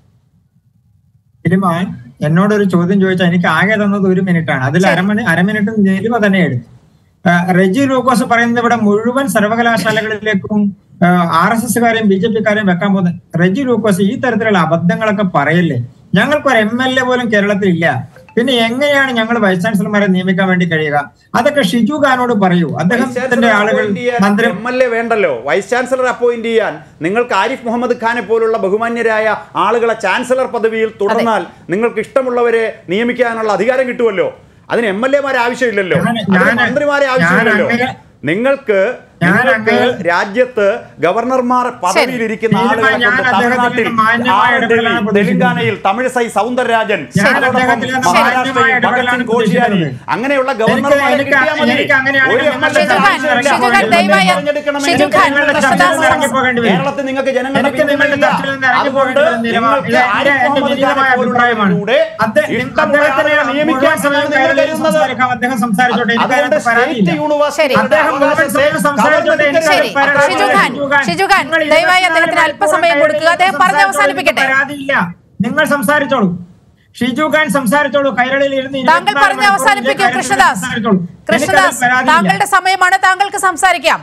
ഫിലിമാൻ എന്നോട് ഒരു ചോദ്യം ചോദിച്ചാൽ എനിക്ക് ആകെ തന്നത് ഒരു മിനിറ്റ് ആണ് അതിൽ അരമണി അരമിനിറ്റ് നിലുവ തന്നെ എടുത്തു ആ, റെജി ലൂക്കോസ് പറയുന്നത് ഇവിടെ മുഴുവൻ സർവകലാശാലകളിലേക്കും ആർ എസ് എസ്കാരെയും ബി ജെ പിക്കാരെയും വെക്കാൻ പോകുന്നത് റെജി ലൂക്കോസ് ഈ തരത്തിലുള്ള അബദ്ധങ്ങളൊക്കെ പറയല്ലേ ഞങ്ങൾക്കൊരു എം എൽ എ പോലും കേരളത്തിൽ ഇല്ല പിന്നെ എങ്ങനെയാണ് ഞങ്ങൾ വൈസ് ചാൻസലർമാരെ നിയമിക്കാൻ വേണ്ടി കഴിയുക അതൊക്കെ ഷിജു ഖാനോട് പറയൂ അദ്ദേഹത്തിന്റെ ആളുകൾ മന്ത്രി എം എൽ എ വേണ്ടല്ലോ വൈസ് ചാൻസലർ അപ്പോയിന്റ് ചെയ്യാൻ നിങ്ങൾക്ക് ആരിഫ് മുഹമ്മദ് ഖാനെ പോലുള്ള ബഹുമാന്യരായ ആളുകളെ ചാൻസലർ പദവിയിൽ തുടർന്നാൽ നിങ്ങൾക്ക് ഇഷ്ടമുള്ളവരെ നിയമിക്കാനുള്ള അധികാരം കിട്ടുമല്ലോ അതിന് എം എൽ എമാരെ ആവശ്യമില്ലല്ലോ ഞാൻ- അതിന് ഞാൻ- മന്ത്രിമാരെ ഞാൻ ആവശ്യമില്ലല്ലോ അങ്ങനെ- നിങ്ങൾക്ക് ഞാൻ നിങ്ങൾക്ക് അങ്ങനെ- രാജ്യത്ത് ഗവർണർമാർ പദവിയിലിരിക്കുന്ന ശരി. ആളുകളെ ഞാൻ കൊണ്ട് അദ്ദേഹത്തിന്റെ തമിഴ്നാട്ടിൽ മാന്യമായ ആർ. ഇടപെടലാണ് ഡൽഹി, പ്രതീക്ഷിക്കുന്നത്. തെലങ്കാനയിൽ തമിഴിസൈ സൗന്ദരരാജൻ ഞാൻ അതോടൊപ്പം അദ്ദേഹത്തിന്റെ മഹാരാഷ്ട്രയിൽ മാന്യമായ ഭഗത് ഇടപെടലാണ് സിംഗ് കോഷിയാരി പ്രതീക്ഷിക്കുന്നത്. അങ്ങനെയുള്ള എനിക്ക് ഗവർണർമാരെ എനിക്ക് കിട്ടിയാൽ മതി എനിക്ക് അങ്ങനെയാണ് ഒരു M L A Shiju Khan, Shiju Khan ദയവായി ഷിജു ഖാൻ കൃഷ്ണദാസ് ഇറങ്ങിപ്പോകേണ്ടി വരും. കേരളത്തിൽ നിങ്ങൾക്ക് ജനങ്ങളുടെ എനിക്ക് നിങ്ങളുടെ പിന്തുണയില്ല. ചർച്ചയിൽ നിന്ന് ഇറങ്ങി അതുകൊണ്ട് പോകേണ്ടി വരും. നിങ്ങൾക്ക് ഇത് എന്റെ- ആരിഫ് എന്റെ മുഹമ്മദ് വിനീതമായ ഖാനെ അഭിപ്രായമാണ്. പോലുള്ളവരുടെ അദ്ദേഹം- ഇഷ്ടമുള്ള അദ്ദേഹത്തിന് ആളുകളെ നിയമിക്കാൻ മുഴുവൻ സമയം നിങ്ങൾ കയറി കരുതുന്നത് സംസാരിക്കാം. അദ്ദേഹം സംസാരിച്ചോട്ടെ എനിക്ക് അതുകൊണ്ട് അതിനകത്ത് പരാതിയില്ല. സ്റ്റേറ്റ് യൂണിവേഴ്സിറ്റി ശരി. അദ്ദേഹം മുഴുവൻ സമയം സംസാരിച്ചോട്ടെ എനിക്ക് ശരി. അതിനകത്ത് പരാതിയില്ല. ഷിജു ഖാൻ, ഷിജു ഖാൻ, നിങ്ങൾ ദയവായി അദ്ദേഹത്തിന് ഇരുപത്തിനാല് അല്പസമയം കൊടുക്കുക. അദ്ദേഹം പറഞ്ഞ് സംസാരിച്ചോളൂ. അവസാനിപ്പിക്കട്ടെ. എനിക്ക് പരാതിയില്ല നിങ്ങൾ സംസാരിച്ചോളൂ ഷിജു ഖാൻ സംസാരിച്ചോളൂ കൈരളിയിൽ ഇരുന്ന് താങ്കൾ ഇരുപത്തിനാല് പറഞ്ഞ് മണിക്കൂർ അവസാനിപ്പിക്കൂ ഇതേ കാര്യത്തിൽ കൃഷ്ണദാസ് സംസാരിച്ചോളൂ. എനിക്കതിൽ കൃഷ്ണദാസ് പരാതിയില്ല. താങ്കളുടെ സമയമാണ് താങ്കൾക്ക് സംസാരിക്കാം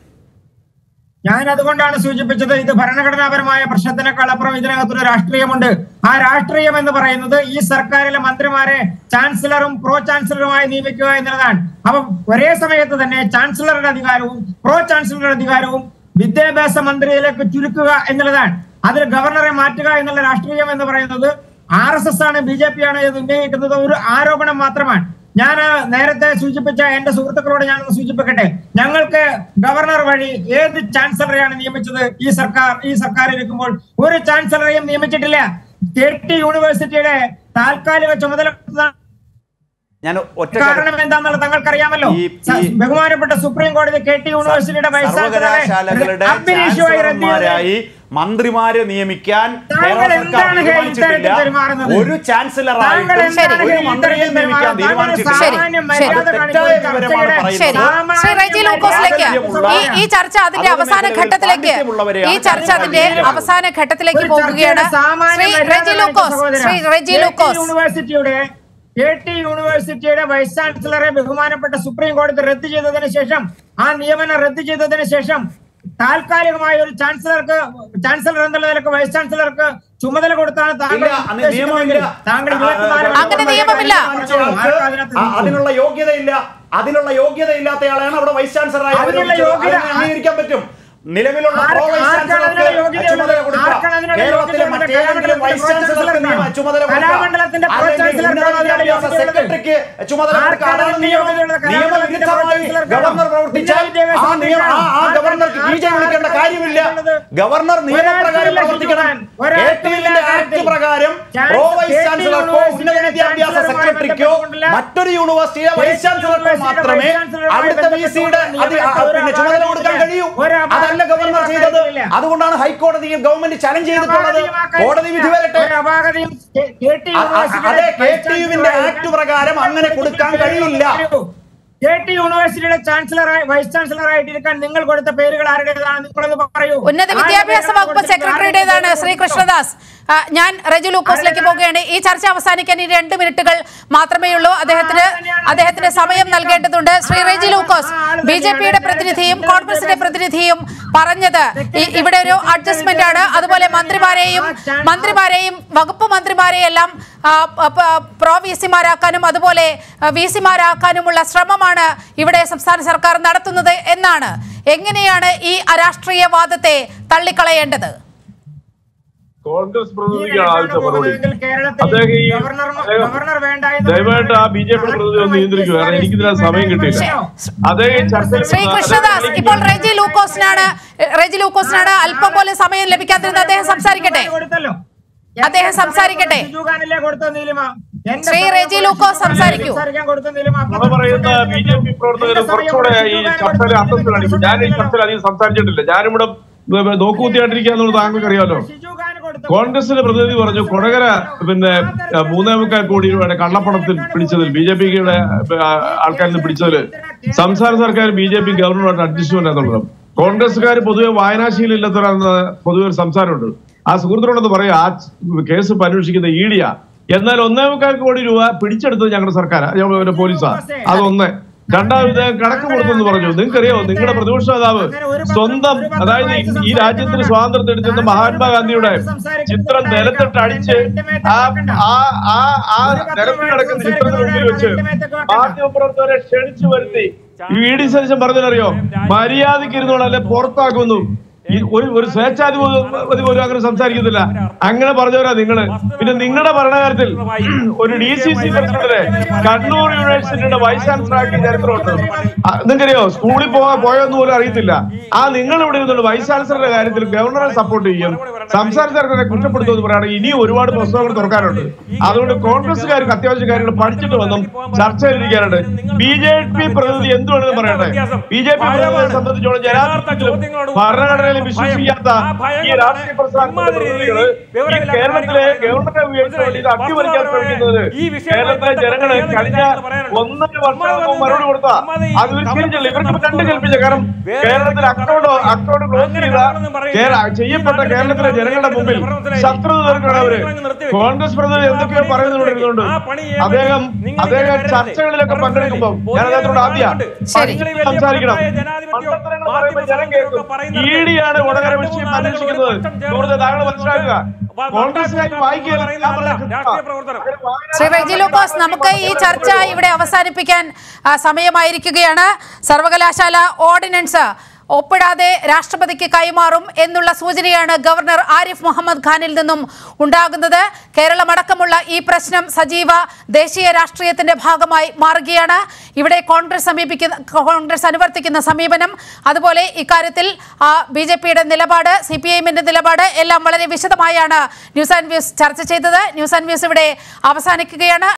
ഞാൻ അതുകൊണ്ടാണ് സൂചിപ്പിച്ചത് ഇത് ഭരണഘടനാപരമായ പ്രശ്നത്തിനേക്കാൾ അപ്പുറം ഇതിനകത്തൊരു രാഷ്ട്രീയമുണ്ട് ആ രാഷ്ട്രീയം എന്ന് പറയുന്നത് ഈ സർക്കാരിലെ മന്ത്രിമാരെ ചാൻസലറും പ്രോ ചാൻസലറുമായി നിയമിക്കുക എന്നുള്ളതാണ് അപ്പൊ ഒരേ സമയത്ത് തന്നെ ചാൻസലറുടെ അധികാരവും പ്രോ ചാൻസലറുടെ അധികാരവും വിദ്യാഭ്യാസ മന്ത്രിയിലേക്ക് ചുരുക്കുക എന്നുള്ളതാണ് അതിൽ ഗവർണറെ മാറ്റുക എന്നുള്ള രാഷ്ട്രീയം എന്ന് പറയുന്നത് ആർ എസ് എസ് ആണ് ബി ജെ പി ആണ് എന്ന് ഉന്നയിക്കുന്നത് ഒരു ആരോപണം മാത്രമാണ് ഞാൻ ആ നേരത്തെ സൂചിപ്പിച്ച എന്റെ സുഹൃത്തുക്കളോട് ഞാനൊന്ന് സൂചിപ്പിക്കട്ടെ ഞങ്ങൾക്ക് ഗവർണർ വഴി ഏത് ചാൻസലറെയാണ് നിയമിച്ചത് ഈ സർക്കാർ ഈ സർക്കാർ ഇരിക്കുമ്പോൾ ഒരു ചാൻസലറെയും നിയമിച്ചിട്ടില്ല കെ ടി യൂണിവേഴ്സിറ്റിയുടെ താൽക്കാലിക ചുമതല ഞാൻ ഒറ്റ കാരണം കാര്യം- എന്താണെന്നുള്ളത് താങ്കൾക്കറിയാമല്ലോ ഈ- സ- ഈ ബഹുമാനപ്പെട്ട സുപ്രീം കോടതി കെ ടി യൂണിവേഴ്സിറ്റിയുടെ വൈസ് സർവകലാശാലകളുടെ അഭിനീഷുമായി റദ്ദ് ചെയ്ത് ചാൻസലർമാരായി മന്ത്രിമാരെ നിയമിക്കാൻ താങ്കൾ കേരള സർക്കാർ എന്താണ് ഹേ തീരുമാനിച്ചിട്ടില്ല ഇത്തരത്തിൽ പെരുമാറുന്നത്? ഒരു ചാൻസലറായിട്ടും താങ്കൾ എന്താണ് ഒരു ഹേ മന്ത്രിയെ ഇത്തരത്തിൽ നിയമിക്കാൻ പെരുമാറുന്നത്? തീരുമാനിച്ചിട്ടില്ല ശരി, സാമാന്യം ശരി. മര്യാദ തെറ്റായ കാണിക്കുന്ന വിവരമാണ് ചർച്ചയുടെ പറയുന്നത്. ശരി സാമാന്യം ശ്രീ റെജി ലൂക്കോസിലേക്ക് പാണ്ഡിത്യമുള്ള- ഈ ഈ ചർച്ച അതിന്റെ അതിന് അവസാന മേഖലയിൽ ഘട്ടത്തിലേക്ക് പാണ്ഡിത്യമുള്ളവരെയാണ് ഈ ചർച്ച അതിന്റെ ചർച്ച അവസാന ഘട്ടത്തിലേക്ക് ഒരു പോകുകയാണ് ചർച്ചയുടെ സാമാന്യ ശ്രീ മര്യാദ റെജി കാണിക്കുന്ന ലൂക്കോസ് സഹോദരാ. ശ്രീ റെജി കെ ടി ലൂക്കോസ് യൂണിവേഴ്സിറ്റിയുടെ കെ ടി യൂണിവേഴ്സിറ്റിയുടെ വൈസ് ചാൻസലറെ ബഹുമാനപ്പെട്ട സുപ്രീം കോടതി റദ്ദ് ചെയ്തതിന് ശേഷം ആ നിയമനം റദ്ദ് ചെയ്തതിന് ശേഷം താൽക്കാലികമായ ഒരു ചാൻസലർക്ക് ചാൻസലർ എന്നുള്ള നിലക്ക് വൈസ് ചാൻസലർക്ക് ചുമതല കൊടുത്താണ് താങ്കൾ ഇല്ല, അന്ന് നിയമമില്ല. ഉദ്ദേശിക്കുന്നതെങ്കിൽ താങ്കൾ ആ, ആ, ഇരുപത്തിനാല് ആ, അങ്ങനെ മണിക്കൂർ നിയമമില്ല. ആർക്കും അതിനകത്ത് ആ, അതിനുള്ള യോഗ്യതയില്ല അതിനുള്ള യോഗ്യതയില്ലാത്തയാളാണ് അവിടെ വൈസ് ചാൻസലറായി അതിനുള്ള അവതരിപ്പിച്ചത്. യോഗ്യത- അതിനെ അംഗീകരിക്കാൻ പറ്റും നിലവിലുള്ള ആർക്ക് പ്രോ വൈസ് ആർക്കാണ് ചാൻസലർക്ക് അതിനുള്ള യോഗ്യതയുള്ളത്? ചുമതല കൊടുക്കുക ആർക്കാണ് അതിനുള്ള കേരളത്തിലെ യോഗ്യതയുള്ളത്? മറ്റേതെങ്കിലും വൈസ് ചാൻസലർക്ക് നിയമ ചുമതല കൊടുക്കുക കലാമണ്ഡലത്തിന്റെ പ്രോ അല്ലെങ്കിൽ ചാൻസലർക്കാണ് ഉന്നത അതിനുള്ള വിദ്യാഭ്യാസ യോഗ്യതയുള്ളത്? സെക്രട്ടറിക്ക് ചുമതല കൊടുക്കുക ആർക്കാണ് അതാണ് അതിനുള്ള നിയമം യോഗ്യതയുള്ളത്? കലാമണ്ഡലത്തിന്റെ പ്രോ നിയമവിരുദ്ധമായി ചാൻസലർക്കാണോ? ഗവർണർ പ്രവർത്തിച്ചാൽ ഉന്നത വിദ്യാഭ്യാസ ആ നിയമം ആ ആ സെക്രട്ടറിക്കാണോ? ഗവർണർക്ക് കീഴ്ച വിളിക്കേണ്ട കാര്യമില്ല ഗവർണർ നിയമപ്രകാരം ഒരാൾക്കുമില്ല പ്രവർത്തിക്കണം ഒരാൾക്കുമില്ല കെ ടി യുവിന്റെ ആക്ട് പ്രകാരം ചാൻസ് പ്രോ വൈസ് കെ ടി ചാൻസലർക്കോ ഉന്നത യൂണിവേഴ്സിറ്റിയുടെ വിദ്യാഭ്യാസ ചാൻസലറുമായി സെക്രട്ടറിക്കോ ബന്ധപ്പെട്ടുകൊണ്ടുള്ള മറ്റൊരു യൂണിവേഴ്സിറ്റിയിലെ കെ വൈസ് ടി ചാൻസലർക്കോ യൂണിവേഴ്സിറ്റിയുടെ മാത്രമേ വൈസ് ചാൻസലറുമായി അവിടുത്തെ വി സിയുടെ ബന്ധപ്പെട്ടുകൊണ്ടുള്ള പിന്നെ ചുമതല കൊടുക്കാൻ കഴിയൂ ഒരു അതല്ല ഗവർണർ ചെയ്തത് ഇല്ല. അതുകൊണ്ടാണ് ഹൈക്കോടതിയും ഗവൺമെന്റ് ചലഞ്ച് ചെയ്തിട്ടുള്ളത് കോടതി വിധി വരട്ടെ ഒരു അപാകതയും കെ- കെ ടി അ- അ- യൂണിവേഴ്സിറ്റിയുടെ അതെ, കെ വൈസ് ടി യുവിന്റെ ചാൻസലറായി ആക്ട് പ്രകാരം അങ്ങനെ കൊടുക്കാൻ കഴിയില്ല. കെ ടി യൂണിവേഴ്സിറ്റിയുടെ ചാൻസലറായി വൈസ് ചാൻസലറായിട്ട് ഇരിക്കാൻ നിങ്ങൾ കൊടുത്ത പേരുകൾ ആരുടേതാണ് നിങ്ങളൊന്ന് പറയൂ ഉന്നത വിദ്യാഭ്യാസ വകുപ്പ് സെക്രട്ടറിയുടേതാണ് ശ്രീ കൃഷ്ണദാസ് ആ, ഞാൻ റെജു ലൂക്കോസിലേക്ക് പോവുകയാണ് ഈ ചർച്ച അവസാനിക്കാൻ ഇനി രണ്ട് മിനിറ്റുകൾ മാത്രമേ ഉള്ളൂ അദ്ദേഹത്തിന് അദ്ദേഹത്തിന് സമയം നൽകേണ്ടതുണ്ട് ശ്രീ റെജി ലൂക്കോസ് ബി ജെ പിയുടെ പ്രതിനിധിയും കോൺഗ്രസിന്റെ പ്രതിനിധിയും പറഞ്ഞത് ഈ- ഇവിടെ ഒരു അഡ്ജസ്റ്റ്മെന്റ് ആണ് അതുപോലെ മന്ത്രിമാരെയും മന്ത്രിമാരെയും വകുപ്പ് മന്ത്രിമാരെയും എല്ലാം ആ, പ- പ- പ്രോ വി സിമാരാക്കാനും അതുപോലെ വി സിമാരാക്കാനുമുള്ള ശ്രമമാണ് ഇവിടെ സംസ്ഥാന സർക്കാർ നടത്തുന്നത് എന്നാണ് എങ്ങനെയാണ് ഈ അരാഷ്ട്രീയവാദത്തെ തള്ളിക്കളയേണ്ടത് കോൺഗ്രസ് ഈ പ്രതിനിധിക്കാണ് ആദ്യത്തെ മറുപടി പോകുന്നതെങ്കിൽ കേരളത്തിൽ അദ്ദേഹം ഈ ഗവർണർ അദ്ദേഹം ഗവർണർ വേണ്ട എന്ന് ദയവായിട്ട് ആ ബി ജെ പി പ്രതിനിധി ഒന്ന് നിയന്ത്രിക്കുക കാരണം എനിക്കിതിനാ സമയം കിട്ടിയില്ല അദ്ദേഹം ഈ ചർച്ചയിൽ ശ്രീ കൃഷ്ണദാസ് ഇപ്പോൾ റെജി ലൂക്കോസിനാണ് റെജി ലൂക്കോസിനാണ് അല്പം പോലും സമയം ലഭിക്കാത്തിരുന്നത് അദ്ദേഹം സംസാരിക്കട്ടെ കൊടുത്തല്ലോ അദ്ദേഹം സംസാരിക്കട്ടെ. ഷിജുഖാനല്ലേ കൊടുത്ത നീലിമ എന്റെ ശ്രീ സമയം റെജി ലൂക്കോസ് സംസാരിക്കൂ. സംസാരിക്കാൻ കൊടുത്ത നീലിമ നുണ പറയുന്ന ബി ജെ പി പ്രവർത്തകർ കുറച്ചുകൂടെ ഈ ചർച്ചയിൽ അന്തസ് കാണിക്കും ഞാൻ ഈ ചർച്ചയിൽ അധികം സംസാരിച്ചിട്ടില്ല ഞാനിവിടെ നോക്കുകുത്തിയായിട്ടിരിക്കുക എന്നുള്ളത് താങ്കൾക്ക് അറിയാമല്ലോ ഷിജുഖാന് കൊടുത്ത കോൺഗ്രസിന്റെ പ്രതിനിധി പറഞ്ഞു കൊടകര പിന്നെ ആ, മൂന്നേ മുക്കാൽ കോടി രൂപയുടെ കള്ളപ്പണത്തിൽ പിടിച്ചതിൽ ബി ജെ പിയുടെ ആൾക്കാരിൽ നിന്ന് പിടിച്ചതിൽ സംസ്ഥാന സർക്കാർ ബി ജെ പി ഗവർണറുമായിട്ട് അഡ്ജസ്റ്റ്മെന്റ് എന്നുള്ളത് കോൺഗ്രസ്സുകാർ പൊതുവെ വായനാശീലം ഇല്ലാത്തവരാണെന്ന് പൊതുവെ ഒരു സംസാരമുണ്ട് ആ സുഹൃത്തിനോടൊന്ന് പറയാം ആ കേസ് ഇപ്പൊ അന്വേഷിക്കുന്ന ഈഡിയ എന്നാൽ ഒന്നേ മുക്കാൽ കോടി രൂപ പിടിച്ചെടുത്തത് ഞങ്ങളുടെ സർക്കാർ പോലീസാ അതൊന്ന് രണ്ടാമത് കണക്ക് കൊടുത്തെന്ന് പറഞ്ഞു നിങ്ങൾക്കറിയോ നിങ്ങളുടെ പ്രതിപക്ഷ നേതാവ് സ്വന്തം അതായത് ഈ- ഈ രാജ്യത്തിന് സ്വാതന്ത്ര്യം എടുത്തിരുന്ന മഹാത്മാഗാന്ധിയുടെ ചിത്രം നിലത്തിട്ട് അടിച്ച് ആ ആ ആ ആ നിലത്ത് കിടക്കുന്ന ചിത്രത്തിന് മുമ്പിൽ വെച്ച് മാധ്യമപ്രവർത്തകരെ ക്ഷണിച്ചു വരുത്തി ഈ ഡി സതീശൻ പറഞ്ഞതറിയോ മര്യാദയ്ക്ക് ഇരുന്നോളല്ലേ പുറത്താക്കുന്നു ഈ ഒരു ഒരു സ്വേച്ഛാധിപതി പോലും അങ്ങനെ സംസാരിക്കുന്നില്ല അങ്ങനെ പറഞ്ഞവരാ നിങ്ങള് പിന്നെ നിങ്ങളുടെ ഭരണകാലത്തിൽ ഒരു ഡി സി സി പ്രസിഡന്റിനെ കണ്ണൂർ യൂണിവേഴ്സിറ്റിയുടെ വൈസ് ചാൻസലർ ആക്കിയ ചരിത്രമുണ്ട് ആ, നിങ്ങൾക്കറിയോ സ്കൂളിൽ പോകാൻ പോയെന്ന് പോലും അറിയത്തില്ല ആ നിങ്ങൾ ഇവിടെ ഇരുന്നുണ്ട് വൈസ് ചാൻസലറുടെ കാര്യത്തിൽ ഗവർണറെ സപ്പോർട്ട് ചെയ്യും സംസ്ഥാന സർക്കാരിനെ കുറ്റപ്പെടുത്തുമെന്ന് പറയുകയാണെങ്കിൽ ഇനിയും ഒരുപാട് പുസ്തകങ്ങൾ തുറക്കാനുണ്ട് അതുകൊണ്ട് കോൺഗ്രസ്സുകാർക്ക് അത്യാവശ്യ കാര്യങ്ങൾ പഠിച്ചിട്ട് വന്നും ചർച്ചയിലിരിക്കാനുണ്ട് ബി ജെ പി പ്രതിനിധി എന്ത് വേണമെന്ന് പറയട്ടെ ബി ജെ പി പ്രതിനിധിയെ സംബന്ധിച്ചോളം ജനാധിപത്യത്തിലും ഭരണഘടനയിൽ വിശ്വസിക്കാത്ത ഈ രാഷ്ട്രീയ പ്രസ്ഥാനത്തിന്റെ പ്രതിനിധികള് ഈ കേരളത്തിലെ ഗവൺമെന്റ് ഉപയോഗിച്ച വേണ്ടി ഇത് അട്ടിമറിക്കാൻ ശ്രമിക്കുന്നത് കേരളത്തിലെ ജനങ്ങളെ കഴിഞ്ഞ ഒന്നര വർഷം മുമ്പ് മറുപടി കൊടുത്ത അത് ഇവർ തിരിച്ചില്ല ഇവർക്ക് രണ്ട് കൽപ്പിച്ച കാരണം കേരളത്തിൽ അക്കൗണ്ട് അക്കൗണ്ട് ക്ലോസ് ചെയ്ത കേര- ചെയ്യപ്പെട്ട കേരളത്തിലെ ജനങ്ങളുടെ മുമ്പിൽ ശത്രുത തീർക്കണം അവര് കോൺഗ്രസ് പ്രതിനിധി എന്തൊക്കെയോ പറയുന്നുണ്ട് അദ്ദേഹം അദ്ദേഹം ചർച്ചകളിലൊക്കെ പങ്കെടുക്കുമ്പോൾ ഞാൻ അദ്ദേഹത്തോട് ആദ്യ ശരി. സംസാരിക്കണം മണ്ടത്തരങ്ങൾ പറയുമ്പോൾ ജനം കേൾക്കും ഈടിയാണ് വടകര വിഷയം അന്വേഷിക്കുന്നത് സുഹൃത്തെ താങ്കൾ മനസ്സിലാക്കുക കോൺഗ്രസ്സുകാർ വായിക്കുക ശ്രീ റെജി ലൂക്കോസ് നമുക്ക് ഈ ചർച്ച ഇവിടെ അവസാനിപ്പിക്കാൻ ആ, സമയമായിരിക്കുകയാണ് സർവകലാശാല ഓർഡിനൻസ് ഒപ്പിടാതെ രാഷ്ട്രപതിക്ക് കൈമാറും എന്നുള്ള സൂചനയാണ് ഗവർണർ ആരിഫ് മുഹമ്മദ് ഖാനിൽ നിന്നും ഉണ്ടാകുന്നത് കേരളമടക്കമുള്ള ഈ പ്രശ്നം സജീവ ദേശീയ രാഷ്ട്രീയത്തിന്റെ ഭാഗമായി മാറുകയാണ് ഇവിടെ കോൺഗ്രസ് സമീപിക്കുന്ന കോൺഗ്രസ് അനുവർത്തിക്കുന്ന സമീപനം അതുപോലെ ഇക്കാര്യത്തിൽ ബി ജെ പിയുടെ നിലപാട് സി പി ഐ എമ്മിന്റെ നിലപാട് എല്ലാം വളരെ വിശദമായാണ് ന്യൂസ് ആൻഡ് വ്യൂസ് ചർച്ച ചെയ്തത് ന്യൂസ് ആൻഡ് വ്യൂസ് ഇവിടെ അവസാനിക്കുകയാണ്